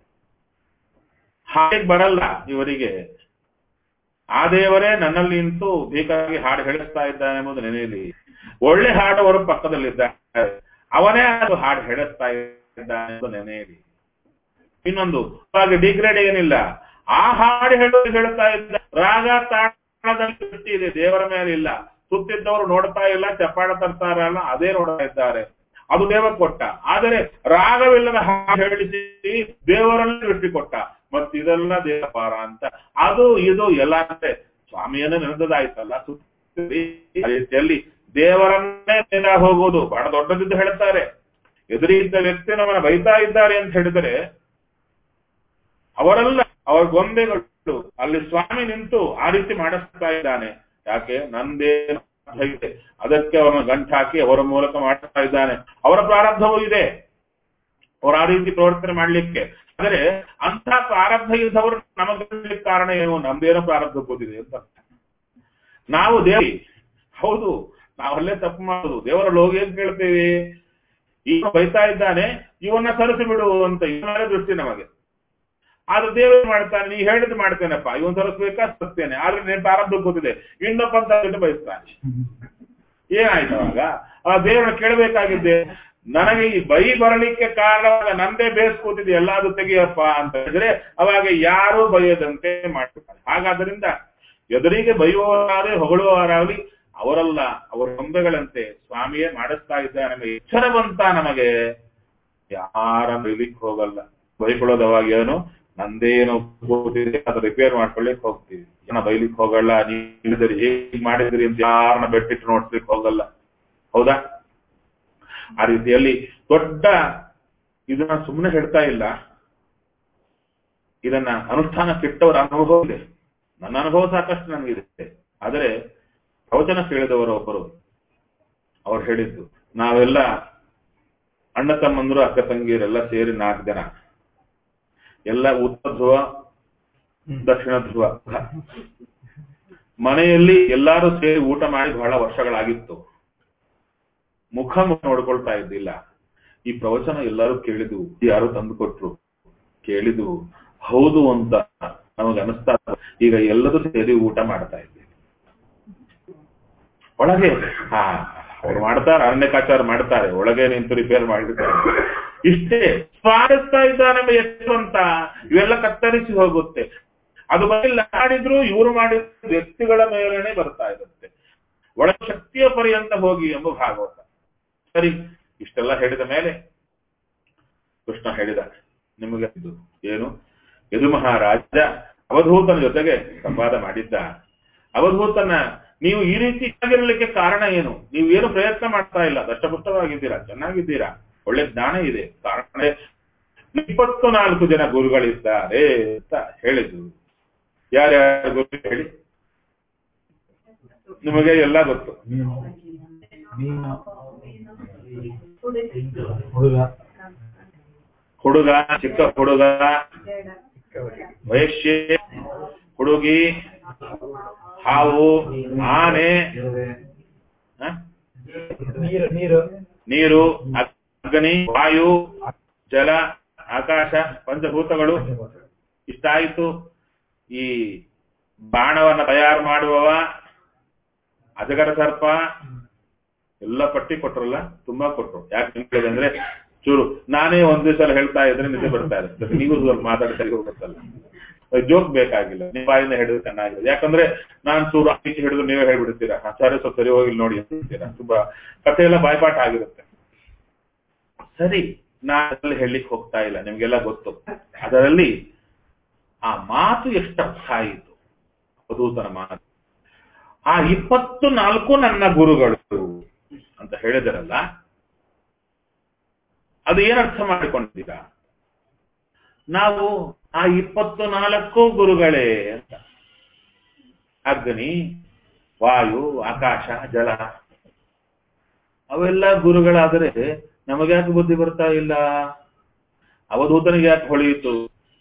ಹಾಗೆ ಬರಲ್ಲ ಇವರಿಗೆ ಆ ದೇವರೇ ನನ್ನಲ್ಲಿ ನಿಂತು ಬೇಕಾಗಿ ಹಾಡು ಹೇಳಿಸ್ತಾ ಇದ್ದಾನೆ ಎಂಬುದು ನೆನೆಯಲಿ ಒಳ್ಳೆ ಹಾಡುವರು ಪಕ್ಕದಲ್ಲಿದ್ದಾರೆ ಅವನೇ ಅದು ಹಾಡು ಹೇಳಿಸ್ತಾ ಇದ್ದಾನೆ ಎಂದು ನೆನೆಯಲಿ ಇನ್ನೊಂದು ಹಾಗೆ ಡಿಗ್ರೇಡ್ ಏನಿಲ್ಲ ಆ ಹಾಡು ಹೇಳೋದು ಹೇಳ್ತಾ ಇದ್ದ ರಾಗ ತಾಳದಲ್ಲಿ ದೃಷ್ಟಿ ಇದೆ ದೇವರ ಮೇಲೆ ಇಲ್ಲ ಸುತ್ತಿದ್ದವರು ನೋಡ್ತಾ ಇಲ್ಲ ಚಪ್ಪಾಳ ತರ್ತಾರಲ್ಲ ಅದೇ ನೋಡ್ತಾ ಇದ್ದಾರೆ ಅದು ದೇವ ಕೊಟ್ಟ ಆದರೆ ರಾಗವಿಲ್ಲದ ಹಾಡು ಹೇಳಿಸಿ ದೇವರನ್ನೇ ದೃಷ್ಟಿ ಕೊಟ್ಟ ಮತ್ ಇದೆಲ್ಲ ದೇವಪಾರ ಅಂತ ಅದು ಇದು ಎಲ್ಲ ಅಂದ್ರೆ ಸ್ವಾಮಿಯನ್ನೇ ನೆನೆದದಾಯ್ತಲ್ಲ ಸುತ್ತಿ ಆ ರೀತಿಯಲ್ಲಿ ದೇವರನ್ನೇ ನೆನ ಹೋಗೋದು ಬಹಳ ದೊಡ್ಡದಿದ್ದು ಹೇಳ್ತಾರೆ ಎದುರಿದ್ದ ವ್ಯಕ್ತಿ ನಮ್ಮನ್ನ ಬೈತಾ ಇದ್ದಾರೆ ಅಂತ ಹೇಳಿದರೆ ಅವರೆಲ್ಲ ಅವರ ಗೊಂಬೆಗಳು ಅಲ್ಲಿ ಸ್ವಾಮಿ ನಿಂತು ಆ ರೀತಿ ಮಾಡಿಸ್ತಾ ಇದ್ದಾನೆ ಯಾಕೆ ನಂದೇನು ಅರ್ಥ ಇದೆ ಅದಕ್ಕೆ ಅವರನ್ನು ಗಂಟು ಹಾಕಿ ಅವರ ಮೂಲಕ ಮಾಡ್ತಾ ಇದ್ದಾನೆ ಅವರ ಪ್ರಾರಬ್ಧವೂ ಇದೆ ಅವರು ಆ ರೀತಿ ಪ್ರವರ್ತನೆ ಮಾಡ್ಲಿಕ್ಕೆ ಆದರೆ ಅಂತ ಪ್ರಾರಬ್ಧ ಇದ್ದವರು ನಮಗೆ ಕಾರಣ ಏನು ನಮ್ದೇನೋ ಪ್ರಾರಬ್ಧ ಕೂತಿದೆ ಅಂತ ನಾವು ದೇವಿ ಹೌದು ನಾವಲ್ಲೇ ತಪ್ಪು ಮಾಡುದು ದೇವರಲ್ಲಿ ಹೋಗಿ ಏನ್ ಕೇಳ್ತೇವೆ ಈಗ ಬೈತಾ ಇದ್ದಾನೆ ಇವನ್ನ ಸರಿಸಿ ಬಿಡು ಅಂತ ಇವನ ದೃಷ್ಟಿ ನಮಗೆ ಆದ್ರೆ ದೇವರು ಮಾಡ್ತಾನೆ ನೀ ಹೇಳಿದ್ ಮಾಡ್ತೇನಪ್ಪ ಇವನ್ ಸರಿಸ್ಬೇಕಾ ಸರಿಸ್ತೇನೆ ಆದ್ರೆ ನೀನ್ ಪ್ರಾರಬ್ಧ ಕೂತಿದೆ ಇನ್ನೊಬ್ಬ ಅಂತ ಬಿಟ್ಟು ಬಯಸ್ತಾನೆ ಏನಾಯ್ತು ಅವಾಗ ಆ ದೇವರನ್ನ ಕೇಳಬೇಕಾಗಿದ್ದೆ ನನಗೆ ಈ ಬೈ ಬರಲಿಕ್ಕೆ ಕಾರಣವಾಗ ನಂದೇ ಬೇಸ್ ಕೂತಿದೆ ಎಲ್ಲಾದ್ರೂ ತೆಗಿಯಪ್ಪ ಅಂತ ಹೇಳಿದ್ರೆ ಅವಾಗ ಯಾರು ಬೈಯದಂತೆ ಮಾಡ್ತಾರೆ ಹಾಗಾದ್ರಿಂದ ಎದುರಿಗೆ ಬೈಯುವವರಾಗಲಿ ಹೊಗಳುವವರಾಗಲಿ ಅವರಲ್ಲ ಅವರ ಗೊಂಬೆಗಳಂತೆ ಸ್ವಾಮಿಯೇ ಮಾಡಿಸ್ತಾ ಇದ್ದಾನೆ ನಮಗೆ ಎಚ್ಚರ ಬಂತ ನಮಗೆ ಯಾರ ಬೈಲಿಕ್ಕೆ ಹೋಗಲ್ಲ ಬೈಕೊಳ್ಳೋದು ಅವಾಗ ಏನು ನಂದೇನು ಕೂತಿದೆ ಅದು ರಿಪೇರ್ ಮಾಡ್ಕೊಳ್ಳಿಕ್ ಹೋಗ್ತೀವಿ ಏನ ಬೈಲಿಕ್ ಹೋಗಲ್ಲ ನೀವಿದ್ರಿ ಹೇಗ್ ಮಾಡಿದ್ರಿ ಅಂತ ಯಾರನ್ನ ಬೆಟ್ಟಿಟ್ಟು ನೋಡ್ಸ್ಲಿಕ್ಕೆ ಹೋಗಲ್ಲ ಹೌದಾ ಆ ರೀತಿಯಲ್ಲಿ ದೊಡ್ಡ ಇದನ್ನ ಸುಮ್ಮನೆ ಹೇಳ್ತಾ ಇಲ್ಲ ಇದನ್ನ ಅನುಷ್ಠಾನಕ್ಕಿಟ್ಟವರ ಅನುಭವ ಇದೆ ನನ್ನ ಅನುಭವ ಸಾಕಷ್ಟು ನನಗಿದೆ ಆದರೆ ಪ್ರವಚನ ಕೇಳಿದವರು ಒಬ್ಬರು ಅವ್ರು ಹೇಳಿದ್ದು ನಾವೆಲ್ಲ ಅಣ್ಣ ತಮ್ಮಂದ್ರು ಅಕ್ಕ ತಂಗಿಯರೆಲ್ಲ ಸೇರಿ ನಾಲ್ಕು ಜನ ಎಲ್ಲ ಉತ್ತರ ಧ್ರುವ ದಕ್ಷಿಣ ಧ್ರುವ ಮನೆಯಲ್ಲಿ ಎಲ್ಲಾರು ಸೇರಿ ಊಟ ಮಾಡಿ ಬಹಳ ವರ್ಷಗಳಾಗಿತ್ತು ಮುಖ ಮುಖ ನೋಡ್ಕೊಳ್ತಾ ಇದ್ದಿಲ್ಲ ಈ ಪ್ರವಚನ ಎಲ್ಲರೂ ಕೇಳಿದ್ವು ಯಾರು ತಂದು ಕೊಟ್ರು ಕೇಳಿದ್ವು ಹೌದು ಅಂತ ನಮಗೆ ಅನಿಸ್ತಾ ಈಗ ಎಲ್ಲರೂ ಸೇರಿ ಊಟ ಮಾಡ್ತಾ ಇದ್ದೀವಿ ಒಳಗೆ ಹಾ ಅವ್ರು ಮಾಡ್ತಾರೆ ಅರಣ್ಯಕಾಚಾರ ಮಾಡ್ತಾರೆ ಒಳಗೆ ನಿಂತು ರಿಪೇರ್ ಮಾಡಿರ್ತಾರೆ ಇಷ್ಟೇ ಸ್ವಾಗತ ಇದ್ದಾನೆ ಎಷ್ಟು ಅಂತ ಇವೆಲ್ಲ ಕತ್ತರಿಸಿ ಹೋಗುತ್ತೆ ಅದು ಬರಲಿಲ್ಲ ಮಾಡಿದ್ರು ಇವರು ಮಾಡಿದ ವ್ಯಕ್ತಿಗಳ ಮೇಲೇನೆ ಬರ್ತಾ ಇರುತ್ತೆ ಒಳ ಶಕ್ತಿಯ ಪರ್ಯಂತ ಹೋಗಿ ಎಂಬ ಭಾಗವತ ಸರಿ ಇಷ್ಟೆಲ್ಲ ಹೇಳಿದ ಮೇಲೆ ಕೃಷ್ಣ ಹೇಳಿದ ನಿಮಗೆ ಇದು ಏನು ಯದು ಮಹಾರಾಜ ಅವಧೂತನ ಜೊತೆಗೆ ಸಂವಾದ ಮಾಡಿದ್ದ ಅವಧೂತನ ನೀವು ಈ ರೀತಿ ಆಗಿರಲಿಕ್ಕೆ ಕಾರಣ ಏನು ನೀವು ಏನು ಪ್ರಯತ್ನ ಮಾಡ್ತಾ ಇಲ್ಲ ದಷ್ಟಪುಷ್ಟವಾಗಿದ್ದೀರಾ ಚೆನ್ನಾಗಿದ್ದೀರಾ ಒಳ್ಳೆ ಜ್ಞಾನ ಇದೆ ಕಾರಣ ಇಪ್ಪತ್ತು ನಾಲ್ಕು ಜನ ಗುರುಗಳಿದ್ದಾರೆ ಅಂತ ಹೇಳಿದ್ರು ಯಾರ್ಯಾರು ಗುರು ಹೇಳಿ ನಿಮಗೆ ಎಲ್ಲ ಗೊತ್ತು ಮೀನು ಮೀನು ಹುಡುಗ ಹುಡುಗ ಚಿಕ್ಕ ಹುಡುಗ ವಯಸ್ಸೆ ಹುಡುಗಿ ಹಾವು ಆನೆ ಇರುವೆ ಹ? ನೀರು ನೀರು ನೀರು ಅಗ್ನಿ ವಾಯು ಜಲ ಆಕಾಶ ಪಂಚಭೂತಗಳು ಇಷ್ಟಾಯಿತು ಈ ಬಾಣವನ್ನ ತಯಾರು ಮಾಡುವವ ಅಜಗರ ಸರ್ಪ ಎಲ್ಲ ಪಟ್ಟಿ ಕೊಟ್ರಲ್ಲ ತುಂಬಾ ಕೊಟ್ರು ಯಾಕೆ ಹೇಳಿದೆ ಅಂದ್ರೆ ಚೂರು ನಾನೇ ಒಂದ್ ದಿವಸ ಹೇಳ್ತಾ ಇದ್ರೆ ನಿದ್ದೆ ಬರ್ತಾ ಇರುತ್ತೆ ನೀವು ಸ್ವಲ್ಪ ಮಾತಾಡಿ ಸರಿ ಹೋಗುತ್ತಲ್ಲ ಜೋಕ್ ಬೇಕಾಗಿಲ್ಲ ನಿಮ್ಮ ಬಾಯಿಂದ ಹಿಡಿದು ಚೆನ್ನಾಗಿದೆ ಯಾಕಂದ್ರೆ ನಾನ್ ಚೂರು ಆಚೆ ಹಿಡಿದು ನೀವೇ ಹೇಳ್ಬಿಡ್ತೀರಾ "ಹಾ, ಸರಿ ಸ್ವಲ್ಪ ಸರಿ ಹೋಗಿ ನೋಡಿ ಅಂತೀರಾ ತುಂಬಾ ಕಥೆ ಎಲ್ಲ ಬಾಯ್ಪಾಠ ಆಗಿರುತ್ತೆ ಸರಿ ನಾನು ಹೇಳಲಿಕ್ಕೆ ಹೋಗ್ತಾ ಇಲ್ಲ ನಿಮ್ಗೆಲ್ಲ ಗೊತ್ತು ಅದರಲ್ಲಿ ಆ ಮಾತು ಎಷ್ಟು ಅರ್ಥ ಆಯಿತು ಅವಧೂತನ ಮಾತು ಆ ಇಪ್ಪತ್ತು ನಾಲ್ಕು ನನ್ನ ಗುರುಗಳು ಅಂತ ಹೇಳಿದರಲ್ಲ ಅದು ಏನರ್ಥ ಮಾಡಿಕೊಂಡಿದ್ದೀರಾ ನಾವು ಆ ಇಪ್ಪತ್ತು ನಾಲ್ಕು ಗುರುಗಳೇ ಅಂತ ಅಗ್ನಿ ವಾಯು ಆಕಾಶ ಜಲ ಅವೆಲ್ಲ ಗುರುಗಳಾದರೆ ನಮಗೆ ಯಾಕೆ ಬುದ್ಧಿ ಬರ್ತಾ ಇಲ್ಲ ಅವಧೂತನಿಗೆ ಯಾಕೆ ಹೊಳೆಯಿತು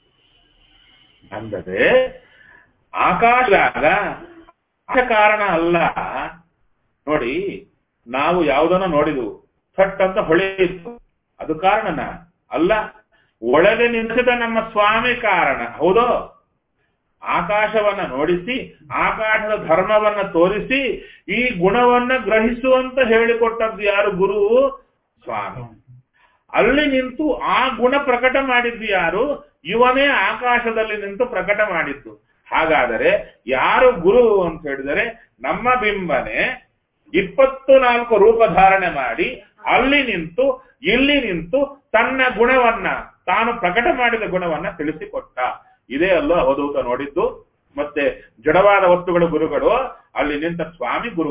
ಅಂದರೆ ಆಕಾಶದಾಗ ಆಕಾಶ ಕಾರಣ ಅಲ್ಲ ನೋಡಿ ನಾವು ಯಾವುದನ್ನ ನೋಡಿದ್ವು ಥಟ್ ಅಂತ ಹೊಳೆಯಿತು ಅದು ಕಾರಣನ ಅಲ್ಲ ಒಳಗೆ ನಿಂತಿದ ನಮ್ಮ ಸ್ವಾಮಿ ಕಾರಣ ಹೌದೋ ಆಕಾಶವನ್ನ ನೋಡಿಸಿ ಆಕಾಶದ ಧರ್ಮವನ್ನ ತೋರಿಸಿ ಈ ಗುಣವನ್ನ ಗ್ರಹಿಸುವಂತ ಹೇಳಿಕೊಟ್ಟದ್ದು ಯಾರು ಗುರು ಸ್ವಾಮಿ ಅಲ್ಲಿ ನಿಂತು ಆ ಗುಣ ಪ್ರಕಟ ಮಾಡಿದ್ದು ಯಾರು ಇವನೇ ಆಕಾಶದಲ್ಲಿ ನಿಂತು ಪ್ರಕಟ ಮಾಡಿದ್ದು ಹಾಗಾದರೆ ಯಾರು ಗುರು ಅಂತ ಹೇಳಿದರೆ ನಮ್ಮ ಬಿಂಬನೆ ಇಪ್ಪತ್ತು ನಾಲ್ಕು ರೂಪ ಧಾರಣೆ ಮಾಡಿ ಅಲ್ಲಿ ನಿಂತು ಇಲ್ಲಿ ನಿಂತು ತನ್ನ ಗುಣವನ್ನ ತಾನು ಪ್ರಕಟ ಮಾಡಿದ ಗುಣವನ್ನ ತಿಳಿಸಿಕೊಟ್ಟ ಇದೇ ಅಲ್ಲೋ ಅವಧೂತ ನೋಡಿದ್ದು ಮತ್ತೆ ಜಡವಾದ ವಸ್ತುಗಳು ಗುರುಗಳು ಅಲ್ಲಿ ನಿಂತ ಸ್ವಾಮಿ ಗುರು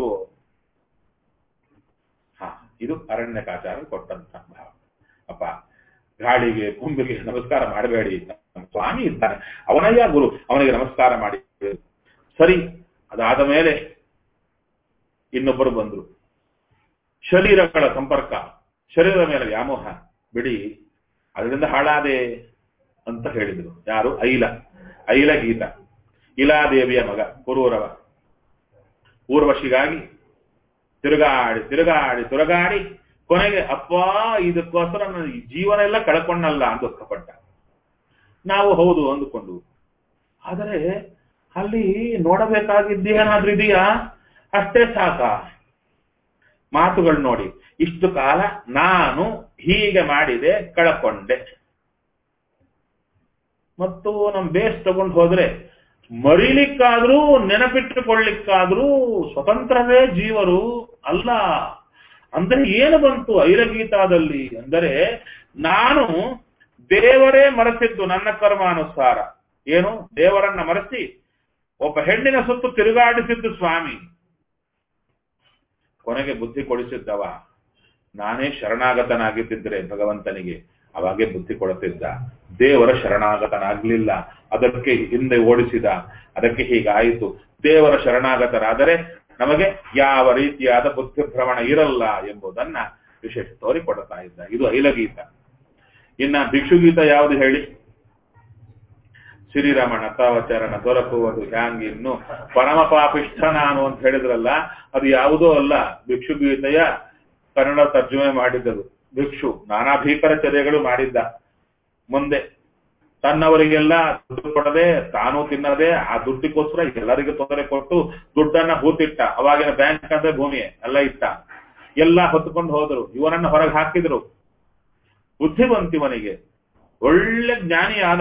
ಹಾ ಇದು ಅರಣ್ಯಕಾಚಾರ ಕೊಟ್ಟಂತ ಭಾವ ಅಪ್ಪ ಗಾಳಿಗೆ ಕುಂಬಿಗೆ ನಮಸ್ಕಾರ ಮಾಡಬೇಡಿ ನಮ್ಮ ಸ್ವಾಮಿ ಇದ್ದಾನೆ ಅವನಯ್ಯ ಗುರು ಅವನಿಗೆ ನಮಸ್ಕಾರ ಮಾಡಿ ಸರಿ ಅದಾದ ಮೇಲೆ ಇನ್ನೊಬ್ಬರು ಬಂದ್ರು ಶರೀರಗಳ ಸಂಪರ್ಕ ಶರೀರದ ಮೇಲೆ ವ್ಯಾಮೋಹ ಬಿಡಿ ಅದರಿಂದ ಹಾಳಾದೆ ಅಂತ ಹೇಳಿದ್ರು ಯಾರು ಐಲ ಐಲ ಗೀತ ಇಲಾದೇವಿಯ ಮಗ ಪುರೂರವ ಊರ್ವಶಿಗಾಗಿ ತಿರುಗಾಡಿ ತಿರುಗಾಡಿ ತಿರುಗಾಡಿ ಕೊನೆಗೆ ಅಪ್ಪ ಇದಕ್ಕೋಸ್ಕರ ನನ್ನ ಈ ಜೀವನ ಎಲ್ಲ ಕಳ್ಕೊಂಡಲ್ಲ ಅಂತ ದುಃಖಪಟ್ಟ ನಾವು ಹೌದು ಅಂದುಕೊಂಡು ಆದರೆ ಅಲ್ಲಿ ನೋಡಬೇಕಾಗಿದ್ದೇನಾದ್ರೂ ಇದೆಯಾ ಅಷ್ಟೇ ಸಾಕ ಮಾತುಗಳು ನೋಡಿ ಇಷ್ಟು ಕಾಲ ನಾನು ಹೀಗೆ ಮಾಡಿದೆ ಕಳಕೊಂಡೆ ಮತ್ತು ನಮ್ ಬೇಸ್ ತಗೊಂಡು ಹೋದ್ರೆ ಮರಿಲಿಕ್ಕಾದ್ರೂ ನೆನಪಿಟ್ಟುಕೊಳ್ಳಿಕ್ಕಾದ್ರೂ ಸ್ವತಂತ್ರವೇ ಜೀವರು ಅಲ್ಲ ಅಂದ್ರೆ ಏನು ಬಂತು ಐರಗೀತಾದಲ್ಲಿ ಅಂದರೆ ನಾನು ದೇವರೇ ಮರೆಸಿದ್ದು ನನ್ನ ಕರ್ಮಾನುಸಾರ ಏನು ದೇವರನ್ನ ಮರೆಸಿ ಒಬ್ಬ ಹೆಣ್ಣಿನ ಸುತ್ತು ತಿರುಗಾಡಿಸಿದ್ದು ಸ್ವಾಮಿ ಕೊನೆಗೆ ಬುದ್ಧಿ ಕೊಡಿಸಿದ್ದವ ನಾನೇ ಶರಣಾಗತನಾಗಿದ್ದಿದ್ರೆ ಭಗವಂತನಿಗೆ ಅವಾಗೆ ಬುದ್ಧಿ ಕೊಡುತ್ತಿದ್ದ ದೇವರ ಶರಣಾಗತನಾಗ್ಲಿಲ್ಲ ಅದಕ್ಕೆ ಹಿಂದೆ ಓಡಿಸಿದ ಅದಕ್ಕೆ ಹೀಗಾಯಿತು ದೇವರ ಶರಣಾಗತರಾದರೆ ನಮಗೆ ಯಾವ ರೀತಿಯಾದ ಬುದ್ಧಿ ಭ್ರಮಣ ಇರಲ್ಲ ಎಂಬುದನ್ನ ವಿಶೇಷ ತೋರಿಕೊಡ್ತಾ ಇದ್ದ ಇದು ಐಲಗೀತ ಇನ್ನ ಭಿಕ್ಷುಗೀತ ಯಾವುದು ಹೇಳಿ ಶ್ರೀರಮಣ ತಾವಚರಣ ದೊರಕುವುದು ಹ್ಯಾಂಗಿನ್ನು ಪರಮ ಪಾಪಿಷ್ಠ ನಾನು ಅಂತ ಹೇಳಿದ್ರಲ್ಲ ಅದು ಯಾವುದೋ ಅಲ್ಲ ಭಿಕ್ಷುಗೀತೆಯ ಕನ್ನಡ ತರ್ಜುಮೆ ಮಾಡಿದ್ದರು ಭಿಕ್ಷು ನಾನಾ ಭೀಕರ ಚರ್ಯಗಳು ಮಾಡಿದ್ದ ಮುಂದೆ ತನ್ನವರಿಗೆಲ್ಲ ದುಡ್ಡು ಕೊಡದೆ ತಾನು ತಿನ್ನದೆ ಆ ದುಡ್ಡಿಗೋಸ್ಕರ ಎಲ್ಲರಿಗೂ ತೊಂದರೆ ಕೊಟ್ಟು ದುಡ್ಡನ್ನ ಹೂತಿಟ್ಟ ಅವಾಗಿನ ಬ್ಯಾಂಕ್ ಅಂದ್ರೆ ಭೂಮಿಯೇ ಎಲ್ಲ ಇಟ್ಟ ಎಲ್ಲ ಹೊತ್ತುಕೊಂಡು ಹೋದರು ಇವನನ್ನ ಹೊರಗೆ ಹಾಕಿದ್ರು ಬುದ್ಧಿವಂತಿವನಿಗೆ ಒಳ್ಳೆ ಜ್ಞಾನಿಯಾದ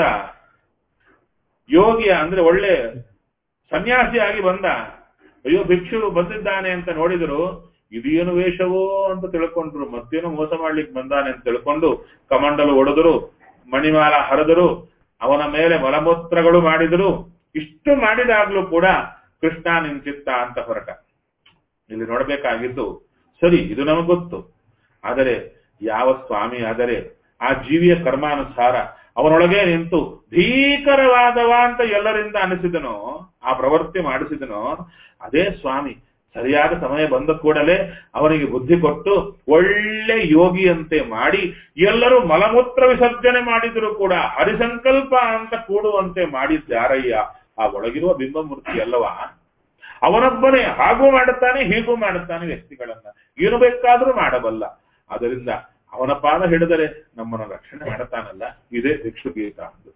ಯೋಗಿಯ ಅಂದ್ರೆ ಒಳ್ಳೆ ಸನ್ಯಾಸಿಯಾಗಿ ಬಂದ ಅಯ್ಯೋ ಭಿಕ್ಷು ಬಂದಿದ್ದಾನೆ ಅಂತ ನೋಡಿದ್ರು ಇದೇನು ವೇಷವೋ ಅಂತ ತಿಳ್ಕೊಂಡ್ರು ಮತ್ತೇನು ಮೋಸ ಮಾಡ್ಲಿಕ್ಕೆ ಬಂದಾನೆ ಅಂತ ತಿಳ್ಕೊಂಡು ಕಮಂಡಲು ಒಡೆದರು ಮಣಿಮಾಲ ಹರಿದರು ಅವನ ಮೇಲೆ ಮಲಮೂತ್ರಗಳು ಮಾಡಿದರು ಇಷ್ಟು ಮಾಡಿದಾಗ್ಲೂ ಕೂಡ ಕೃಷ್ಣ ನಿಂಚಿತ್ತ ಅಂತ ಹೊರಟ ಇಲ್ಲಿ ನೋಡ್ಬೇಕಾಗಿದ್ದು ಸರಿ ಇದು ನಮಗೆ ಗೊತ್ತು ಆದರೆ ಯಾವ ಸ್ವಾಮಿ ಆದರೆ ಆ ಜೀವಿಯ ಕರ್ಮಾನುಸಾರ ಅವನೊಳಗೆ ನಿಂತು ಭೀಕರವಾದವ ಅಂತ ಎಲ್ಲರಿಂದ ಅನಿಸಿದನೋ ಆ ಪ್ರವೃತ್ತಿ ಮಾಡಿಸಿದನೋ ಅದೇ ಸ್ವಾಮಿ ಸರಿಯಾದ ಸಮಯ ಬಂದ ಕೂಡಲೇ ಅವನಿಗೆ ಬುದ್ಧಿ ಕೊಟ್ಟು ಒಳ್ಳೆ ಯೋಗಿಯಂತೆ ಮಾಡಿ ಎಲ್ಲರೂ ಮಲಮೂತ್ರ ವಿಸರ್ಜನೆ ಮಾಡಿದ್ರು ಕೂಡ ಹರಿಸಂಕಲ್ಪ ಅಂತ ಕೂಡುವಂತೆ ಮಾಡಿದ್ದಾರಯ್ಯ ಆ ಒಳಗಿರುವ ಬಿಂಬಮೂರ್ತಿ ಅಲ್ಲವಾ ಅವನೊಬ್ಬನೇ ಹಾಗೂ ಮಾಡುತ್ತಾನೆ ಹೀಗೂ ಮಾಡುತ್ತಾನೆ ವ್ಯಕ್ತಿಗಳನ್ನ ಏನು ಬೇಕಾದ್ರೂ ಮಾಡಬಲ್ಲ ಅದರಿಂದ ಅವನ ಪಾದ ಹಿಡಿದರೆ ನಮ್ಮನ್ನು ರಕ್ಷಣೆ ಮಾಡುತ್ತಾನಲ್ಲ ಇದೇ ಭಿಕ್ಷು ಗೀತ ಅಂದು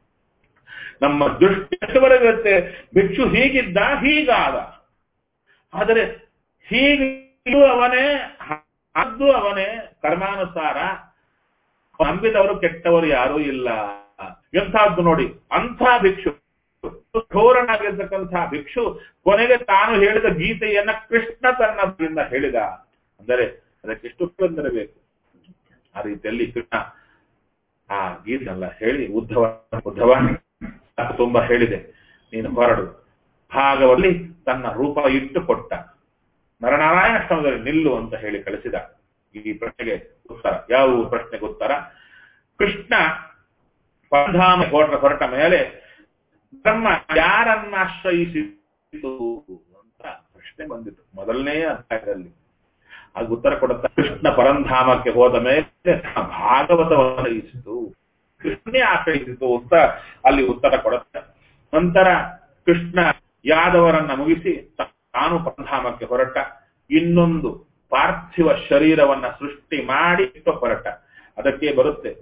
ನಮ್ಮ ದೃಷ್ಟಿ ಎಷ್ಟುವರೆಗಿರುತ್ತೆ ಭಿಕ್ಷು ಹೀಗಿದ್ದ ಹೀಗಾದ ಆದರೆ ಹೀಗೂ ಅವನೇ ಅದು ಅವನೇ ಕರ್ಮಾನುಸಾರ ನಂಬಿದವರು ಕೆಟ್ಟವರು ಯಾರೂ ಇಲ್ಲ ಎಂಥದ್ದು ನೋಡಿ ಅಂಥ ಭಿಕ್ಷು ಘೋರನಾಗಿರ್ತಕ್ಕಂಥ ಭಿಕ್ಷು ಕೊನೆಗೆ ತಾನು ಹೇಳಿದ ಗೀತೆಯನ್ನ ಕೃಷ್ಣ ತನ್ನ ಹೇಳಿದ ಅಂದರೆ ಅದಕ್ಕೆ ಎಷ್ಟು ಬಂದಿರಬೇಕು ಆ ರೀತಿಯಲ್ಲಿ ಕೃಷ್ಣ ಆ ಗೀತೆಲ್ಲ ಹೇಳಿ ಉದ್ಧವ ಉದ್ಧವ ತುಂಬಾ ಹೇಳಿದೆ ನೀನು ಹೊರಡು ಭಾಗವಲ್ಲಿ ತನ್ನ ರೂಪ ಇಟ್ಟು ಕೊಟ್ಟ ನರನಾರಾಯಣ ಶ್ರಮದಲ್ಲಿ ನಿಲ್ಲು ಅಂತ ಹೇಳಿ ಕಳಿಸಿದ ಈ ಪ್ರಶ್ನೆಗೆ ಉತ್ತರ ಯಾವ ಪ್ರಶ್ನೆಗೆ ಉತ್ತರ ಕೃಷ್ಣ ಪರಧಾಮ ಹೊರಟ ಹೊರಟ ಮೇಲೆ ಧರ್ಮ ಯಾರನ್ನ ಆಶ್ರಯಿಸಿತು ಅಂತ ಪ್ರಶ್ನೆ ಬಂದಿತ್ತು ಮೊದಲನೇ ಅಧ್ಯಾಯದಲ್ಲಿ ಅದು ಉತ್ತರ ಕೊಡುತ್ತಾ ಕೃಷ್ಣ ಪರಂಧಾಮಕ್ಕೆ ಹೋದ ಮೇಲೆ ಭಾಗವತವನ್ನು ಆಶ್ರಯಿಸಿತು ಕೃಷ್ಣನೇ ಆಶ್ರಯಿಸಿತು ಅಂತ ಅಲ್ಲಿ ಉತ್ತರ ಕೊಡುತ್ತೆ ನಂತರ ಕೃಷ್ಣ ಯಾದವರನ್ನ ಮುಗಿಸಿ ತಾನು ಪರಂಧಾಮಕ್ಕೆ ಹೊರಟ ಇನ್ನೊಂದು ಪಾರ್ಥಿವ ಶರೀರವನ್ನ ಸೃಷ್ಟಿ ಮಾಡಿ ಹೊರಟ ಅದಕ್ಕೆ ಬರುತ್ತೆ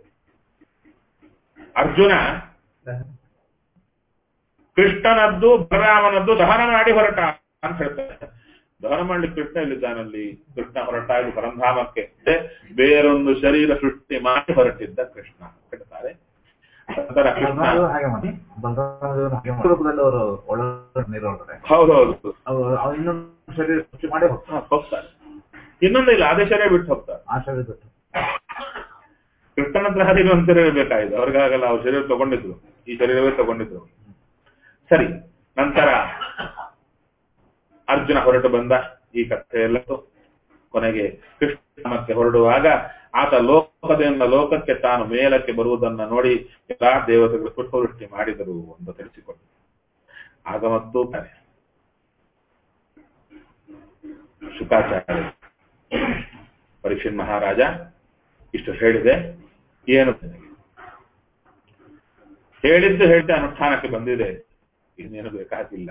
ಅರ್ಜುನ ಕೃಷ್ಣನದ್ದು ಬಲರಾಮನದ್ದು ದಹನ ಮಾಡಿ ಹೊರಟ ಅಂತ ಹೇಳ್ತಾರೆ ದಹನ ಮಾಡ್ಲಿಕ್ಕೆ ಕೃಷ್ಣ ಇಲ್ಲಿದ್ದಾನಲ್ಲಿ ಕೃಷ್ಣ ಹೊರಟಾಗಿ ಪರಂಧಾಮಕ್ಕೆ ಬೇರೊಂದು ಶರೀರ ಸೃಷ್ಟಿ ಮಾಡಿ ಹೊರಟಿದ್ದ ಕೃಷ್ಣ ಹೇಳ್ತಾರೆ ನಂತರ ಕೃಷ್ಣ ಬಲರಾಮದೇವರು ಹಾಗೆ ಮಾಡಿ ಬಲರಾಮದೇವರು ಹಾಗೆ ಮಾಡಿ ರೂಪದಲ್ಲಿ ಅವರು ಒಳಗಡೆ ನೀರೊಳಗಡೆ ಹೌದೌದು ಅವ್ರು ಅವ್ರು ಇನ್ನೊಂದು ಶರೀರ ಸೃಷ್ಟಿ ಮಾಡಿ ಹೋಗ್ತಾರೆ ಹ, ಹೋಗ್ತಾರೆ ಇನ್ನೊಂದು ಇಲ್ಲ ಅದೇ ಶರೀರ ಬಿಟ್ಟು ಹೋಗ್ತಾರೆ ಆ ಶರೀರ ಬಿಟ್ಟು ಕೃಷ್ಣನ ಹತ್ರ ಹರಿದು ಅಂತಿರಬೇಕಾಯ್ತು ಅವ್ರಿಗಾಗಲ್ಲ ಅವ್ರ ಶರೀರ ತಗೊಂಡಿದ್ರು ಈ ಶರೀರವೇ ತಗೊಂಡಿದ್ರು ಸರಿ ನಂತರ ಅರ್ಜುನ ಹೊರಟು ಬಂದ ಈ ಕಥೆ ಎಲ್ಲ ಕೊನೆಗೆ ಕೃಷ್ಣಕ್ಕೆ ಹೊರಡುವಾಗ ಆತ ಲೋಕದಿಂದ ಲೋಕಕ್ಕೆ ತಾನು ಮೇಲಕ್ಕೆ ಬರುವುದನ್ನ ನೋಡಿ ಎಲ್ಲಾ ದೇವತೆಗಳು ಪುಷ್ಪವೃಷ್ಟಿ ಮಾಡಿದರು ಅಂತ ತಿಳಿಸಿಕೊಟ್ಟು ಆಗ ಮತ್ತು ಕರೆ ಶುಕಾಚಾರ್ಯ ಪರೀಕ್ಷಿತ್ ಮಹಾರಾಜ ಇಷ್ಟು ಹೇಳಿದೆ ಏನು ಹೇಳಿದ್ದು ಹೇಳಿದ ಅನುಷ್ಠಾನಕ್ಕೆ ಬಂದಿದೆ ಇನ್ನೇನು ಬೇಕಾಗಿಲ್ಲ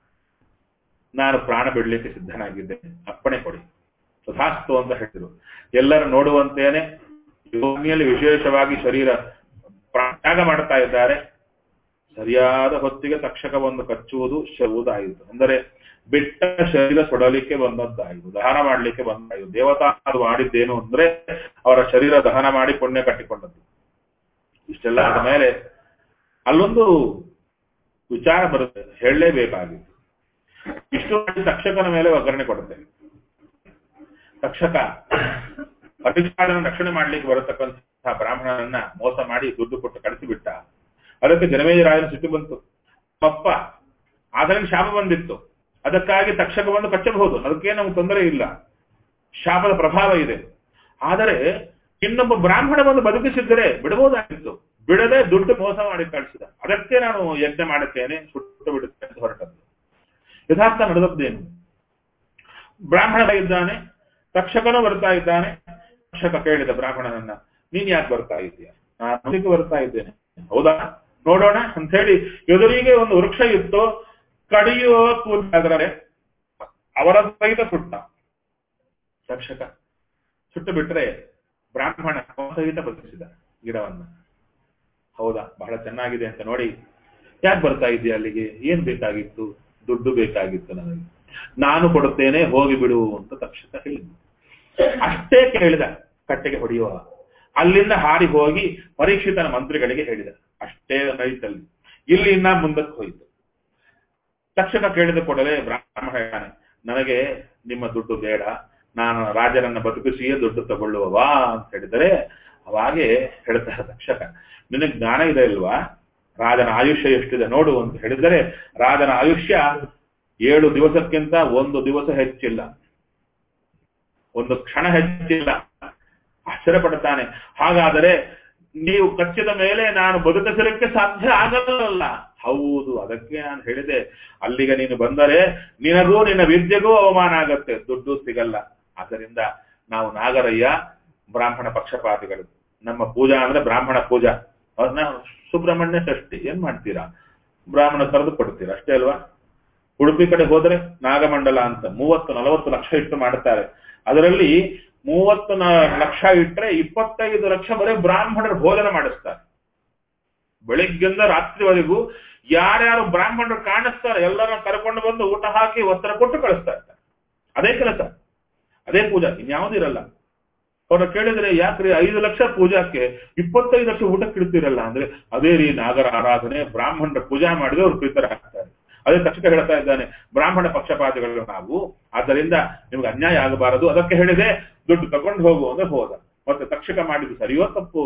ನಾನು ಪ್ರಾಣ ಬಿಡ್ಲಿಕ್ಕೆ ಸಿದ್ಧನಾಗಿದ್ದೆ ಅಪ್ಪಣೆ ಕೊಡಿ ತಥಾಸ್ತು ಅಂತ ಹೇಳಿದ್ರು ಎಲ್ಲರೂ ನೋಡುವಂತೇನೆ ಯೋಗಿಯಲ್ಲಿ ವಿಶೇಷವಾಗಿ ಶರೀರ ತ್ಯಾಗ ಮಾಡ್ತಾ ಇದ್ದಾರೆ ಸರಿಯಾದ ಹೊತ್ತಿಗೆ ತಕ್ಷಕವನ್ನು ಕಚ್ಚುವುದು ಶರುವುದಾಯಿತು ಅಂದರೆ ಬಿಟ್ಟ ಶರೀರ ಸುಡಲಿಕ್ಕೆ ಬಂದದ್ದಾಯಿತು ದಹನ ಮಾಡಲಿಕ್ಕೆ ಬಂದಾಯಿತು ದೇವತಾ ಅದು ಮಾಡಿದ್ದೇನು ಅಂದ್ರೆ ಅವರ ಶರೀರ ದಹನ ಮಾಡಿ ಪುಣ್ಯ ಕಟ್ಟಿಕೊಂಡದ್ದು ಇಷ್ಟೆಲ್ಲ ಆದ ಮೇಲೆ ಅಲ್ಲೊಂದು ವಿಚಾರ ಬರುತ್ತೆ ಹೇಳಲೇಬೇಕಾಗಿತ್ತು ಇಷ್ಟು ಮಾಡಿ ತಕ್ಷಕನ ಮೇಲೆ ಒಗ್ಗರಣೆ ಕೊಡುತ್ತೇನೆ ತಕ್ಷಕ ಅಭಿಷಾದನ ರಕ್ಷಣೆ ಮಾಡ್ಲಿಕ್ಕೆ ಬರತಕ್ಕಂತಹ ಬ್ರಾಹ್ಮಣನನ್ನ ಮೋಸ ಮಾಡಿ ದುಡ್ಡು ಕೊಟ್ಟು ಕಳಿಸಿಬಿಟ್ಟ ಅದಕ್ಕೆ ಜನಮೇಜರಾಯನ ಸಿಟ್ಟು ಬಂತು ಪಪ್ಪ ಆದ್ರೆ ಶಾಪ ಬಂದಿತ್ತು ಅದಕ್ಕಾಗಿ ತಕ್ಷಕವನ್ನು ಕಚ್ಚಬಹುದು ಅದಕ್ಕೆ ನಮ್ಗೆ ತೊಂದರೆ ಇಲ್ಲ ಶಾಪದ ಪ್ರಭಾವ ಇದೆ ಆದರೆ ಇನ್ನೊಬ್ಬ ಬ್ರಾಹ್ಮಣ ಬಂದು ಬದುಕಿಸಿದ್ದರೆ ಬಿಡಬಹುದಾಗಿತ್ತು ಬಿಡದೆ ದುಡ್ಡು ಮೋಸ ಮಾಡಿ ಕಳಿಸಿದ ಅದಕ್ಕೆ ನಾನು ಯಜ್ಞ ಮಾಡುತ್ತೇನೆ ಸುಟ್ಟು ಬಿಡುತ್ತೇನೆ ಅಂತ ಹೊರಟದ್ದು ಯಥಾರ್ಥ ನಡೆದದ್ದೇನು ಬ್ರಾಹ್ಮಣ ಇದ್ದಾನೆ ತಕ್ಷಕನು ಬರ್ತಾ ಇದ್ದಾನೆ ತಕ್ಷಕ ಕೇಳಿದ ಬ್ರಾಹ್ಮಣನನ್ನ ನೀನ್ ಯಾಕೆ ಬರ್ತಾ ಇದ್ದೀಯ ನಾನು ಇದಕ್ಕೆ ಬರ್ತಾ ಇದ್ದೇನೆ ಹೌದಾ ನೋಡೋಣ ಅಂತ ಹೇಳಿ ಎದುರಿಗೆ ಒಂದು ವೃಕ್ಷ ಇತ್ತು ಕಡಿಯುವ ಕೂದಾದ್ರೆ ಅವರ ಸಹಿತ ಸುಟ್ಟ ತಕ್ಷಕ ಸುಟ್ಟು ಬಿಟ್ರೆ ಬ್ರಾಹ್ಮಣ ಅವನ ಸಹಿತ ಬದುಕಿಸಿದ ಗಿಡವನ್ನ ಹೌದಾ ಬಹಳ ಚೆನ್ನಾಗಿದೆ ಅಂತ ನೋಡಿ ಯಾಕೆ ಬರ್ತಾ ಇದ್ದೀಯ ಅಲ್ಲಿಗೆ ಏನ್ ಬೇಕಾಗಿತ್ತು ದುಡ್ಡು ಬೇಕಾಗಿತ್ತು ನನಗೆ ನಾನು ಕೊಡುತ್ತೇನೆ ಹೋಗಿ ಬಿಡು ಅಂತ ತಕ್ಷಕ ಹೇಳಿದ ಅಷ್ಟೇ ಕೇಳಿದ ಕಟ್ಟೆಗೆ ಹೊಡೆಯುವ ಅಲ್ಲಿಂದ ಹಾರಿ ಹೋಗಿ ಪರೀಕ್ಷಿತನ ಮಂತ್ರಿಗಳಿಗೆ ಹೇಳಿದ ಅಷ್ಟೇ ನೈತಲ್ಲಿ ಇಲ್ಲಿ ಇನ್ನ ಮುಂದಕ್ಕೆ ಹೋಯಿತು ತಕ್ಷಣ ಕೇಳಿದ ಕೂಡಲೇ ಬ್ರಾಹ್ಮಣ ಹೇಳ್ತಾನೆ ನನಗೆ ನಿಮ್ಮ ದುಡ್ಡು ಬೇಡ ನಾನು ರಾಜರನ್ನ ಬದುಕಿಸಿಯೇ ದುಡ್ಡು ತಗೊಳ್ಳುವವಾ ಅಂತ ಹೇಳಿದರೆ ಅವಾಗೆ ಹೇಳ್ತಾರೆ ತಕ್ಷಕ ನಿನಗೆ ಜ್ಞಾನ ಇದೆ ಇಲ್ವಾ ರಾಜನ ಆಯುಷ್ಯ ಎಷ್ಟಿದೆ ನೋಡು ಅಂತ ಹೇಳಿದರೆ ರಾಜನ ಆಯುಷ್ಯ ಏಳು ದಿವಸಕ್ಕಿಂತ ಒಂದು ದಿವಸ ಹೆಚ್ಚಿಲ್ಲ ಒಂದು ಕ್ಷಣ ಹೆಚ್ಚಿಲ್ಲ ಆಶ್ಚರ್ಯ ಪಡ್ತಾನೆ ಹಾಗಾದರೆ ನೀವು ಕಚ್ಚಿದ ಮೇಲೆ ನಾನು ಬದುಕಿಸಲಿಕ್ಕೆ ಸಾಧ್ಯ ಆಗಲ್ಲ ಹೌದು ಅದಕ್ಕೆ ನಾನು ಹೇಳಿದೆ ಅಲ್ಲಿಗೆ ನೀನು ಬಂದರೆ ನಿನಗೂ ನಿನ್ನ ವಿದ್ಯೆಗೂ ಅವಮಾನ ಆಗತ್ತೆ ದುಡ್ಡು ಸಿಗಲ್ಲ ಆದ್ದರಿಂದ ನಾವು ನಾಗರಯ್ಯ ಬ್ರಾಹ್ಮಣ ಪಕ್ಷಪಾತಿಗಳು ನಮ್ಮ ಪೂಜಾ ಅಂದ್ರೆ ಬ್ರಾಹ್ಮಣ ಪೂಜಾ ಅವ್ರನ್ನ ಸುಬ್ರಹ್ಮಣ್ಯ ಷಷ್ಠಿ ಏನ್ ಮಾಡ್ತೀರಾ ಬ್ರಾಹ್ಮಣ ಕರೆದು ಕೊಡ್ತೀರಾ ಅಷ್ಟೇ ಅಲ್ವಾ ಉಡುಪಿ ಕಡೆ ಹೋದ್ರೆ ನಾಗಮಂಡಲ ಅಂತ ಮೂವತ್ತು ನಲವತ್ತು ಲಕ್ಷ ಇಟ್ಟು ಮಾಡ್ತಾರೆ ಅದರಲ್ಲಿ ಮೂವತ್ತು ನ- ಲಕ್ಷ ಇಟ್ರೆ ಇಪ್ಪತ್ತೈದು ಲಕ್ಷ ಬರೀ ಬ್ರಾಹ್ಮಣರು ಭೋಜನ ಮಾಡಿಸ್ತಾರೆ ಬೆಳಿಗ್ಗೆಯಿಂದ ರಾತ್ರಿವರೆಗೂ ಯಾರ್ಯಾರು ಬ್ರಾಹ್ಮಣರು ಕಾಣಿಸ್ತಾರೆ ಎಲ್ಲರನ್ನ ಕರ್ಕೊಂಡು ಬಂದು ಊಟ ಹಾಕಿ ಒತ್ತಡ ಕೊಟ್ಟು ಕಳಿಸ್ತಾ ಇರ್ತಾರೆ ಅದೇ ಕೆಲಸ ಅದೇ ಪೂಜಾ ಇನ್ಯಾವುದಿರಲ್ಲ ಅವ್ರನ್ನ ಕೇಳಿದ್ರೆ ಯಾಕ್ರಿ ಐದು ಲಕ್ಷ ಪೂಜಾಕ್ಕೆ ಇಪ್ಪತ್ತೈದು ಲಕ್ಷ ಊಟಕ್ಕೆ ಇಡ್ತೀರಲ್ಲ ಅಂದ್ರೆ ಅದೇ ರೀ ನಾಗರ ಆರಾಧನೆ ಬ್ರಾಹ್ಮಣರ ಪೂಜಾ ಮಾಡಿದ್ರೆ ಅವ್ರು ಪ್ರೀತರಾಗ್ತಾರೆ ಅದೇ ತಕ್ಷಕ ಹೇಳ್ತಾ ಇದ್ದಾನೆ ಬ್ರಾಹ್ಮಣ ಪಕ್ಷಪಾತಿಗಳು ನಾವು ಆದ್ದರಿಂದ ನಿಮ್ಗೆ ಅನ್ಯಾಯ ಆಗಬಾರದು ಅದಕ್ಕೆ ಹೇಳಿದೆ ದುಡ್ಡು ತಗೊಂಡು ಹೋಗು ಅಂದ್ರೆ ಹೋದ ಮತ್ತೆ ತಕ್ಷಕ ಮಾಡಿದ್ದು ಸರಿಯೋ ತಪ್ಪು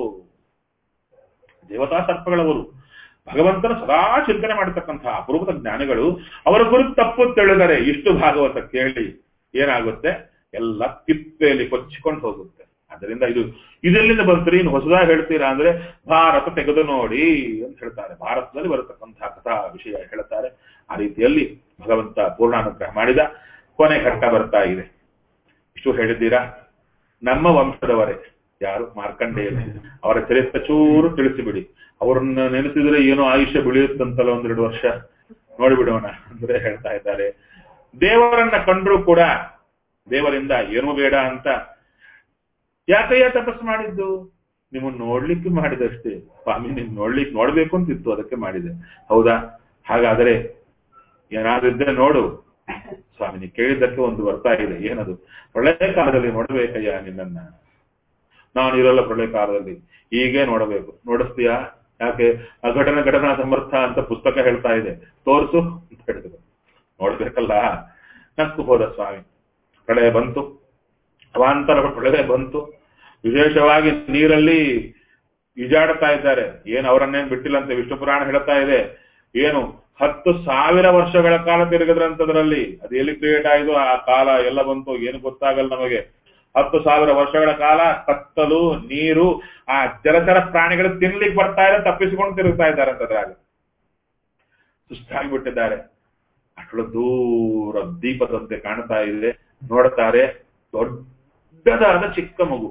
ದೇವತಾ ಸರ್ಪಗಳವರು ಭಗವಂತನ ಸದಾ ಚಿಂತನೆ ಮಾಡತಕ್ಕಂತಹ ಅಪರೂಪದ ಜ್ಞಾನಿಗಳು ಅವರ ಕುರಿತು ತಪ್ಪು ತಿಳಿದರೆ ಇಷ್ಟು ಭಾಗವತ ಕೇಳಿ ಏನಾಗುತ್ತೆ ಎಲ್ಲ ತಿಪ್ಪೆಯಲ್ಲಿ ಕೊಚ್ಚಿಕೊಂಡು ಹೋಗುತ್ತೆ ಅದರಿಂದ ಇದು ಇದೆಲ್ಲಿಂದ ಬಂತ್ರಿ ಇನ್ನು ಹೊಸದಾಗಿ ಹೇಳ್ತೀರಾ ಅಂದ್ರೆ ಭಾರತ ತೆಗೆದು ನೋಡಿ ಅಂತ ಹೇಳ್ತಾರೆ ಭಾರತದಲ್ಲಿ ಬರತಕ್ಕಂತಹ ಕಥಾ ವಿಷಯ ಹೇಳ್ತಾರೆ ಆ ರೀತಿಯಲ್ಲಿ ಭಗವಂತ ಪೂರ್ಣಾನುಗ್ರಹ ಮಾಡಿದ ಕೊನೆ ಘಟ್ಟ ಬರ್ತಾ ಇದೆ ಇಷ್ಟು ಹೇಳಿದ್ದೀರಾ ನಮ್ಮ ವಂಶದವರೇ ಯಾರು ಮಾರ್ಕಂಡೇಯರು ಅವರ ಚರಿತ್ರೆ ಚೂರು ತಿಳಿಸಿಬಿಡಿ ಅವ್ರನ್ನ ನೆನೆಸಿದ್ರೆ ಏನೋ ಆಯುಷ್ಯ ಬೆಳೆಯುತ್ತಂತಲ್ಲ ಒಂದೆರಡು ವರ್ಷ ನೋಡಿಬಿಡೋಣ ಅಂದ್ರೆ ಹೇಳ್ತಾ ಇದ್ದಾರೆ ದೇವರನ್ನ ಕಂಡ್ರು ಕೂಡ ದೇವರಿಂದ ಏನೂ ಬೇಡ ಅಂತ ಯಾಕಯ್ಯ ತಪಸ್ಸು ಮಾಡಿದ್ದು ನಿಮ್ಮನ್ನ ನೋಡ್ಲಿಕ್ಕೆ ಮಾಡಿದಷ್ಟೇ ಸ್ವಾಮಿ ನಿಮ್ ನೋಡ್ಲಿಕ್ಕೆ ನೋಡ್ಬೇಕು ಅಂತಿತ್ತು ಅದಕ್ಕೆ ಮಾಡಿದೆ ಹೌದಾ ಹಾಗಾದ್ರೆ ಏನಾದ್ರೂ ಇದ್ರೆ ನೋಡು ಸ್ವಾಮಿ ನೀ ಕೇಳಿದ್ದಕ್ಕೆ ಒಂದು ಬರ್ತಾ ಇದೆ ಏನದು ಪ್ರಳಯ ಕಾಲದಲ್ಲಿ ನೋಡ್ಬೇಕಯ್ಯ ನಿನ್ನನ್ನ ನಾನು ಇರಲ್ಲ ಪ್ರಳಯ ಕಾಲದಲ್ಲಿ ಹೀಗೆ ನೋಡಬೇಕು ನೋಡಿಸ್ತೀಯಾ ಯಾಕೆ ಅಘಟನ ಘಟನಾ ಸಮರ್ಥ ಅಂತ ಪುಸ್ತಕ ಹೇಳ್ತಾ ಇದೆ ತೋರಿಸು ಅಂತ ಹೇಳಿದ್ರು ನೋಡ್ಬೇಕಲ್ಲ ನಕ್ಕು ಹೋದ ಸ್ವಾಮಿ ಪ್ರಳಯ ಬಂತು ಅವಾಂತರ ಪ್ರಳಯ ಬಂತು ವಿಶೇಷವಾಗಿ ನೀರಲ್ಲಿ ಈಜಾಡ್ತಾ ಇದ್ದಾರೆ ಏನು ಅವರನ್ನೇನು ಬಿಟ್ಟಿಲ್ಲಂತೆ ವಿಷ್ಣು ಪುರಾಣ ಹೇಳ್ತಾ ಇದೆ ಏನು ಹತ್ತು ಸಾವಿರ ವರ್ಷಗಳ ಕಾಲ ತಿರುಗದ್ರಂತದ್ರಲ್ಲಿ ಅದು ಎಲ್ಲಿ ಕ್ರಿಯೇಟ್ ಆಯ್ತು ಆ ಕಾಲ ಎಲ್ಲ ಬಂತು ಏನು ಗೊತ್ತಾಗಲ್ಲ ನಮಗೆ ಹತ್ತು ಸಾವಿರ ವರ್ಷಗಳ ಕಾಲ ಕತ್ತಲು ನೀರು ಆ ಜಲಚರ ಪ್ರಾಣಿಗಳು ತಿನ್ಲಿಕ್ಕೆ ಬರ್ತಾ ಇದೆ ತಪ್ಪಿಸಿಕೊಂಡು ತಿರುಗ್ತಾ ಇದ್ದಾರೆ ಅಂತದ್ರಾಗ ಸುಸ್ತಾಗಿಬಿಟ್ಟಿದ್ದಾರೆ ಅಷ್ಟು ದೂರ ದೀಪದಂತೆ ಕಾಣ್ತಾ ಇದೆ ನೋಡ್ತಾರೆ ದೊಡ್ಡದಾದ ಚಿಕ್ಕ ಮಗು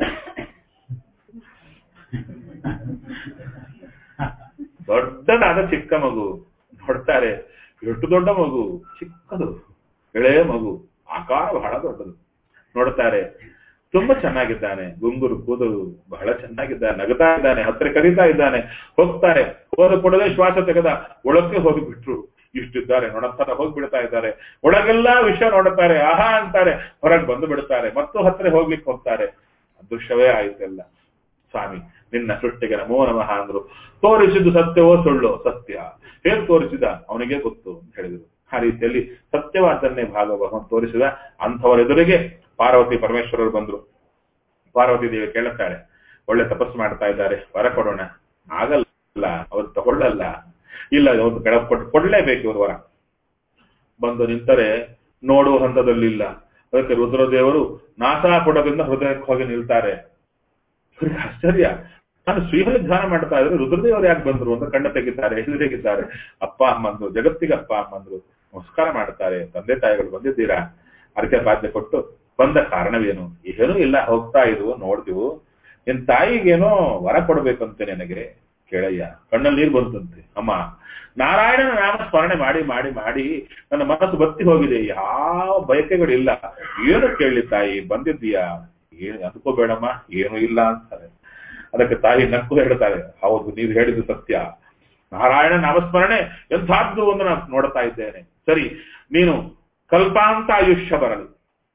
ದೊಡ್ಡದಾದ ಚಿಕ್ಕ ಮಗು ನೋಡ್ತಾರೆ ಎಷ್ಟು ದೊಡ್ಡ ಮಗು ಚಿಕ್ಕದು ಎಳೆಯ ಮಗು ಆಕಾರ ಬಹಳ ದೊಡ್ಡದು ನೋಡ್ತಾರೆ ತುಂಬಾ ಚೆನ್ನಾಗಿದ್ದಾನೆ ಗುಂಗುರು ಕೂದಲು ಬಹಳ ಚೆನ್ನಾಗಿದ್ದಾನೆ ನಗತಾ ಇದ್ದಾನೆ ಹತ್ರ ಕರೀತಾ ಇದ್ದಾನೆ ಹೋಗ್ತಾರೆ ಹೋದ ಕೂಡಲೇ ಶ್ವಾಸ ತೆಗೆದ ಒಳಕ್ಕೆ ಹೋಗಿಬಿಟ್ರು ಇಷ್ಟಿದ್ದಾರೆ ನೋಡತ್ತರ ಹೋಗ್ಬಿಡ್ತಾ ಇದ್ದಾರೆ ಒಳಗೆಲ್ಲಾ ವಿಷಯ ನೋಡುತ್ತಾರೆ ಆಹಾ ಅಂತಾರೆ ಹೊರಗೆ ಬಂದು ಬಿಡ್ತಾರೆ ಮತ್ತು ಹತ್ರ ಹೋಗ್ಲಿಕ್ಕೆ ಹೋಗ್ತಾರೆ ಅದೃಶ್ಯವೇ ಆಯ್ತೆಲ್ಲ ಸ್ವಾಮಿ ನಿನ್ನ ಸೃಷ್ಟಿಗೆ ನಮೋ ನಮಃ ಅಂದ್ರು ತೋರಿಸಿದ್ದು ಸತ್ಯವೋ ಸುಳ್ಳು ಸತ್ಯ ಹೇಗೆ ತೋರಿಸಿದ ಅವನಿಗೆ ಗೊತ್ತು ಅಂತ ಹೇಳಿದರು ಆ ರೀತಿಯಲ್ಲಿ ಸತ್ಯವಾದನ್ನೇ ಭಾಗ ಭಗವಂತ ತೋರಿಸಿದ ಅಂಥವರ ಎದುರಿಗೆ ಪಾರ್ವತಿ ಪರಮೇಶ್ವರರು ಬಂದ್ರು ಪಾರ್ವತಿ ದೇವಿ ಕೇಳುತ್ತಾಳೆ ಒಳ್ಳೆ ತಪಸ್ಸು ಮಾಡ್ತಾ ಇದ್ದಾರೆ ವರ ಕೊಡೋಣ ಆಗಲ್ಲ ಅವ್ರು ತಗೊಳ್ಳಲ್ಲ ಇಲ್ಲ ಒಂದು ಕೆಳ ಕೊಟ್ಟು ಕೊಡ್ಲೇಬೇಕು ಇವರು ವರ ಬಂದು ನಿಂತರೆ ನೋಡುವ ಹಂತದಲ್ಲಿಲ್ಲ ಅದಕ್ಕೆ ರುದ್ರದೇವರು ನಾಸಾಪುಟದಿಂದ ಹೃದಯಕ್ಕೆ ಹೋಗಿ ನಿಲ್ತಾರೆ ಇವ್ರಿಗೆ ಆಶ್ಚರ್ಯ ನಾನು ಶ್ರೀಹರಿ ಧ್ಯಾನ ಮಾಡ್ತಾ ಇದ್ರೆ ರುದ್ರದೇವರು ಯಾಕೆ ಬಂದ್ರು ಅಂತ ಕಣ್ಣ ತೆಗಿತಾರೆ ಎದುರಿಗಿದ್ದಾರೆ ಅಪ್ಪ ಅಮ್ಮಂದ್ರು ಜಗತ್ತಿಗೆ ಅಪ್ಪ ಅಮ್ಮಂದ್ರು ನಮಸ್ಕಾರ ಮಾಡ್ತಾರೆ ತಂದೆ ತಾಯಿಗಳು ಬಂದಿದ್ದೀರಾ ಅರ್ಘ್ಯ ಪಾದ್ಯ ಕೊಟ್ಟು ಬಂದ ಕಾರಣವೇನು ಏನೂ ಇಲ್ಲ ಹೋಗ್ತಾ ಇದ್ವು ನೋಡ್ತೀವು ನಿನ್ ತಾಯಿಗೇನೋ ವರ ಕೊಡ್ಬೇಕಂತೆ ನನಗೆ ಕೇಳಯ್ಯ ಕಣ್ಣಲ್ಲಿ ನೀರು ಬಂತಂತೆ ಅಮ್ಮ ನಾರಾಯಣನ ನಾಮ ಸ್ಮರಣೆ ಮಾಡಿ ಮಾಡಿ ಮಾಡಿ ನನ್ನ ಮನಸ್ಸು ಬತ್ತಿ ಹೋಗಿದೆ ಯಾವ ಬಯಕೆಗಳಿಲ್ಲ ಏನು ಕೇಳಿ ತಾಯಿ ಬಂದಿದ್ದೀಯಾ ಏನು ಅಂದ್ಕೋಬೇಡಮ್ಮ ಏನು ಇಲ್ಲ ಅಂತಾರೆ ಅದಕ್ಕೆ ತಾಯಿ ನಕ್ಕು ಹೇಳ್ತಾರೆ ಹೌದು ನೀವು ಹೇಳಿದ್ದು ಸತ್ಯ ನಾರಾಯಣ ನಾಮಸ್ಮರಣೆ ಎಂಥದ್ದು ಒಂದು ನಾನು ನೋಡ್ತಾ ಇದ್ದೇನೆ ಸರಿ ನೀನು ಕಲ್ಪಾಂತ ಆಯುಷ್ಯ ಬರಲಿ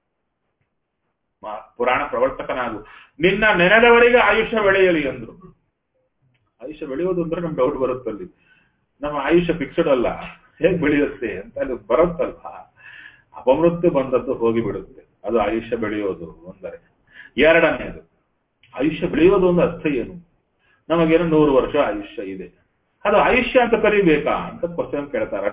ಮ- ಪುರಾಣ ಪ್ರವರ್ತಕನಾಗು ನಿನ್ನ ನೆನೆದವರಿಗೆ ಆಯುಷ್ಯ ಬೆಳೆಯಲಿ ಅಂದ್ರು ಆಯುಷ್ಯ ಬೆಳೆಯೋದು ಅಂದ್ರೆ ನಮ್ಗೆ ಡೌಟ್ ಬರುತ್ತಲ್ಲಿ ನಮ್ಮ ಆಯುಷ್ಯ ಫಿಕ್ಸ್ಡ್ ಅಲ್ಲ ಹೇಗ್ ಬೆಳೆಯುತ್ತೆ ಅಂತ ಅದು ಬರುತ್ತಲ್ವಾ ಅಪಮೃತ್ಯು ಬಂದದ್ದು ಹೋಗಿ ಬಿಡುತ್ತೆ ಅದು ಆಯುಷ್ಯ ಬೆಳೆಯೋದು ಅಂದರೆ ಎರಡನೆಯದು ಆಯುಷ್ಯ ಬೆಳೆಯೋದು ಒಂದು ಅರ್ಥ ಏನು ನಮಗೇನು ನೂರು ವರ್ಷ ಆಯುಷ್ಯ ಇದೆ ಅದು ಆಯುಷ್ಯ ಅಂತ ಕರಿಬೇಕಾ ಅಂತ ಕ್ವಶನ್ ಕೇಳ್ತಾರೆ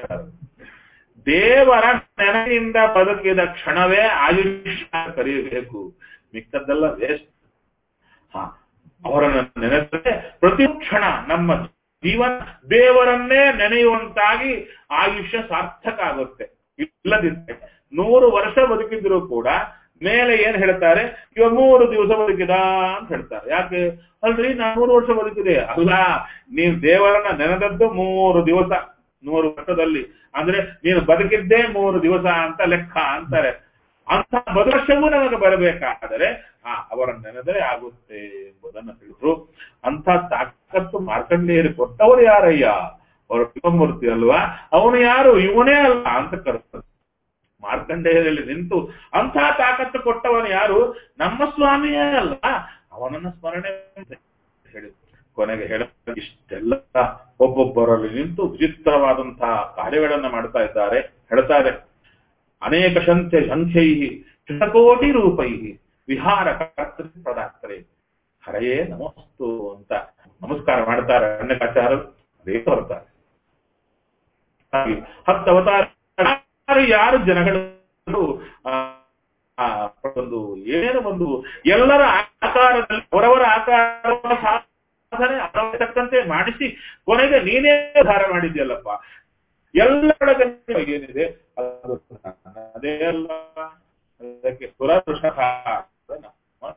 ದೇವರ ನೆನೆಯಿಂದ ಬದುಕಿದ ಕ್ಷಣವೇ ಆಯುಷ್ಯ ಅಂತ ಕರೆಯಬೇಕು ಮಿಕ್ಕದ್ದೆಲ್ಲ ವೇಸ್ಟ್ ಹಾ ಅವರನ್ನು ನೆನೆದರೆ ಪ್ರತಿ ಕ್ಷಣ ನಮ್ಮ ಜೀವನ ದೇವರನ್ನೇ ನೆನೆಯುವಂತಾಗಿ ಆಯುಷ್ಯ ಸಾರ್ಥಕ ಆಗುತ್ತೆ ಇಲ್ಲದಿದ್ದರೆ ನೂರು ವರ್ಷ ಬದುಕಿದ್ರು ಕೂಡ ಮೇಲೆ ಏನ್ ಹೇಳ್ತಾರೆ ಇವ ಮೂರು ದಿವಸ ಬದುಕಿದ ಅಂತ ಹೇಳ್ತಾರೆ ಯಾಕೆ ಅಲ್ರಿ ನಾ ಮೂರು ವರ್ಷ ಬದುಕಿದೆ ಅಲ್ಲ ನೀನ್ ದೇವರನ್ನ ನೆನೆದದ್ದು ಮೂರು ದಿವಸ ನೂರು ವರ್ಷದಲ್ಲಿ ಅಂದ್ರೆ ನೀನು ಬದುಕಿದ್ದೇ ಮೂರು ದಿವಸ ಅಂತ ಲೆಕ್ಕ ಅಂತಾರೆ ಅಂತ ಬದುಕವು ನಮಗೆ ಬರಬೇಕಾದರೆ ಆ ಅವರನ್ನ ನೆನೆದರೆ ಆಗುತ್ತೆ ಎಂಬುದನ್ನು ತಿಳಿದ್ರು ಅಂತ ತಾಕತ್ತು ಮಾರ್ಕಂಡೇಯರು ಕೊಟ್ಟವರು ಯಾರಯ್ಯ ಅವರು ಶಿವಮೂರ್ತಿ ಅಲ್ವಾ ಅವನು ಯಾರು ಇವನೇ ಅಲ್ಲ ಅಂತ ಕರೆಸ್ತಾರೆ ಮಾರ್ಕಂಡೇಯರಲ್ಲಿ ನಿಂತು ಅಂಥ ತಾಕತ್ತು ಕೊಟ್ಟವನು ಯಾರು ನಮ್ಮ ಸ್ವಾಮಿಯೇ ಅಲ್ಲ ಅವನನ್ನ ಸ್ಮರಣೆ ಹೇಳಿ ಕೊನೆಗೆ ಹೇಳ ಇಷ್ಟೆಲ್ಲ ಒಬ್ಬೊಬ್ಬರಲ್ಲಿ ನಿಂತು ವಿಚಿತ್ರವಾದಂತಹ ಕಾರ್ಯಗಳನ್ನ ಮಾಡ್ತಾ ಇದ್ದಾರೆ ಹೇಳ್ತಾರೆ ಅನೇಕ ಸಂಖ್ಯೆ ಸಂಖ್ಯೈ ಶತಕೋಟಿ ರೂಪೈ ವಿಹಾರ ಕರ್ತೃ ಪ್ರದಾಕ್ತರೆ ಹರೆಯೇ ನಮಸ್ತು ಅಂತ ನಮಸ್ಕಾರ ಮಾಡ್ತಾರೆ ಅಣ್ಣಕಾಚಾರರು ಅದೇ ಬರ್ತಾರೆ ಹಾಗೆ ಹತ್ತು ಅವತಾರ ಯಾರು ಯಾರು ಜನಗಳು ಆ, ಆ, ಒಂದು ಏನು ಒಂದು ಎಲ್ಲರ ಆಕಾರದಲ್ಲಿ ಅವರವರ ಆಕಾರವನ್ನು ಸಾಧನೆ ಅವರವರ ತಕ್ಕಂತೆ ಮಾಡಿಸಿ ಕೊನೆಗೆ ನೀನೇ ಉದ್ಧಾರ ಮಾಡಿದ್ಯಲ್ಲಪ್ಪ ಎಲ್ಲರೊಳಗೆ ಏನಿದೆ ಅದು ಅದೇ ಅಲ್ಲ ಅದಕ್ಕೆ ಸುರಋಷಭ ನಮ್ಮ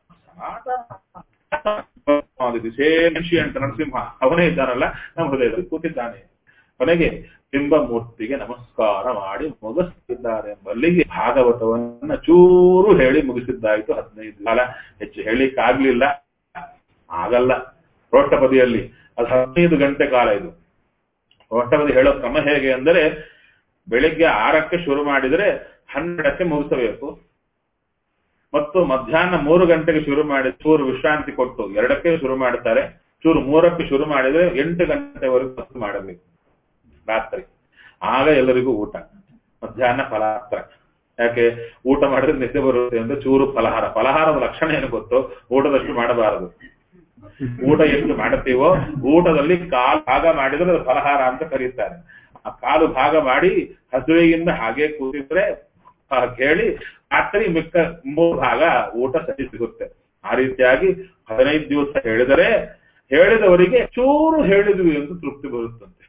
ಅಂತ ನರಸಿಂಹ ಅವನೇ ಇದ್ದಾನಲ್ಲ ನಮ್ಮ ಹೃದಯದಲ್ಲಿ ಕೂತಿದ್ದಾನೆ ಕೊನೆಗೆ ಬಿಂಬಮೂರ್ತಿಗೆ ನಮಸ್ಕಾರ ಮಾಡಿ ಮುಗಿಸ್ತಿದ್ದಾರೆ ಎಂಬಲ್ಲಿಗೆ ಭಾಗವತವನ್ನ ಚೂರು ಹೇಳಿ ಮುಗಿಸಿದ್ದಾಯ್ತು ಹದಿನೈದು ಕಾಲ ಹೆಚ್ಚು ಹೇಳಿಕ್ಕಾಗ್ಲಿಲ್ಲ ಆಗಲ್ಲ ರೋಷ್ಟಪದಿಯಲ್ಲಿ ಅದು ಹದಿನೈದು ಗಂಟೆ ಕಾಲ ಇದು ರೋಷ್ಟಪದಿ ಹೇಳೋ ಕ್ರಮ ಹೇಗೆ ಅಂದರೆ ಬೆಳಿಗ್ಗೆ ಆರಕ್ಕೆ ಶುರು ಮಾಡಿದರೆ ಹನ್ನೆರಡಕ್ಕೆ ಮುಗಿಸಬೇಕು ಮತ್ತು ಮಧ್ಯಾಹ್ನ ಮೂರು ಗಂಟೆಗೆ ಶುರು ಮಾಡಿ ಚೂರು ವಿಶ್ರಾಂತಿ ಕೊಟ್ಟು ಎರಡಕ್ಕೆ ಶುರು ಮಾಡ್ತಾರೆ ಚೂರು ಮೂರಕ್ಕೆ ಶುರು ಮಾಡಿದ್ರೆ ಎಂಟು ಗಂಟೆವರೆಗೂ ಹೊತ್ತು ಮಾಡಬೇಕು ರಾತ್ರಿ ಆಗ ಎಲ್ಲರಿಗೂ ಊಟ ಮಧ್ಯಾಹ್ನ ಫಲಾತ್ರ ಯಾಕೆ ಊಟ ಮಾಡಿದ್ರೆ ನಿದ್ದೆ ಬರುತ್ತೆ ಅಂತ ಚೂರು ಫಲಹಾರ ಫಲಹಾರದ ಲಕ್ಷಣ ಏನು ಗೊತ್ತು ಊಟದಷ್ಟು ಮಾಡಬಾರದು ಊಟ ಎಷ್ಟು ಮಾಡುತ್ತೀವೋ ಊಟದಲ್ಲಿ ಕಾಲು ಭಾಗ ಮಾಡಿದ್ರೆ ಅದು ಫಲಹಾರ ಅಂತ ಕರೀತಾರೆ ಆ ಕಾಲು ಭಾಗ ಮಾಡಿ ಹಸುವೆಯಿಂದ ಹಾಗೆ ಕೂತಿದ್ರೆ ಆ, ಕೇಳಿ ರಾತ್ರಿ ಮಿಕ್ಕ ಮೂರು ಭಾಗ ಊಟ ಸರಿ ಸಿಗುತ್ತೆ ಆ ರೀತಿಯಾಗಿ ಹದಿನೈದು ದಿವಸ ಹೇಳಿದರೆ ಹೇಳಿದವರಿಗೆ ಚೂರು ಹೇಳಿದ್ವಿ ಎಂದು ತೃಪ್ತಿ ಬರುತ್ತಂತೆ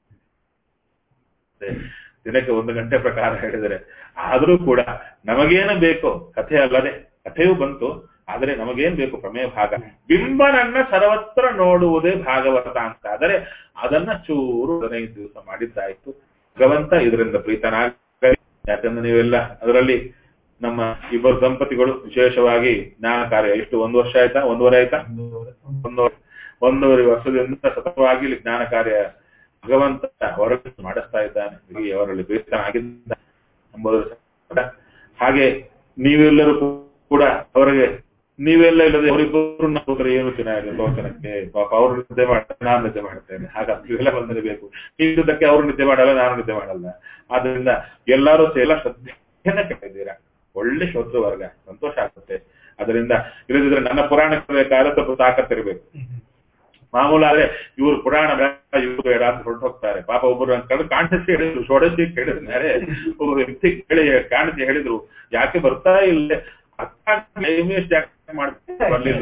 ಮತ್ತೆ ದಿನಕ್ಕೆ ಒಂದು ಗಂಟೆ ಪ್ರಕಾರ ಹೇಳಿದರೆ ಆದರೂ ಕೂಡ ನಮಗೇನು ಬೇಕು ಕಥೆ ಅಲ್ಲದೆ ಕಥೆಯೂ ಬಂತು ಆದರೆ ನಮಗೇನ್ ಬೇಕು ಪ್ರಮೇಯ ಭಾಗ ಬಿಂಬನನ್ನ ಸರ್ವತ್ರ ನೋಡುವುದೇ ಭಾಗವತ ಅಂತ ಆದರೆ ಅದನ್ನ ಚೂರು ಹದಿನೈದು ದಿವಸ ಮಾಡಿದ್ದಾಯ್ತು ಭಗವಂತ ಇದರಿಂದ ಪ್ರೀತನಾಗಲಿ ಯಾಕಂದ್ರೆ ನೀವೆಲ್ಲ ಅದರಲ್ಲಿ ನಮ್ಮ ಇಬ್ಬರು ದಂಪತಿಗಳು ವಿಶೇಷವಾಗಿ ಜ್ಞಾನ ಕಾರ್ಯ ಎಷ್ಟು ಒಂದು ವರ್ಷ ಆಯ್ತಾ ಒಂದೂವರೆ ಆಯ್ತಾ ಒಂದೂವರೆ ಒಂದೂವರೆ ವರ್ಷದಿಂದ ಸತತವಾಗಿ ಇಲ್ಲಿ ಜ್ಞಾನ ಕಾರ್ಯ ಭಗವಂತ ಹೊರಗೆ ಮಾಡಿಸ್ತಾ ಇದ್ದಾನೆ ಹೀಗೆ ಅವರಲ್ಲಿ ಪ್ರೀತನಾಗಿದ್ದ ಎಂಬುದರ ಸತ್ಯ. ಹಾಗೆ ನೀವೆಲ್ಲರೂ ಕೂಡ ಅವರಿಗೆ ನೀವೆಲ್ಲ ಇಲ್ಲದೆ ಅವರಿಬ್ಬರು ಹೋದ್ರೆ ಏನು ಚೆನ್ನಾಗಿದೆ ಲೋಚನಕ್ಕೆ ಪಾಪ ಅವರು ನಿದ್ದೆ ಮಾಡ್ತಾರೆ ನಾನು ನಿದ್ದೆ ಮಾಡ್ತೇನೆ ಹಾಗಾಗಿ ಇವೆಲ್ಲ ಬಂದಿರಬೇಕು ನೀವಿದ್ದಕ್ಕೆ ಅವರು ನಿದ್ದೆ ಮಾಡಲ್ಲ ನಾನು ನಿದ್ದೆ ಮಾಡಲ್ಲ ಆದ್ರಿಂದ ಎಲ್ಲರೂ ಸೇಲ ಶ್ರದ್ಧೆಯನ್ನ ಕೆಟ್ಟಿದ್ದೀರಾ ಒಳ್ಳೆ ಶ್ರೋತೃ ವರ್ಗ ಸಂತೋಷ ಆಗುತ್ತೆ ಅದರಿಂದ ಇಲ್ಲದಿದ್ರೆ ನನ್ನ ಪುರಾಣಕ್ಕೆ ಬೇಕಾದ್ರೆ ಸ್ವಲ್ಪ ತಾಕತ್ತಿರ್ಬೇಕು ಮಾಮೂಲಾದ್ರೆ ಇವರು ಪುರಾಣ ಬೇಡ ಇವ್ರು ಬೇಡ ಅಂತ ಹೊರಟು ಹೋಗ್ತಾರೆ ಪಾಪ ಒಬ್ಬರು ಕಳೆದು ಕಾಣಿಸಿ ಹೇಳಿದ್ರು ಷೋಡಶಿ ಹೇಳಿದ್ರೆ ಒಬ್ಬ ವ್ಯಕ್ತಿ ಕೇಳಿ ಕಾಣಿಸಿ ಹೇಳಿದ್ರು ಯಾಕೆ ಬರ್ತಾ ಇಲ್ಲ ಟೈಮಿಸ್ಟ್ ಯಾಕೆ ಮಾಡ್ತಾ ಬರ್ಲಿಲ್ಲ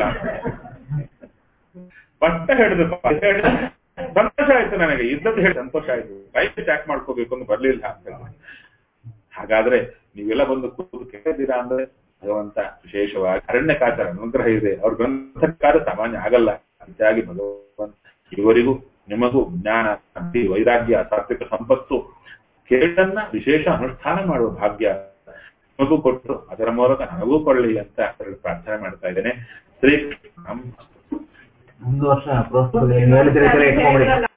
ಪಟ್ಟ ಹೇಳಿದ್ರು ಪಾಪ. ಹೇಳಿದ್ರು. ಸಂತೋಷ ಆಯ್ತು ನನಗೆ ಇದ್ದದ್ದು ಹೇಳಿ ಸಂತೋಷ ಆಯ್ತು ಟೈಮ್ ಟ್ಯಾಕ್ ಮಾಡ್ಕೋಬೇಕು ಅಂತ ಬರ್ಲಿಲ್ಲ ಅಂತ ಹಾಗಾದ್ರೆ ನೀವೆಲ್ಲ ಬಂದು ಕೂತು ಕೇಳಿದ್ದೀರಾ ಅಂದ್ರೆ ಭಗವಂತ ವಿಶೇಷವಾಗಿ ಅರಣ್ಯಕಾಚರ ಅನುಗ್ರಹ ಇದೆ ಅವ್ರ ಗ್ರಂಥಕಾರ ಸಾಮಾನ್ಯ ಆಗಲ್ಲ ಅಂತಾಗಿ ಭಗವಂತ ಇವರಿಗೂ ನಿಮಗೂ ಜ್ಞಾನ ಭಕ್ತಿ ವೈರಾಗ್ಯ ಸಾತ್ವಿಕ ಸಂಪತ್ತು ಕೇಳನ್ನ ವಿಶೇಷ ಅನುಷ್ಠಾನ ಮಾಡುವ ಭಾಗ್ಯ ನಿಮಗೂ ಕೊಟ್ಟು ಅದರ ಮೂಲಕ ನನಗೂ ಕೊಳ್ಳಿ ಅಂತ ಹೇಳಿ ಪ್ರಾರ್ಥನೆ ಮಾಡ್ತಾ ಇದ್ದೇನೆ ಶ್ರೀ ಒಂದು ವರ್ಷ ಪ್ರೋತ್ಸಾಹ ಹೇಳಿದ್ರೆ ಇಟ್ಕೊಂಡ್ಬಿಡಿ